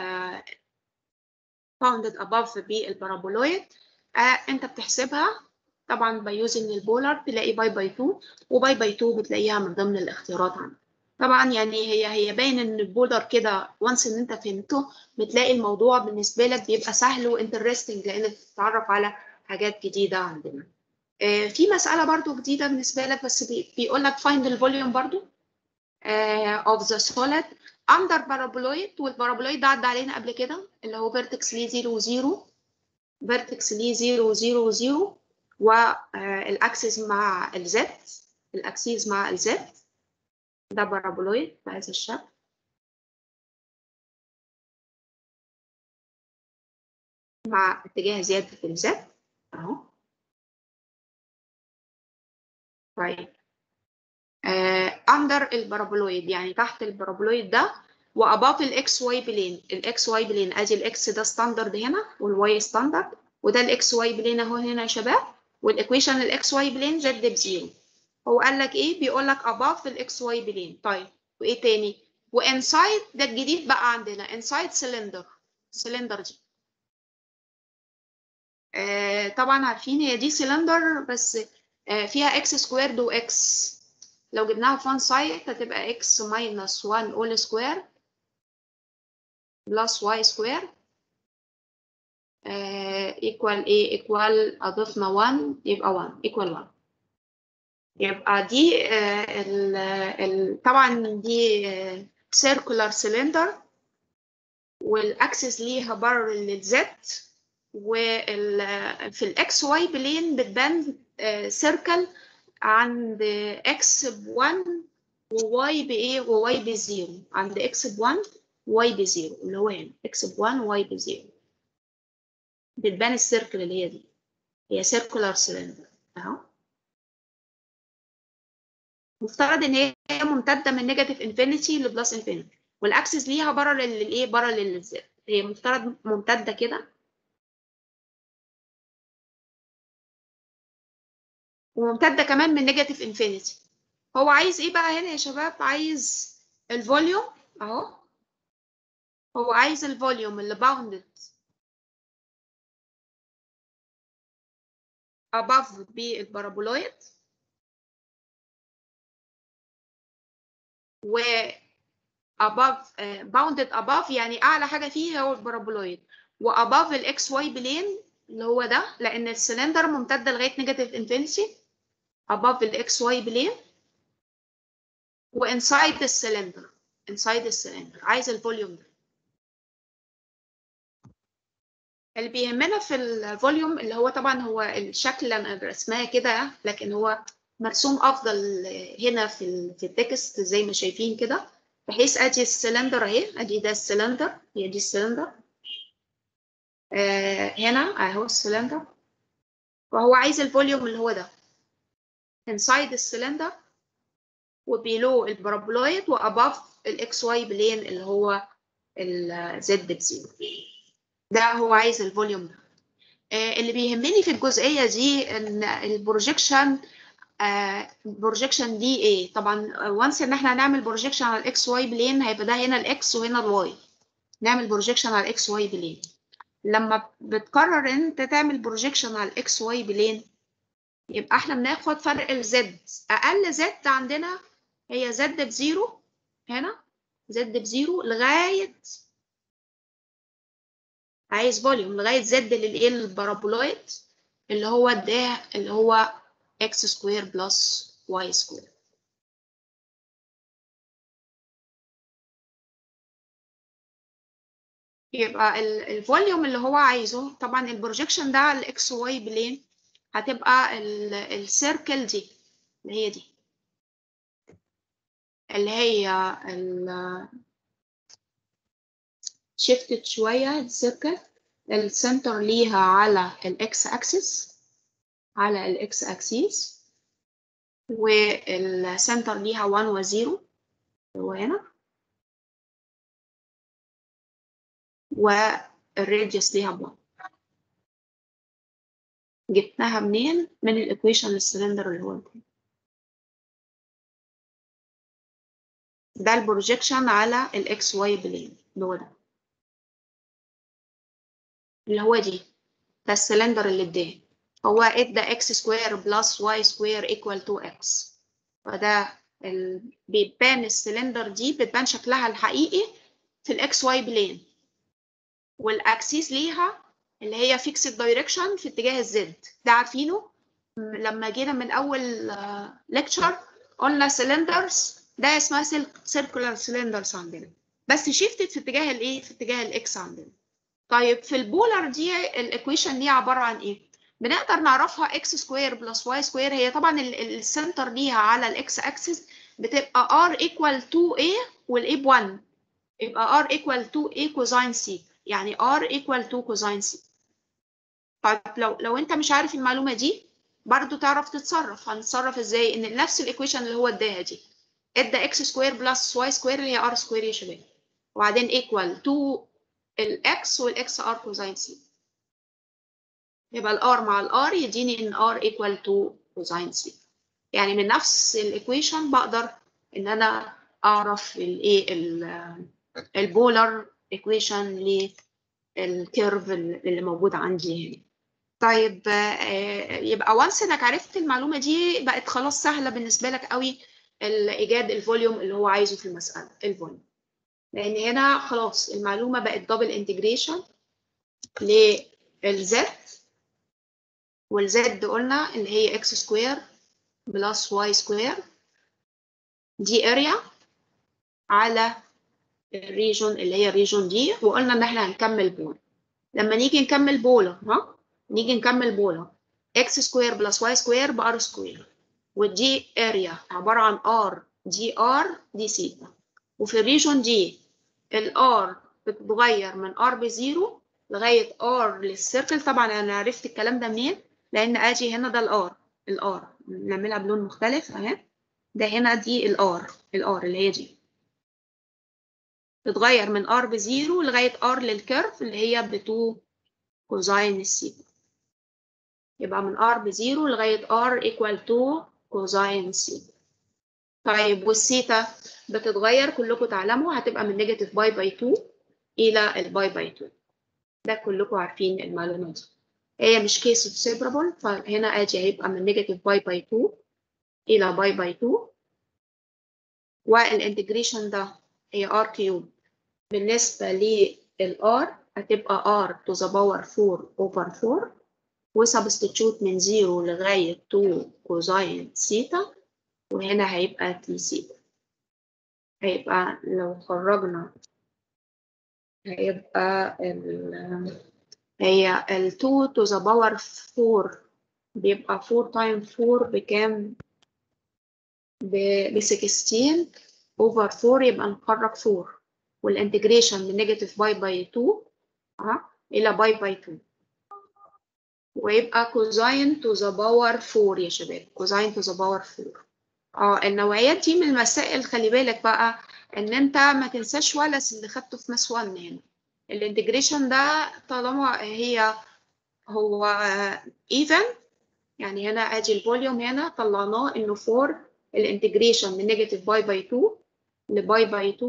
باوندد above بالبارابولويد آه انت بتحسبها طبعا باي يوزنج البولار تلاقي باي باي 2 وباي باي 2 بتلاقيها من ضمن الاختيارات عندك طبعا يعني هي هي باين ان البولر كده وانس ان انت فهمته بتلاقي الموضوع بالنسبه لك بيبقى سهل وانترستنج لانك بتتعرف على حاجات جديده عندنا آه في مساله برضو جديده بالنسبه لك بس بي بيقول لك find the volume برضو آه of the solid under paraboloid والبارابولويد ده عدى علينا قبل كده اللي هو vertex ليه 0 و 0 vertex ليه 0 و 0 و 0 والاكسس مع الزد الاكسيس مع الزد ده بارابولويد بهذا الشكل مع اتجاه زيادة الزد اهو طيب اندر البارابولويد يعني تحت البارابولويد ده واباف الاكس واي بلين الاكس واي بلين ادي الاكس ده ستاندرد هنا والواي ستاندرد وده الاكس واي بلين اهو هنا يا شباب والايكويشن الاكس واي بلين زد بزيرو هو قال لك ايه بيقول لك above الاكس واي بلين طيب وايه تاني وانسايد ده الجديد بقى عندنا انسايد سلندر سلندر دي آه طبعا عارفين هي دي سلندر بس آه فيها اكس سكويرد واكس لو جبناها في وان سايد هتبقى اكس ماينس 1 اول سكوير بلس واي سكوير ايكوال ايه ايكوال اضفنا 1 يبقى 1 ايكوال 1 يبقى دي آه ال ال طبعا دي سيركولار سلندر والاكسس ليها بر للزد وفي الاكس واي بلين بتبان سيركل عند اكس ب 1 وواي بايه وواي بزيرو عند اكس ب 1 واي بزيرو اللي هو هنا اكس ب 1 واي بزيرو بتبان السيركل اللي هي دي هي سيركولار سلندر اهو مفترض ان هي ممتده من نيجاتيف انفينيتي لبلس انفينيتي والاكسس ليها بارلل للايه بارلل للزد هي مفترض ممتده كده وممتده كمان من نيجاتيف انفينيتي هو عايز ايه بقى هنا يا شباب عايز الفوليوم اهو هو عايز الفوليوم اللي باوندد above بالبارابولويد و above uh, bounded above يعني اعلى حاجه فيه هو البارابولويد و above الاكس واي بلين اللي هو ده لان السلندر ممتده لغايه نيجاتيف انفينيتي above الاكس واي بلين و inside السلندر inside السلندر عايز الفوليوم ده اللي بيهمنا في الفوليوم اللي هو طبعا هو الشكل انا رسمها كده لكن هو مرسوم افضل هنا في ال في التكست زي ما شايفين كده بحيث ادي السلندر اهي ادي ده السلندر هي دي السلندر آه هنا اهو السلندر وهو عايز الفوليوم اللي هو ده inside السلندر وبيلو البارابولويد واباف الاكس واي بلين اللي هو الزد بزيرو ده هو عايز الفوليوم ده آه اللي بيهمني في الجزئيه دي ان البروجيكشن البروجيكشن دي ايه طبعا وانس ان احنا هنعمل بروجيكشن على الاكس واي بلين هيبقى ده هنا الاكس وهنا الواي نعمل بروجيكشن على الاكس واي بلين لما بتقرر ان انت تعمل بروجيكشن على الاكس واي بلين يبقى احنا بناخد فرق الزد اقل زد عندنا هي زد بزيرو هنا زد بزيرو لغايه عايز فوليوم لغايه زد للايه البارابولويد اللي هو ده اللي هو x سكوير بلس y سكوير يبقى الفوليوم اللي هو عايزه طبعا البروجيكشن ده على الاكس واي بلين هتبقى السيركل دي اللي هي دي اللي هي ال شيفتد شوية السيركل السنتر ليها على الاكس اكسس على الاكس اكسيس والسنتر ليها 1 و 0 هو هنا والراديوس ليها 1 جبناها منين من الايكويشن للسلندر اللي هو ده ده البروجيكشن على الاكس واي بلين اللي هو ده اللي هو دي ده السلندر اللي اداه هو ادى اكس سكوير بلس واي سكوير ايكوال 2 اكس فده ال... بيبان السلندر دي بتبان شكلها الحقيقي في الاكس واي بلين والاكسيس ليها اللي هي فيكسد دايركشن في اتجاه الزد ده عارفينه لما جينا من اول ليكتشر قلنا سلندرز ده اسمها سيركولار سلندرز عندنا بس شيفتد في اتجاه الايه في اتجاه الاكس عندنا طيب في البولر دي الايكويشن دي عباره عن ايه بنقدر نعرفها x سكوير بلس y سكوير هي طبعا ال- ال- السنتر ليها على الاكس اكسس بتبقى r equal to a والاي ب 1 يبقى r equal to a كوزين c يعني r equal to كوزين c طيب لو لو انت مش عارف المعلومه دي برضو تعرف تتصرف هنتصرف ازاي ان نفس الايكويشن اللي هو اداها دي ادى اكس سكوير بلس واي سكوير اللي هي ار سكوير يا شباب وبعدين ايكوال تو الاكس والاكس ار كوزين سي يبقى الار مع الار يديني ان ار ايكوال تو كوزين سي يعني من نفس الايكويشن بقدر ان انا اعرف الايه البولار ايكويشن للكيرف اللي موجود عندي هنا طيب آه، يبقى وانس انك عرفت المعلومه دي بقت خلاص سهله بالنسبه لك قوي الايجاد الفوليوم اللي هو عايزه في المساله الفوليوم لان هنا خلاص المعلومه بقت دبل انتجريشن للزد والزد قلنا اللي هي اكس سكوير بلس واي سكوير دي اريا على الريجون اللي هي الريجون دي وقلنا ان احنا هنكمل بول لما نيجي نكمل بولا ها نيجي نكمل بولا اكس سكوير بلس واي سكوير بار سكوير والدي اريا عباره عن ار دي ار دي سيتا وفي الريجون دي الار بتتغير من ار بزيرو لغايه ار للسيركل طبعا انا عرفت الكلام ده منين لان اجي هنا ده الار الار نعملها بلون مختلف اهي ده هنا دي الار الار اللي هي دي تتغير من ار بزيرو لغايه ار للكيرف اللي هي ب 2 كوزين السيتا يبقى من ار بزيرو لغايه ار ايكوال 2 كوزين سيتا طيب والسيتا بتتغير كلكم تعلموا هتبقى من نيجاتيف باي باي 2 الى الباي باي 2 ده كلكم عارفين المعلومه دي هي مش كيس اوف سيبرابل فهنا ادي هيبقى من نيجاتيف باي باي 2 الى باي باي 2 والانتجريشن ده هي ار كيوب بالنسبه للار هتبقى r to the power 4 over 4 وسبستيتيوت من 0 لغاية 2 كوزين سيتا وهنا هيبقى تي سيتا هيبقى لو خرجنا هيبقى ال هي ال 2 to the power 4 بيبقى 4 times 4 بكام؟ ب 16 over 4 يبقى نخرج 4 والانتجريشن من نيجاتيف باي باي 2 اه الى باي باي 2 ويبقى كوزين تو ذا باور 4 يا شباب كوزين تو ذا باور 4 اه النوعيات دي من المسائل خلي بالك بقى ان انت ما تنساش ولس اللي خدته في ماس 1 هنا الانتجريشن ده طالما هي هو ايفن يعني هنا ادي الفوليوم هنا طلعناه انه 4 الانتجريشن من نيجاتيف باي باي 2 لباي باي 2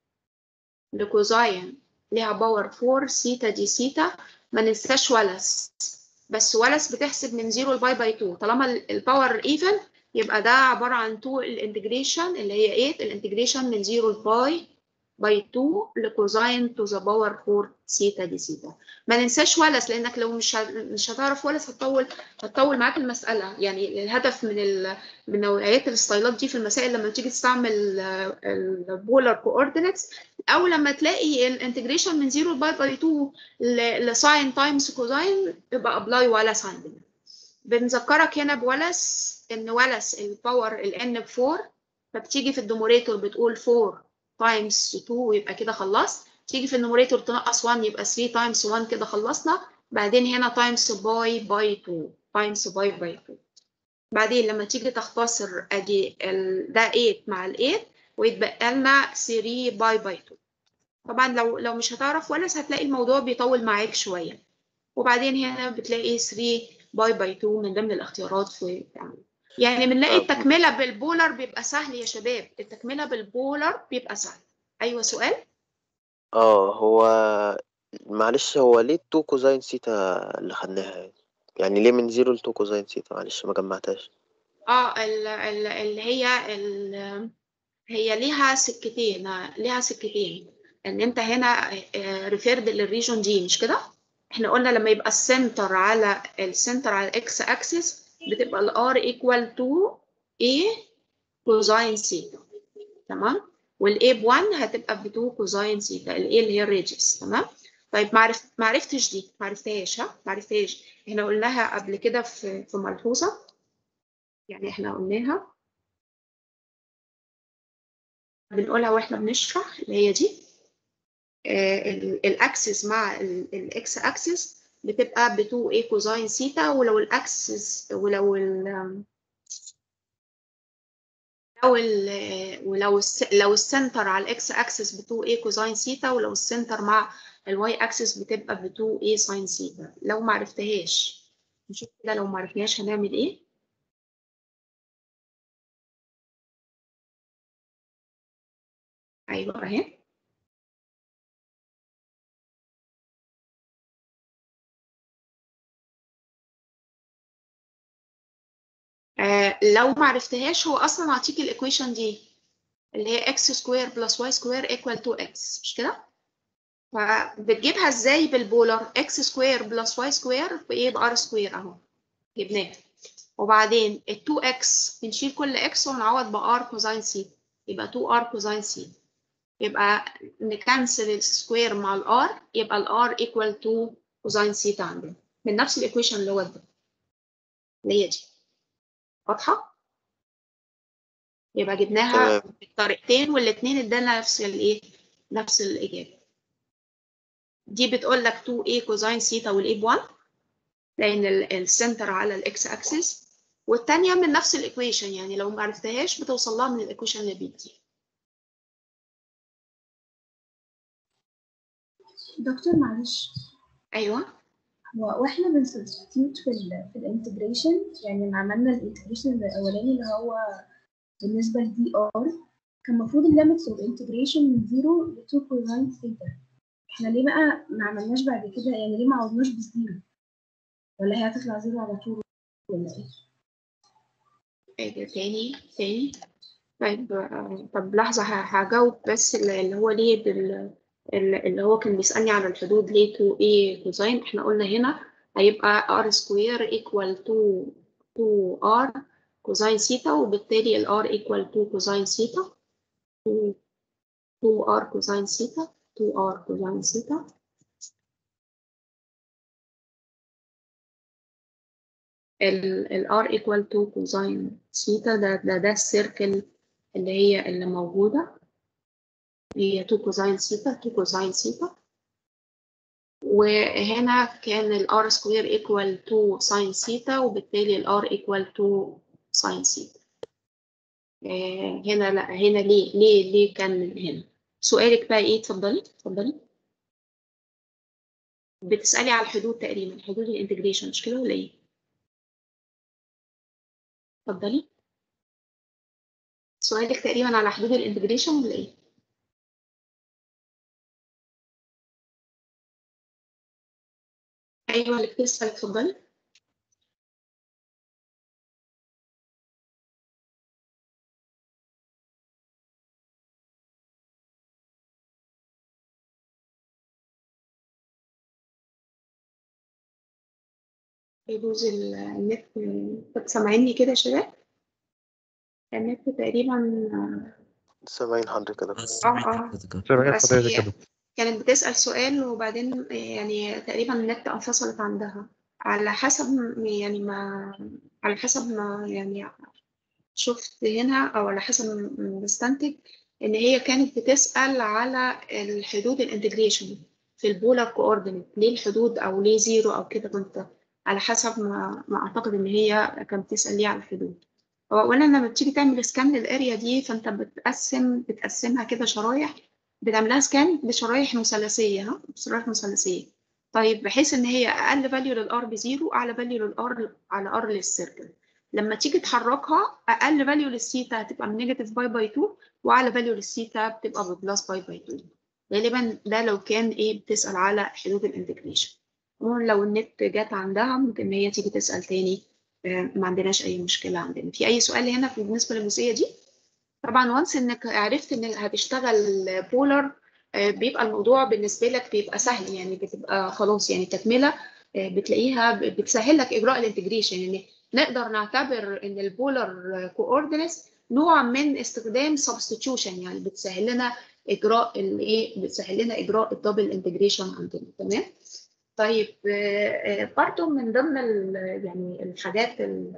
لكوزين ليها باور 4 سيتا دي سيتا ما ننساش ولس بس ولس بتحسب من 0 لباي باي 2 طالما الباور ايفن يبقى ده عباره عن 2 الانتجريشن اللي هي 8 الانتجريشن من 0 لباي باي 2 لكوزين تو ذا باور 4 سيتا دي سيتا ما ننساش ولس لانك لو مش مش هتعرف ولس هتطول هتطول معاك المساله يعني الهدف من ال... من نوعيات الستايلات دي في المسائل لما تيجي تستعمل البولار كوردينتس او لما تلاقي الانتجريشن من 0 باي باي 2 لساين تايمز كوزين يبقى ابلاي ولس عندنا بنذكرك هنا بولس ان ولس الباور الان ب 4 فبتيجي في الدوموريتور بتقول 4 تايمز 2 ويبقى كده خلصت تيجي في النوميريتور تنقص 1 يبقى 3 تايمز 1 كده خلصنا بعدين هنا تايمز باي باي 2 تايمز باي باي 2 بعدين لما تيجي تختصر ادي ال... ده 8 مع ال 8 ويتبقى لنا 3 باي باي 2 طبعا لو لو مش هتعرف ولس هتلاقي الموضوع بيطول معاك شويه وبعدين هنا بتلاقي 3 باي باي 2 من ضمن الاختيارات في يعني يعني بنلاقي التكمله بالبولر بيبقى سهل يا شباب التكمله بالبولر بيبقى سهل ايوه سؤال اه هو معلش هو ليه التو كوزين سيتا اللي خدناها يعني يعني ليه من زيرو لتو كوزين سيتا معلش ما جمعتهاش اه ال- ال- اللي هي ال- هي ليها سكتين ليها سكتين ان انت هنا ريفيرد للريجون دي مش كده احنا قلنا لما يبقى السنتر على السنتر على الاكس اكسس بتبقى الار ايكوال تو اي كوزين سيتا تمام والاي ب 1 هتبقى ب 2 كوزين سيتا الاي اللي هي الريجس تمام طيب معرف معرفتش دي معرفتهاش ها معرفتهاش احنا قلناها قبل كده في في ملحوظة يعني احنا قلناها بنقولها واحنا بنشرح اللي هي دي الاكسس مع الاكس اكسس بتبقى ب 2 a كوزاين سيتا ولو الاكسس ولو ال لو ال ولو الس لو السنتر على الاكس اكسس ب 2 a كوزاين سيتا ولو السنتر مع الواي اكسس بتبقى ب 2 a ساين سيتا لو ما عرفتهاش نشوف كده لو ما عرفناش هنعمل ايه ايوه اهي آه لو ما عرفتهاش هو اصلا اعطيك الايكويشن دي اللي هي x سكوير بلس y سكوير equal 2x مش كده فبتجيبها ازاي بالبولر x سكوير بلس y سكوير بايه بr سكوير اهو جبناها وبعدين ال 2x بنشيل كل x ونعوض ب r كوزين سي يبقى 2r كوزين سي يبقى نكنسل السكوير مع الار يبقى الار equal to كوزين سيتا عندنا من نفس الايكويشن اللي هو ده اللي هي دي واضحة؟ يبقى جبناها تمام. بالطريقتين والاتنين ادانا نفس الايه؟ نفس الإجابة. دي بتقول لك 2a كوزين سيتا والاي ب 1 لأن ال- السنتر على الاكس اكسس والتانية من نفس الايكويشن يعني لو ما عرفتهاش بتوصل لها من الايكويشن اللي بيدي. دكتور معلش أيوه هو واحنا بنسبستيوت في ال في الانتجريشن يعني لما عملنا الانتجريشن الاولاني اللي هو بالنسبه لدي ار كان المفروض الليميتس اوف انتجريشن من 0 ل 2 كوزين ثيتا احنا ليه بقى ما عملناش بعد كده يعني ليه ما عوضناش بزيرو ولا هي هتطلع زيرو على طول ولا ايه ايه ده تاني تاني طيب آه، طب لحظة ه- هجاوب بس اللي اللي هو ليه بال ال- اللي هو كان بيسألني على الحدود ليه 2a كوزين احنا قلنا هنا هيبقى r سكوير equal to 2r كوزين سيتا وبالتالي ال r equal to كوزين سيتا 2 2r كوزين سيتا 2r كوزين سيتا ال ال r equal to كوزين سيتا ده ده ده السيركل اللي هي اللي موجودة هي 2 كوزين سيتا 2 كوزين سيتا وهنا كان ال r سكوير equal to ساين سيتا وبالتالي ال r equal to ساين سيتا آه، هنا لا هنا ليه ليه ليه كان من هنا سؤالك بقى ايه اتفضلي اتفضلي بتسألي على الحدود تقريبا حدود الانتجريشن مش كده ولا ايه اتفضلي سؤالك تقريبا على حدود الانتجريشن ولا ايه ايوه اللي بتسأل اتفضلي يجوز ال- النت كنت سامعيني كده يا شباب النت تقريبا سامعين حضرتك كده اه اه سامعين بس حضرتك هي كده كانت بتسأل سؤال وبعدين يعني تقريبا النت انفصلت عندها على حسب م- يعني ما على حسب ما يعني شفت هنا او على حسب ما بستنتج ان هي كانت بتسأل على الحدود الانتجريشن في البولار كوردينيت ليه الحدود او ليه زيرو او كده كنت على حسب ما, ما اعتقد ان هي كانت بتسأل ليه على الحدود هو اولا لما بتيجي تعمل سكان للاريا دي فانت بتقسم بتقسمها كده شرايح بتعملها سكان بشرايح مثلثيه ها بشرايح مثلثيه طيب بحيث ان هي اقل فاليو للار بزيرو اعلى فاليو للار على ار للسيركل لما تيجي تحركها اقل فاليو للثيتا هتبقى من نيجاتيف باي باي 2 واعلى فاليو للثيتا بتبقى ببلس باي باي 2 غالبا ده لو كان ايه بتسال على حدود الانتجريشن عموما لو النت جت عندها ممكن ان هي تيجي تسال تاني آه، ما عندناش اي مشكله عندنا في اي سؤال هنا في بالنسبه للجزئيه دي طبعا وانس انك عرفت انك هتشتغل بولر بيبقى الموضوع بالنسبه لك بيبقى سهل يعني بتبقى خلاص يعني تكمله آه، بتلاقيها ب- بتسهل لك اجراء الانتجريشن يعني نقدر نعتبر ان البولر كوردينيتس نوع من استخدام سبستيتيوشن يعني بتسهل لنا اجراء الايه بتسهل لنا اجراء الدبل انتجريشن عندنا تمام طيب آه، آه، برضو من ضمن ال- يعني الحاجات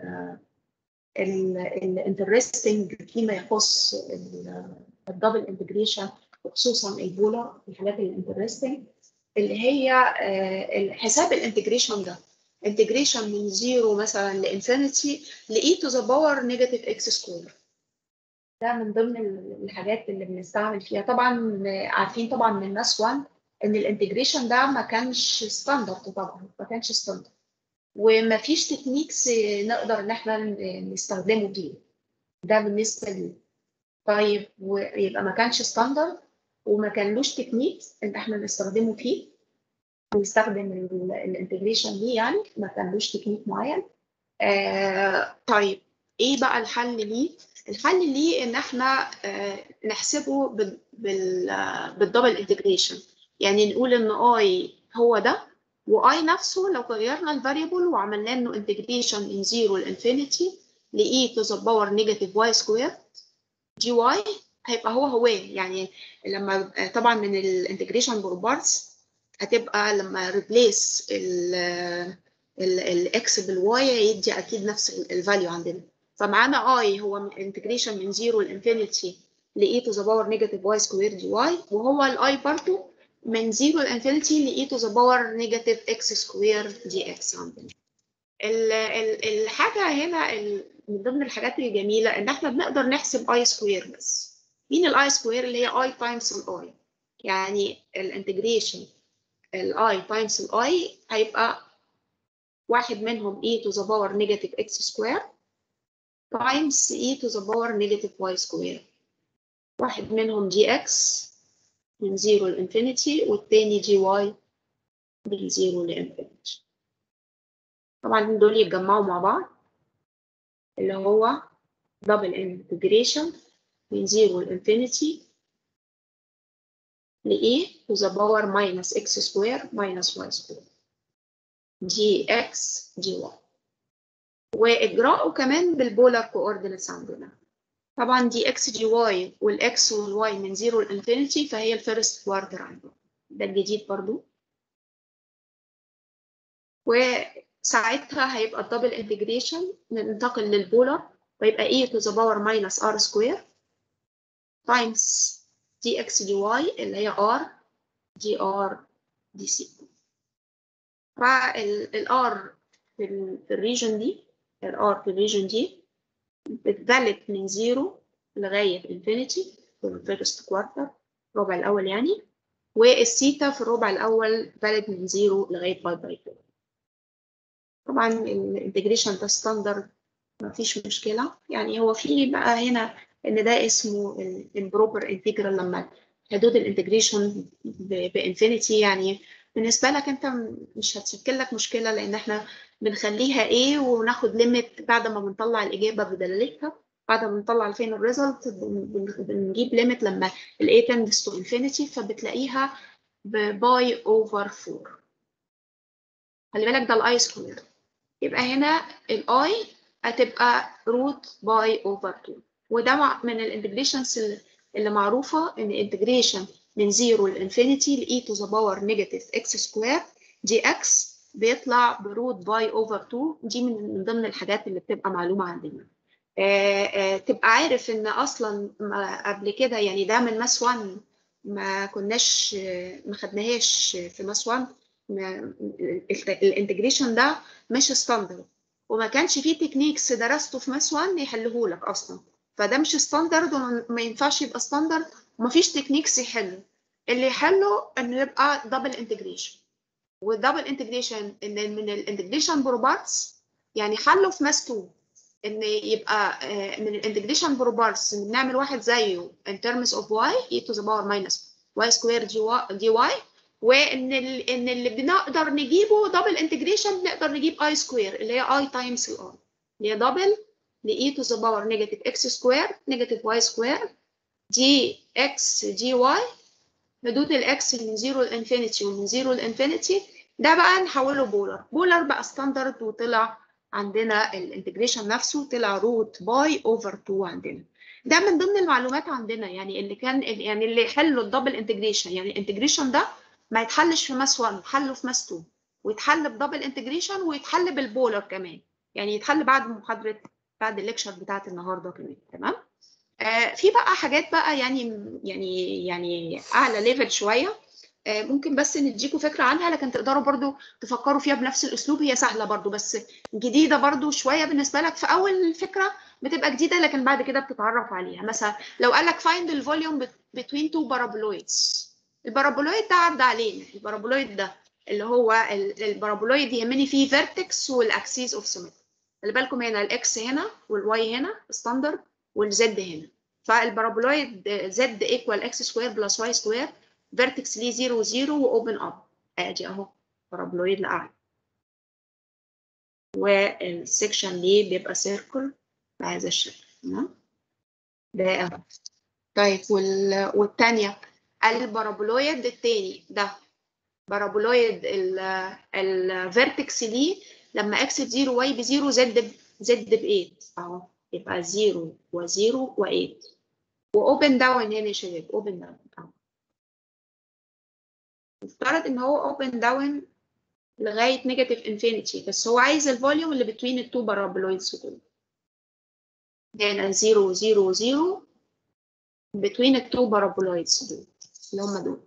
الانترستنج فيما يخص الدبل انتجريشن وخصوصا البولار الحاجات الانترستنج اللي هي آه، حساب الانتجريشن ده انتجريشن من زيرو مثلا لانفينيتي لاي تو ذا باور نيجاتيف اكس سكوير ده من ضمن ال- الحاجات اللي بنستعمل فيها طبعا آه، عارفين طبعا من ماس 1 ان الانتجريشن ده ما كانش ستاندرد طبعا ما كانش ستاندرد وما فيش تكنيكس نقدر ان احنا ن- نستخدمه فيه ده بالنسبه لي طيب ويبقى ما كانش ستاندرد وما كانلوش تكنيكس ان احنا نستخدمه فيه نستخدم الانتجريشن ليه يعني ما كانلوش تكنيك معين آه طيب ايه بقى الحل ليه الحل ليه ان احنا آه نحسبه بال بال آه، بالدبل انتجريشن يعني نقول ان اي هو ده واي نفسه لو غيرنا الفاريبل وعملنا له انتجريشن من 0 لانفينيتي ل e to the power negative y square جي واي هيبقى هو هو يعني لما طبعا من الانتجريشن بروبارتس هتبقى لما ريبليس الاكس بالواي يدي اكيد نفس الفاليو عندنا فمعانا اي هو انتجريشن من 0 لانفينيتي ل e to the power negative y square دي واي وهو الاي برضه من 0 لانفينيتي ل e to the power negative x square دي اكس عندنا ال- ال- الحاجة هنا ال- من ضمن الحاجات الجميلة إن إحنا بنقدر نحسب اي سكوير بس. مين الاي سكوير اللي هي اي تايمز الاي. يعني الانتجريشن الاي تايمز الاي هيبقى واحد منهم e to the power negative x square times e to the power negative y square. واحد منهم dx من 0 لانفينيتي والتاني dy من 0 لانفينيتي. طبعا دول يتجمعوا مع بعض اللي هو double integration من 0 لانفينيتي ل e to the power minus x square minus y square dx dy واجراءه كمان بالبولار كوردينتس عندنا طبعا دي اكس دي واي والاكس والواي من 0 لانفينيتي فهي الفيرست كوارتر عندنا ده الجديد برضو وساعتها هيبقى الدبل انتجريشن ننتقل للبولار ويبقى e to the power minus r square times dx dy اللي هي r dr dc فالr في ال- في الريجن دي الr في الريجن دي بتفالid من 0 لغاية انفينيتي في الفيرست كوارتر الربع الأول يعني والثيتا في الربع الأول valid من 0 لغاية باي باي 2 طبعا الانتجريشن ده ستاندرد مفيش مشكلة يعني هو في بقى هنا إن ده اسمه الامبروبر انتجرال لما حدود الانتجريشن بانفينيتي يعني بالنسبة لك أنت مش هتشكل لك مشكلة لأن إحنا بنخليها ايه وناخد ليميت بعد ما بنطلع الإجابة بدلالتها بعد ما بنطلع فين الريزلت بنجيب ليميت لما ال a tends to infinity فبتلاقيها باي اوفر 4 خلي بالك ده الاي سكوير يبقى هنا الاي هتبقى روت باي اوفر 2 وده مع- من الانتجريشنز اللي معروفة ان انتجريشن من 0 لانفينيتي ل e to the power negative x square دي x بيطلع بروت باي اوفر 2 دي من من ضمن الحاجات اللي بتبقى معلومة عندنا آه، آه، تبقى عارف ان اصلا ما قبل كده يعني ده من ماس 1 ما كناش آه، ما خدناهاش في ماس 1 الانتجريشن ده مش ستاندرد وما كانش فيه تكنيكس درسته في ماس 1 يحله لك اصلا فده مش ستاندرد وما ينفعش يبقى ستاندرد ومفيش تكنيكس يحله اللي يحله انه يبقى دبل انتجريشن والدبل انتجريشن ان من الانتجريشن بروبارتس يعني حله في ماس 2 ان يبقى آه، من الانتجريشن بروبارتس نعمل واحد زيه in terms of y e to the power minus y square dy dy وان ال- ان اللي بنقدر نجيبه دبل انتجريشن بنقدر نجيب اي سكوير اللي هي i تايمز الاي اللي هي دبل ل e to the power negative x square negative y square دي x دي y حدود الاكس من 0 لانفينيتي ومن 0 لانفينيتي ده بقى نحوله بولر بولر بقى ستاندرد وطلع عندنا الانتجريشن نفسه طلع روت باي اوفر 2 عندنا ده من ضمن المعلومات عندنا يعني اللي كان يعني اللي يحلوا الدبل انتجريشن يعني الانتجريشن ده ما يتحلش في ماس 1 حله في ماس 2 ويتحل بدبل انتجريشن ويتحل بالبولر كمان يعني يتحل بعد محاضره بعد الليكشر بتاعت النهارده كمان تمام آه في بقى حاجات بقى يعني يعني يعني اعلى ليفل شويه آه ممكن بس نديكوا فكره عنها لكن تقدروا برضو تفكروا فيها بنفس الاسلوب هي سهله برضو بس جديده برضو شويه بالنسبه لك في اول الفكره بتبقى جديده لكن بعد كده بتتعرف عليها مثلا لو قال لك find the volume between two paraboloids البارابولويد ده عدى علينا البارابولويد ده اللي هو البارابولويد يهمني فيه فيرتكس والاكسيس اوف سيمتري خلي بالكم هنا الاكس هنا والواي هنا ستاندرد والزد هنا فالبارابولويد زد ايكوال اكس سكوير بلس واي سكوير فيرتكس ليه 0 0 واوبن اب ادي اهو بارابولويد لاعلى والسكشن ليه بيبقى سيركل بهذا الشكل تمام ده اهو طيب وال... والتانية البارابولويد التاني ده بارابولويد الفيرتكس ليه لما اكس بزيرو واي بزيرو زد ب... زد ب 8 اهو يبقى 0 و0 و8 واوبن داون هنا يا شباب اوبن داون اهو نفترض ان هو اوبن داون لغايه نيجاتيف انفينيتي بس هو عايز الفوليوم اللي بتوين التو بارابولويدز دول هنا 0 0 0 between التو بارابولويدز دول اللي هم دول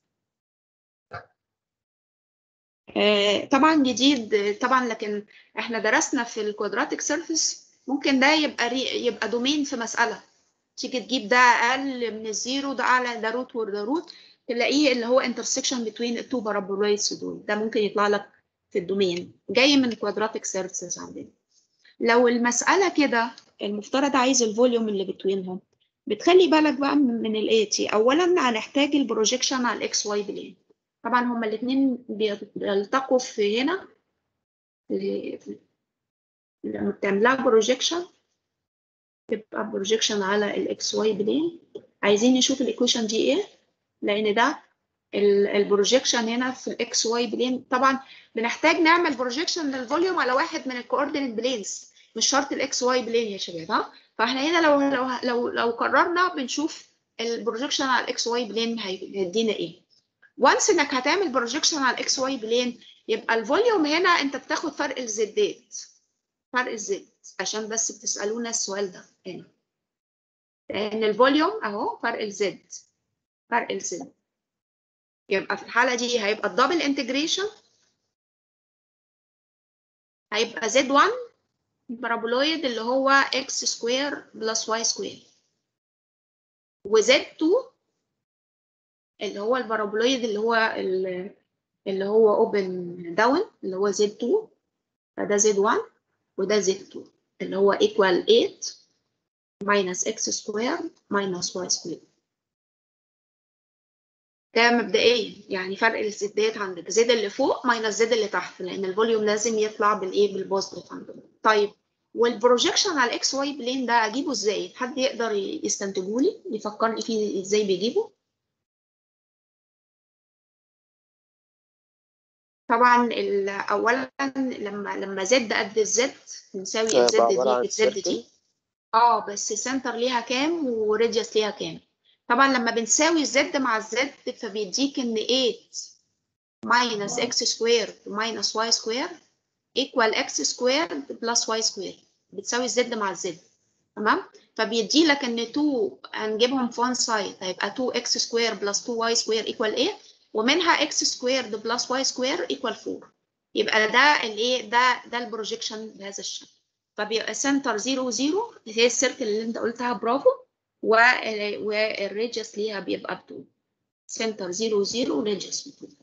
آه طبعا جديد طبعا لكن احنا درسنا في الكوادراتيك سيرفيس ممكن ده يبقى ري يبقى دومين في مسألة تيجي تجيب ده أقل من الزيرو ده أعلى ده روت وده روت تلاقيه اللي هو intersection between التو بارابولويدز دول ده ممكن يطلع لك في الدومين جاي من كوادراتيك سيرفيسز عندنا لو المسألة كده المفترض عايز الفوليوم اللي بتوينهم بتخلي بالك بقى من الاتي اولا هنحتاج البروجيكشن على الاكس واي بلين طبعا هما الاثنين بيلتقوا في هنا لما بتعملها بروجيكشن تبقى بروجيكشن على الاكس واي بلين عايزين نشوف الايكويشن دي ايه لان ده البروجيكشن هنا في الاكس واي بلين طبعا بنحتاج نعمل بروجيكشن للفوليوم على واحد من الكوردينيت بلينز مش شرط الاكس واي بلين يا شباب ها فاحنا هنا لو لو لو لو قررنا بنشوف البروجيكشن على الاكس واي بلين هيدينا ايه وانس انك هتعمل بروجيكشن على الاكس واي بلين يبقى الفوليوم هنا انت بتاخد فرق الزدات فرق الزد عشان بس بتسالونا السؤال ده هنا لان الفوليوم اهو فرق الزد فرق الزد يبقى في الحاله دي هيبقى الدبل انتجريشن هيبقى زد 1 البارابولويد اللي هو اكس سكوير بلس واي سكوير وزد 2 اللي هو البارابولويد اللي هو اللي هو اوبن داون اللي هو زد 2 فده زد 1 وده زد 2 اللي هو ايكوال 8 minus x سكوير minus y سكوير ده مبدئيا يعني فرق الزدات عندك زد اللي فوق ماينس زد اللي تحت لان الفوليوم لازم يطلع بالايه بالبوزيتيف عندنا طيب والبروجيكشن على الاكس واي بلين ده اجيبه ازاي حد يقدر يستنتجه لي يفكرني فيه ازاي بيجيبه طبعا اولا لما لما زد قد الزد بنساوي الزد دي الزد دي اه بس سنتر ليها كام وريديوس ليها كام طبعا لما بنساوي الزد مع الزد فبيديك ان 8 minus x سكوير minus y سكوير equal x سكوير plus y سكوير بتساوي الزد مع الزد تمام فبيدي لك ان 2 هنجيبهم في one side هيبقى 2x سكوير plus 2y سكوير equal 8 ومنها x سكوير plus y سكوير equal 4 يبقى ده الايه ده ده البروجيكشن بهذا الشكل فبيبقى سنتر 0 0 هي السيركل اللي انت قلتها برافو والريجس ليها بيبقى ب 2 سنتر 0 0 وريجس ب 2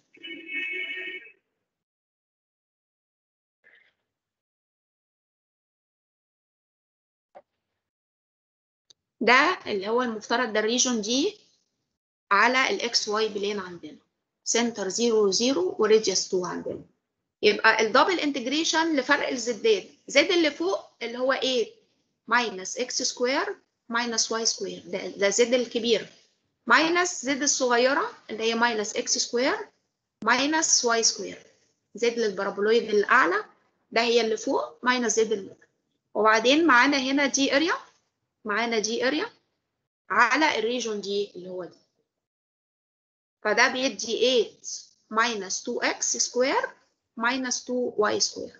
ده اللي هو المفترض ده الريجون دي على الاكس واي بلين عندنا سنتر 0 0 وريجس 2 عندنا يبقى الدبل انتجريشن لفرق الزدات زد اللي فوق اللي هو 8 ماينس اكس سكوير ماينس واي سكوير ده, ده زد الكبير ماينس زد الصغيره اللي هي ماينس اكس سكوير ماينس واي سكوير زد للبارابولويد الاعلى ده هي اللي فوق ماينس زد اللي وبعدين معانا هنا دي اريا معانا دي اريا على الريجون دي اللي هو دي فده بيدي 8 minus 2x سكوير minus 2y سكوير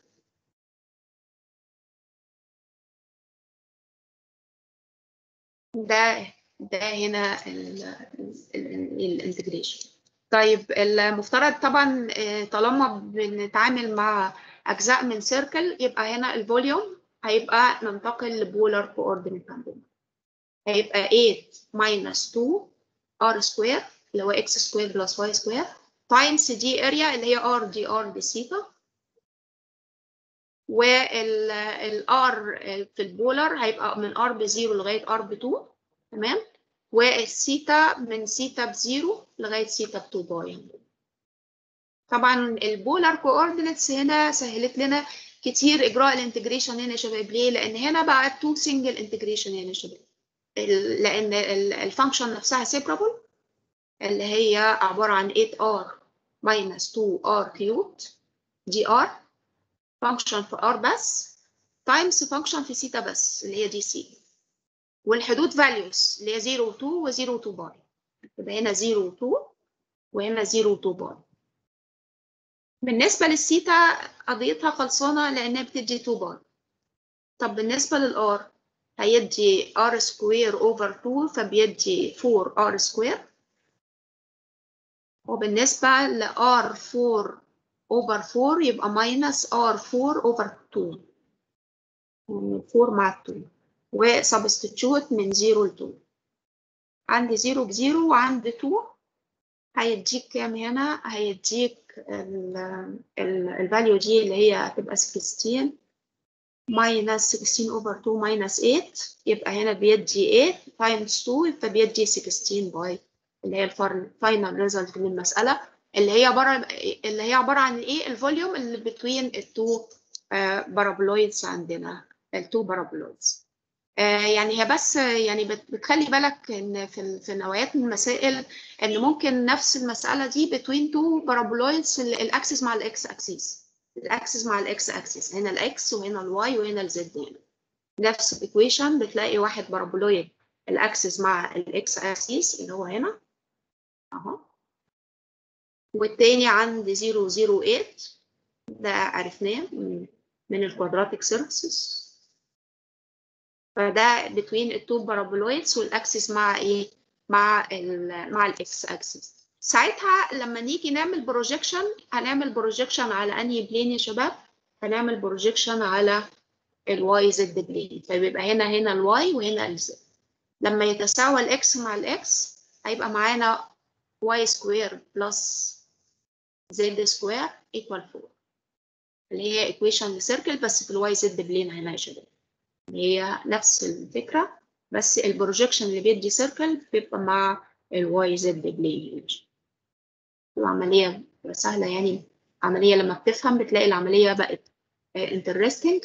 ده ده هنا الانتجريشن طيب المفترض طبعا آه، طالما بنتعامل مع اجزاء من سيركل يبقى هنا الفوليوم هيبقى ننتقل لبولار كوردينيت عندنا هيبقى 8 minus 2 r سكوير اللي هو x سكوير بلس y سكوير تايمز دي اريا اللي هي r دي r دي سيتا والار في البولر هيبقى من r بزيرو لغايه r بتو تمام والثيتا من ثيتا بزيرو لغايه ثيتا بتو باي طبعا البولار كوردينتس هنا سهلت لنا كتير اجراء الانتجريشن هنا يا شباب ليه لان هنا بقى تو سنجل انتجريشن هنا يا شباب ال- لان الفانكشن نفسها سيبرابل اللي هي عباره عن 8r minus 2r cubed دي r فانكشن في r بس تايمز فانكشن في ثيتا بس اللي هي دي سي والحدود values اللي هي 0 و 2 و 0 و 2 باي يبقى هنا 0 و 2 وهنا 0 و 2 باي بالنسبة للثيتا قضيتها خلصانة لأنها بتدي 2 باي طب بالنسبة للآر هيدي r سكوير اوفر 2 فبيدي 4 r سكوير وبالنسبة ل r4 over 4 يبقى minus r4 over 2 يعني 4 مع 2 وسبستيتيوت من 0 ل 2 عندي 0 بزيرو وعندي 2 هيديك كام هنا هيديك الفاليو دي اللي هي هتبقى 16 minus 16 over 2 minus 8 يبقى هنا بيدي 8 times 2 فبيدي 16 باي اللي هي الفاينل ريزلت من المسألة اللي هي عبارة اللي هي عبارة عن ايه الفوليوم اللي بين التو بارابولويدز عندنا التو بارابولويدز يعني هي بس يعني بت- بتخلي بالك ان في ال- في نوعيات من المسائل ان ممكن نفس المسألة دي between two paraboloids ال- الاكسس مع الاكس اكسس الاكسس مع الاكس اكسس هنا الاكس وهنا الواي وهنا الزد هنا نفس الايكويشن بتلاقي واحد بارابولويد الاكسس مع الاكس اكسس اللي هو هنا اهو والتاني عند 008 ده عرفناه من من الكوادراتيك سيرفيسز فده between التو بارابولويدز والاكسس مع ايه مع ال مع الاكس اكسس ساعتها لما نيجي نعمل بروجيكشن هنعمل بروجيكشن على انهي بلين يا شباب هنعمل بروجيكشن على الواي زد بلين فبيبقى هنا هنا الواي وهنا الزد لما يتساوى الاكس مع الاكس هيبقى معانا y سكوير بلس z سكوير equal 4 اللي هي equation لسيركل بس في الواي زد بلين هنا يا شباب اللي هي نفس الفكرة بس البروجيكشن اللي بيدي سيركل بيبقى مع الواي زد بلين العملية سهلة يعني عملية لما بتفهم بتلاقي العملية بقت انترستنج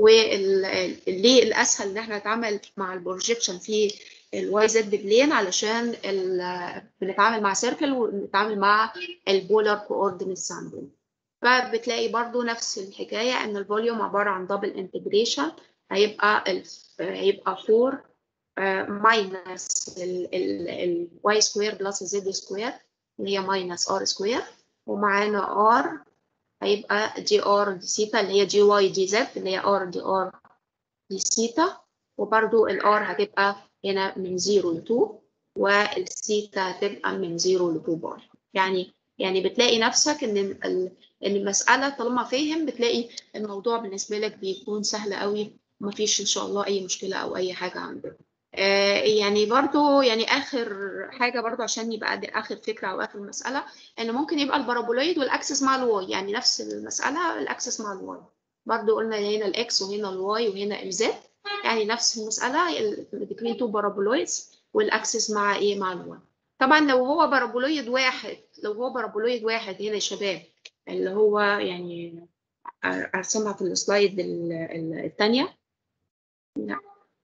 وليه الأسهل إن احنا نتعامل مع البروجيكشن في الواي زد بلين علشان ال- بنتعامل مع سيركل ونتعامل مع البولار كوردينيتس عندنا فبتلاقي برضو نفس الحكاية إن الفوليوم عبارة عن دبل انتجريشن هيبقى ال هيبقى 4 ماينس الواي سكوير بلس الزد سكوير اللي هي ماينس ار سكوير ومعانا ار هيبقى دي ار دي سيتا اللي هي دي واي دي زد اللي هي ار دي ار دي سيتا وبرضو الار هتبقى هنا من 0 ل 2 والثيتا هتبقى من 0 ل 2 بار يعني يعني بتلاقي نفسك ان ال- ان المساله طالما فاهم بتلاقي الموضوع بالنسبه لك بيكون سهل قوي ومفيش ان شاء الله اي مشكله او اي حاجه عندك آه يعني برضو يعني اخر حاجه برضو عشان يبقى دي اخر فكره او اخر مساله ان ممكن يبقى البارابولويد والاكسس مع الواي يعني نفس المساله الاكسس مع الواي برضو قلنا هنا الاكس وهنا الواي وهنا الزد يعني نفس المساله بين تو بارابولويدز والاكسس مع ايه مع الواي طبعا لو هو بارابولويد واحد لو هو بارابولويد واحد هنا يا شباب اللي هو يعني ارسمها في السلايد ال- ال- الثانيه لا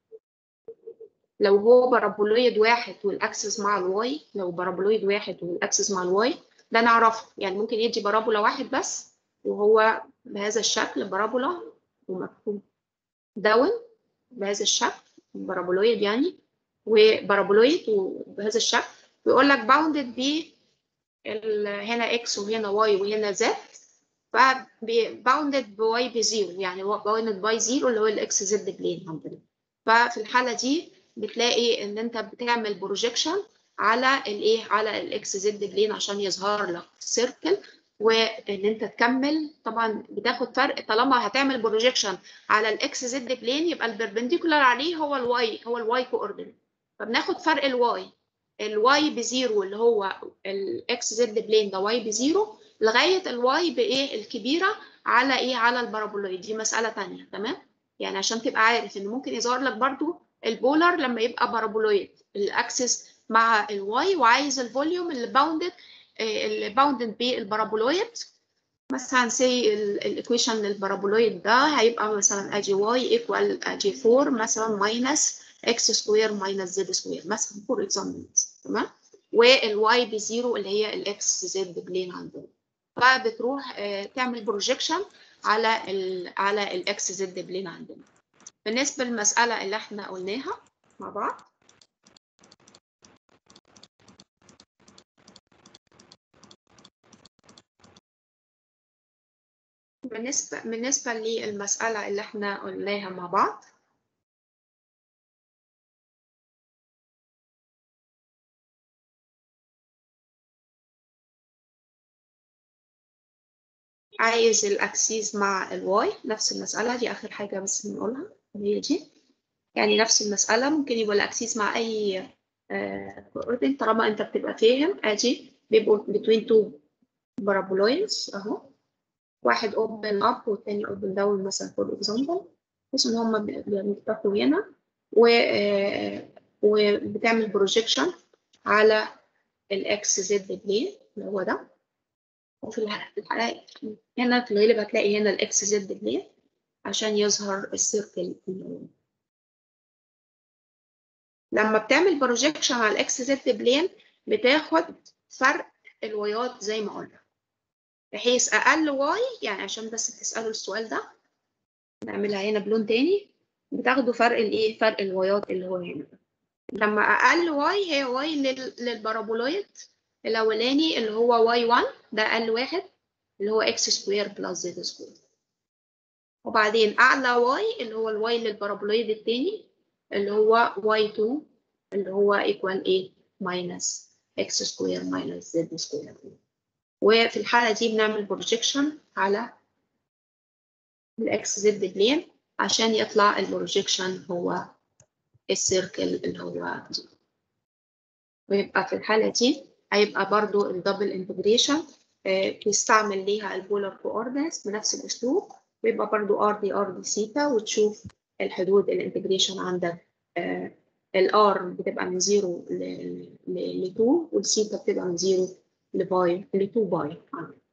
لو هو بارابولويد واحد والاكسس مع الواي لو بارابولويد واحد والاكسس مع الواي ده نعرفه يعني ممكن يدي بارابولا واحد بس وهو بهذا الشكل بارابولا ومكتوب داون بهذا الشكل بارابولويد يعني وبارابولويد وبهذا الشكل بيقول لك باوندد ب هنا اكس وهنا واي وهنا زد فباوندد بواي بزيرو يعني باوندد باي زيرو اللي هو الاكس زد بلين عندنا ففي الحاله دي بتلاقي ان انت بتعمل بروجيكشن على الايه على الاكس زد بلين عشان يظهر لك سيركل وان انت تكمل طبعا بتاخد فرق طالما هتعمل بروجيكشن على الاكس زد بلين يبقى البربنديكولار عليه هو الواي هو الواي كوردينيت فبناخد فرق الواي الواي بزيرو اللي هو الاكس زد بلين ده واي بزيرو لغايه الواي بايه الكبيره على ايه على البارابولويد دي مساله ثانيه تمام يعني عشان تبقى عارف ان ممكن يظهر لك برضو البولار لما يبقى بارابولويد الاكسس مع الواي وعايز الفوليوم اللي باوندد اللي باوندد بالبارابولويد مثلا سي الايكويشن للبارابولويد ده هيبقى مثلا اجي واي ايكوال اجي 4 مثلا ماينس اكس سكوير ماينس زد سكوير مثلا فور اكزامبل تمام والواي بزيرو اللي هي الاكس زد بلين عندنا فبتروح تعمل بروجيكشن على ال على الاكس زد بلين عندنا بالنسبه للمساله اللي احنا قلناها مع بعض بالنسبة بالنسبة للمسألة اللي احنا قلناها مع بعض عايز الأكسيس مع الواي نفس المسألة دي آخر حاجة بس بنقولها هي دي يعني نفس المسألة ممكن يبقى الأكسيس مع أي كوردين طالما أنت بتبقى فاهم أدي بيبقوا between two paraboloids أهو واحد open up والتاني open down مثلا for example بحيث إن هما بيفتحوا هنا و وبتعمل بروجيكشن على الإكس زد بلين اللي هو ده وفي الحلقة هنا في الغالب هتلاقي هنا الإكس زد بلين عشان يظهر السيركل لما بتعمل بروجيكشن على الإكس زد بلين بتاخد فرق الوايات زي ما قلنا بحيث أقل واي يعني عشان بس تسألوا السؤال ده نعملها هنا بلون تاني بتاخدوا فرق الإيه فرق الوايات اللي هو هنا لما أقل واي هي واي للبارابولويد الأولاني اللي هو واي 1 ده أقل واحد اللي هو إكس سكوير بلس زد سكوير وبعدين أعلى واي اللي هو الواي للبارابولويد التاني اللي هو واي 2 اللي هو ايكوال ايه ماينس اكس سكوير ماينس زد سكوير وفي الحالة دي بنعمل بروجيكشن على الاكس زد بلين عشان يطلع البروجيكشن هو السيركل اللي هو دي ويبقى في الحالة دي هيبقى برضو الدبل انتجريشن بيستعمل ليها البولار كوردينتس بنفس الاسلوب ويبقى برضو ار دي ار دي سيتا وتشوف الحدود الانتجريشن عندك الار بتبقى من 0 ل 2 والسيتا بتبقى من 0 لباي ل 2 باي عندك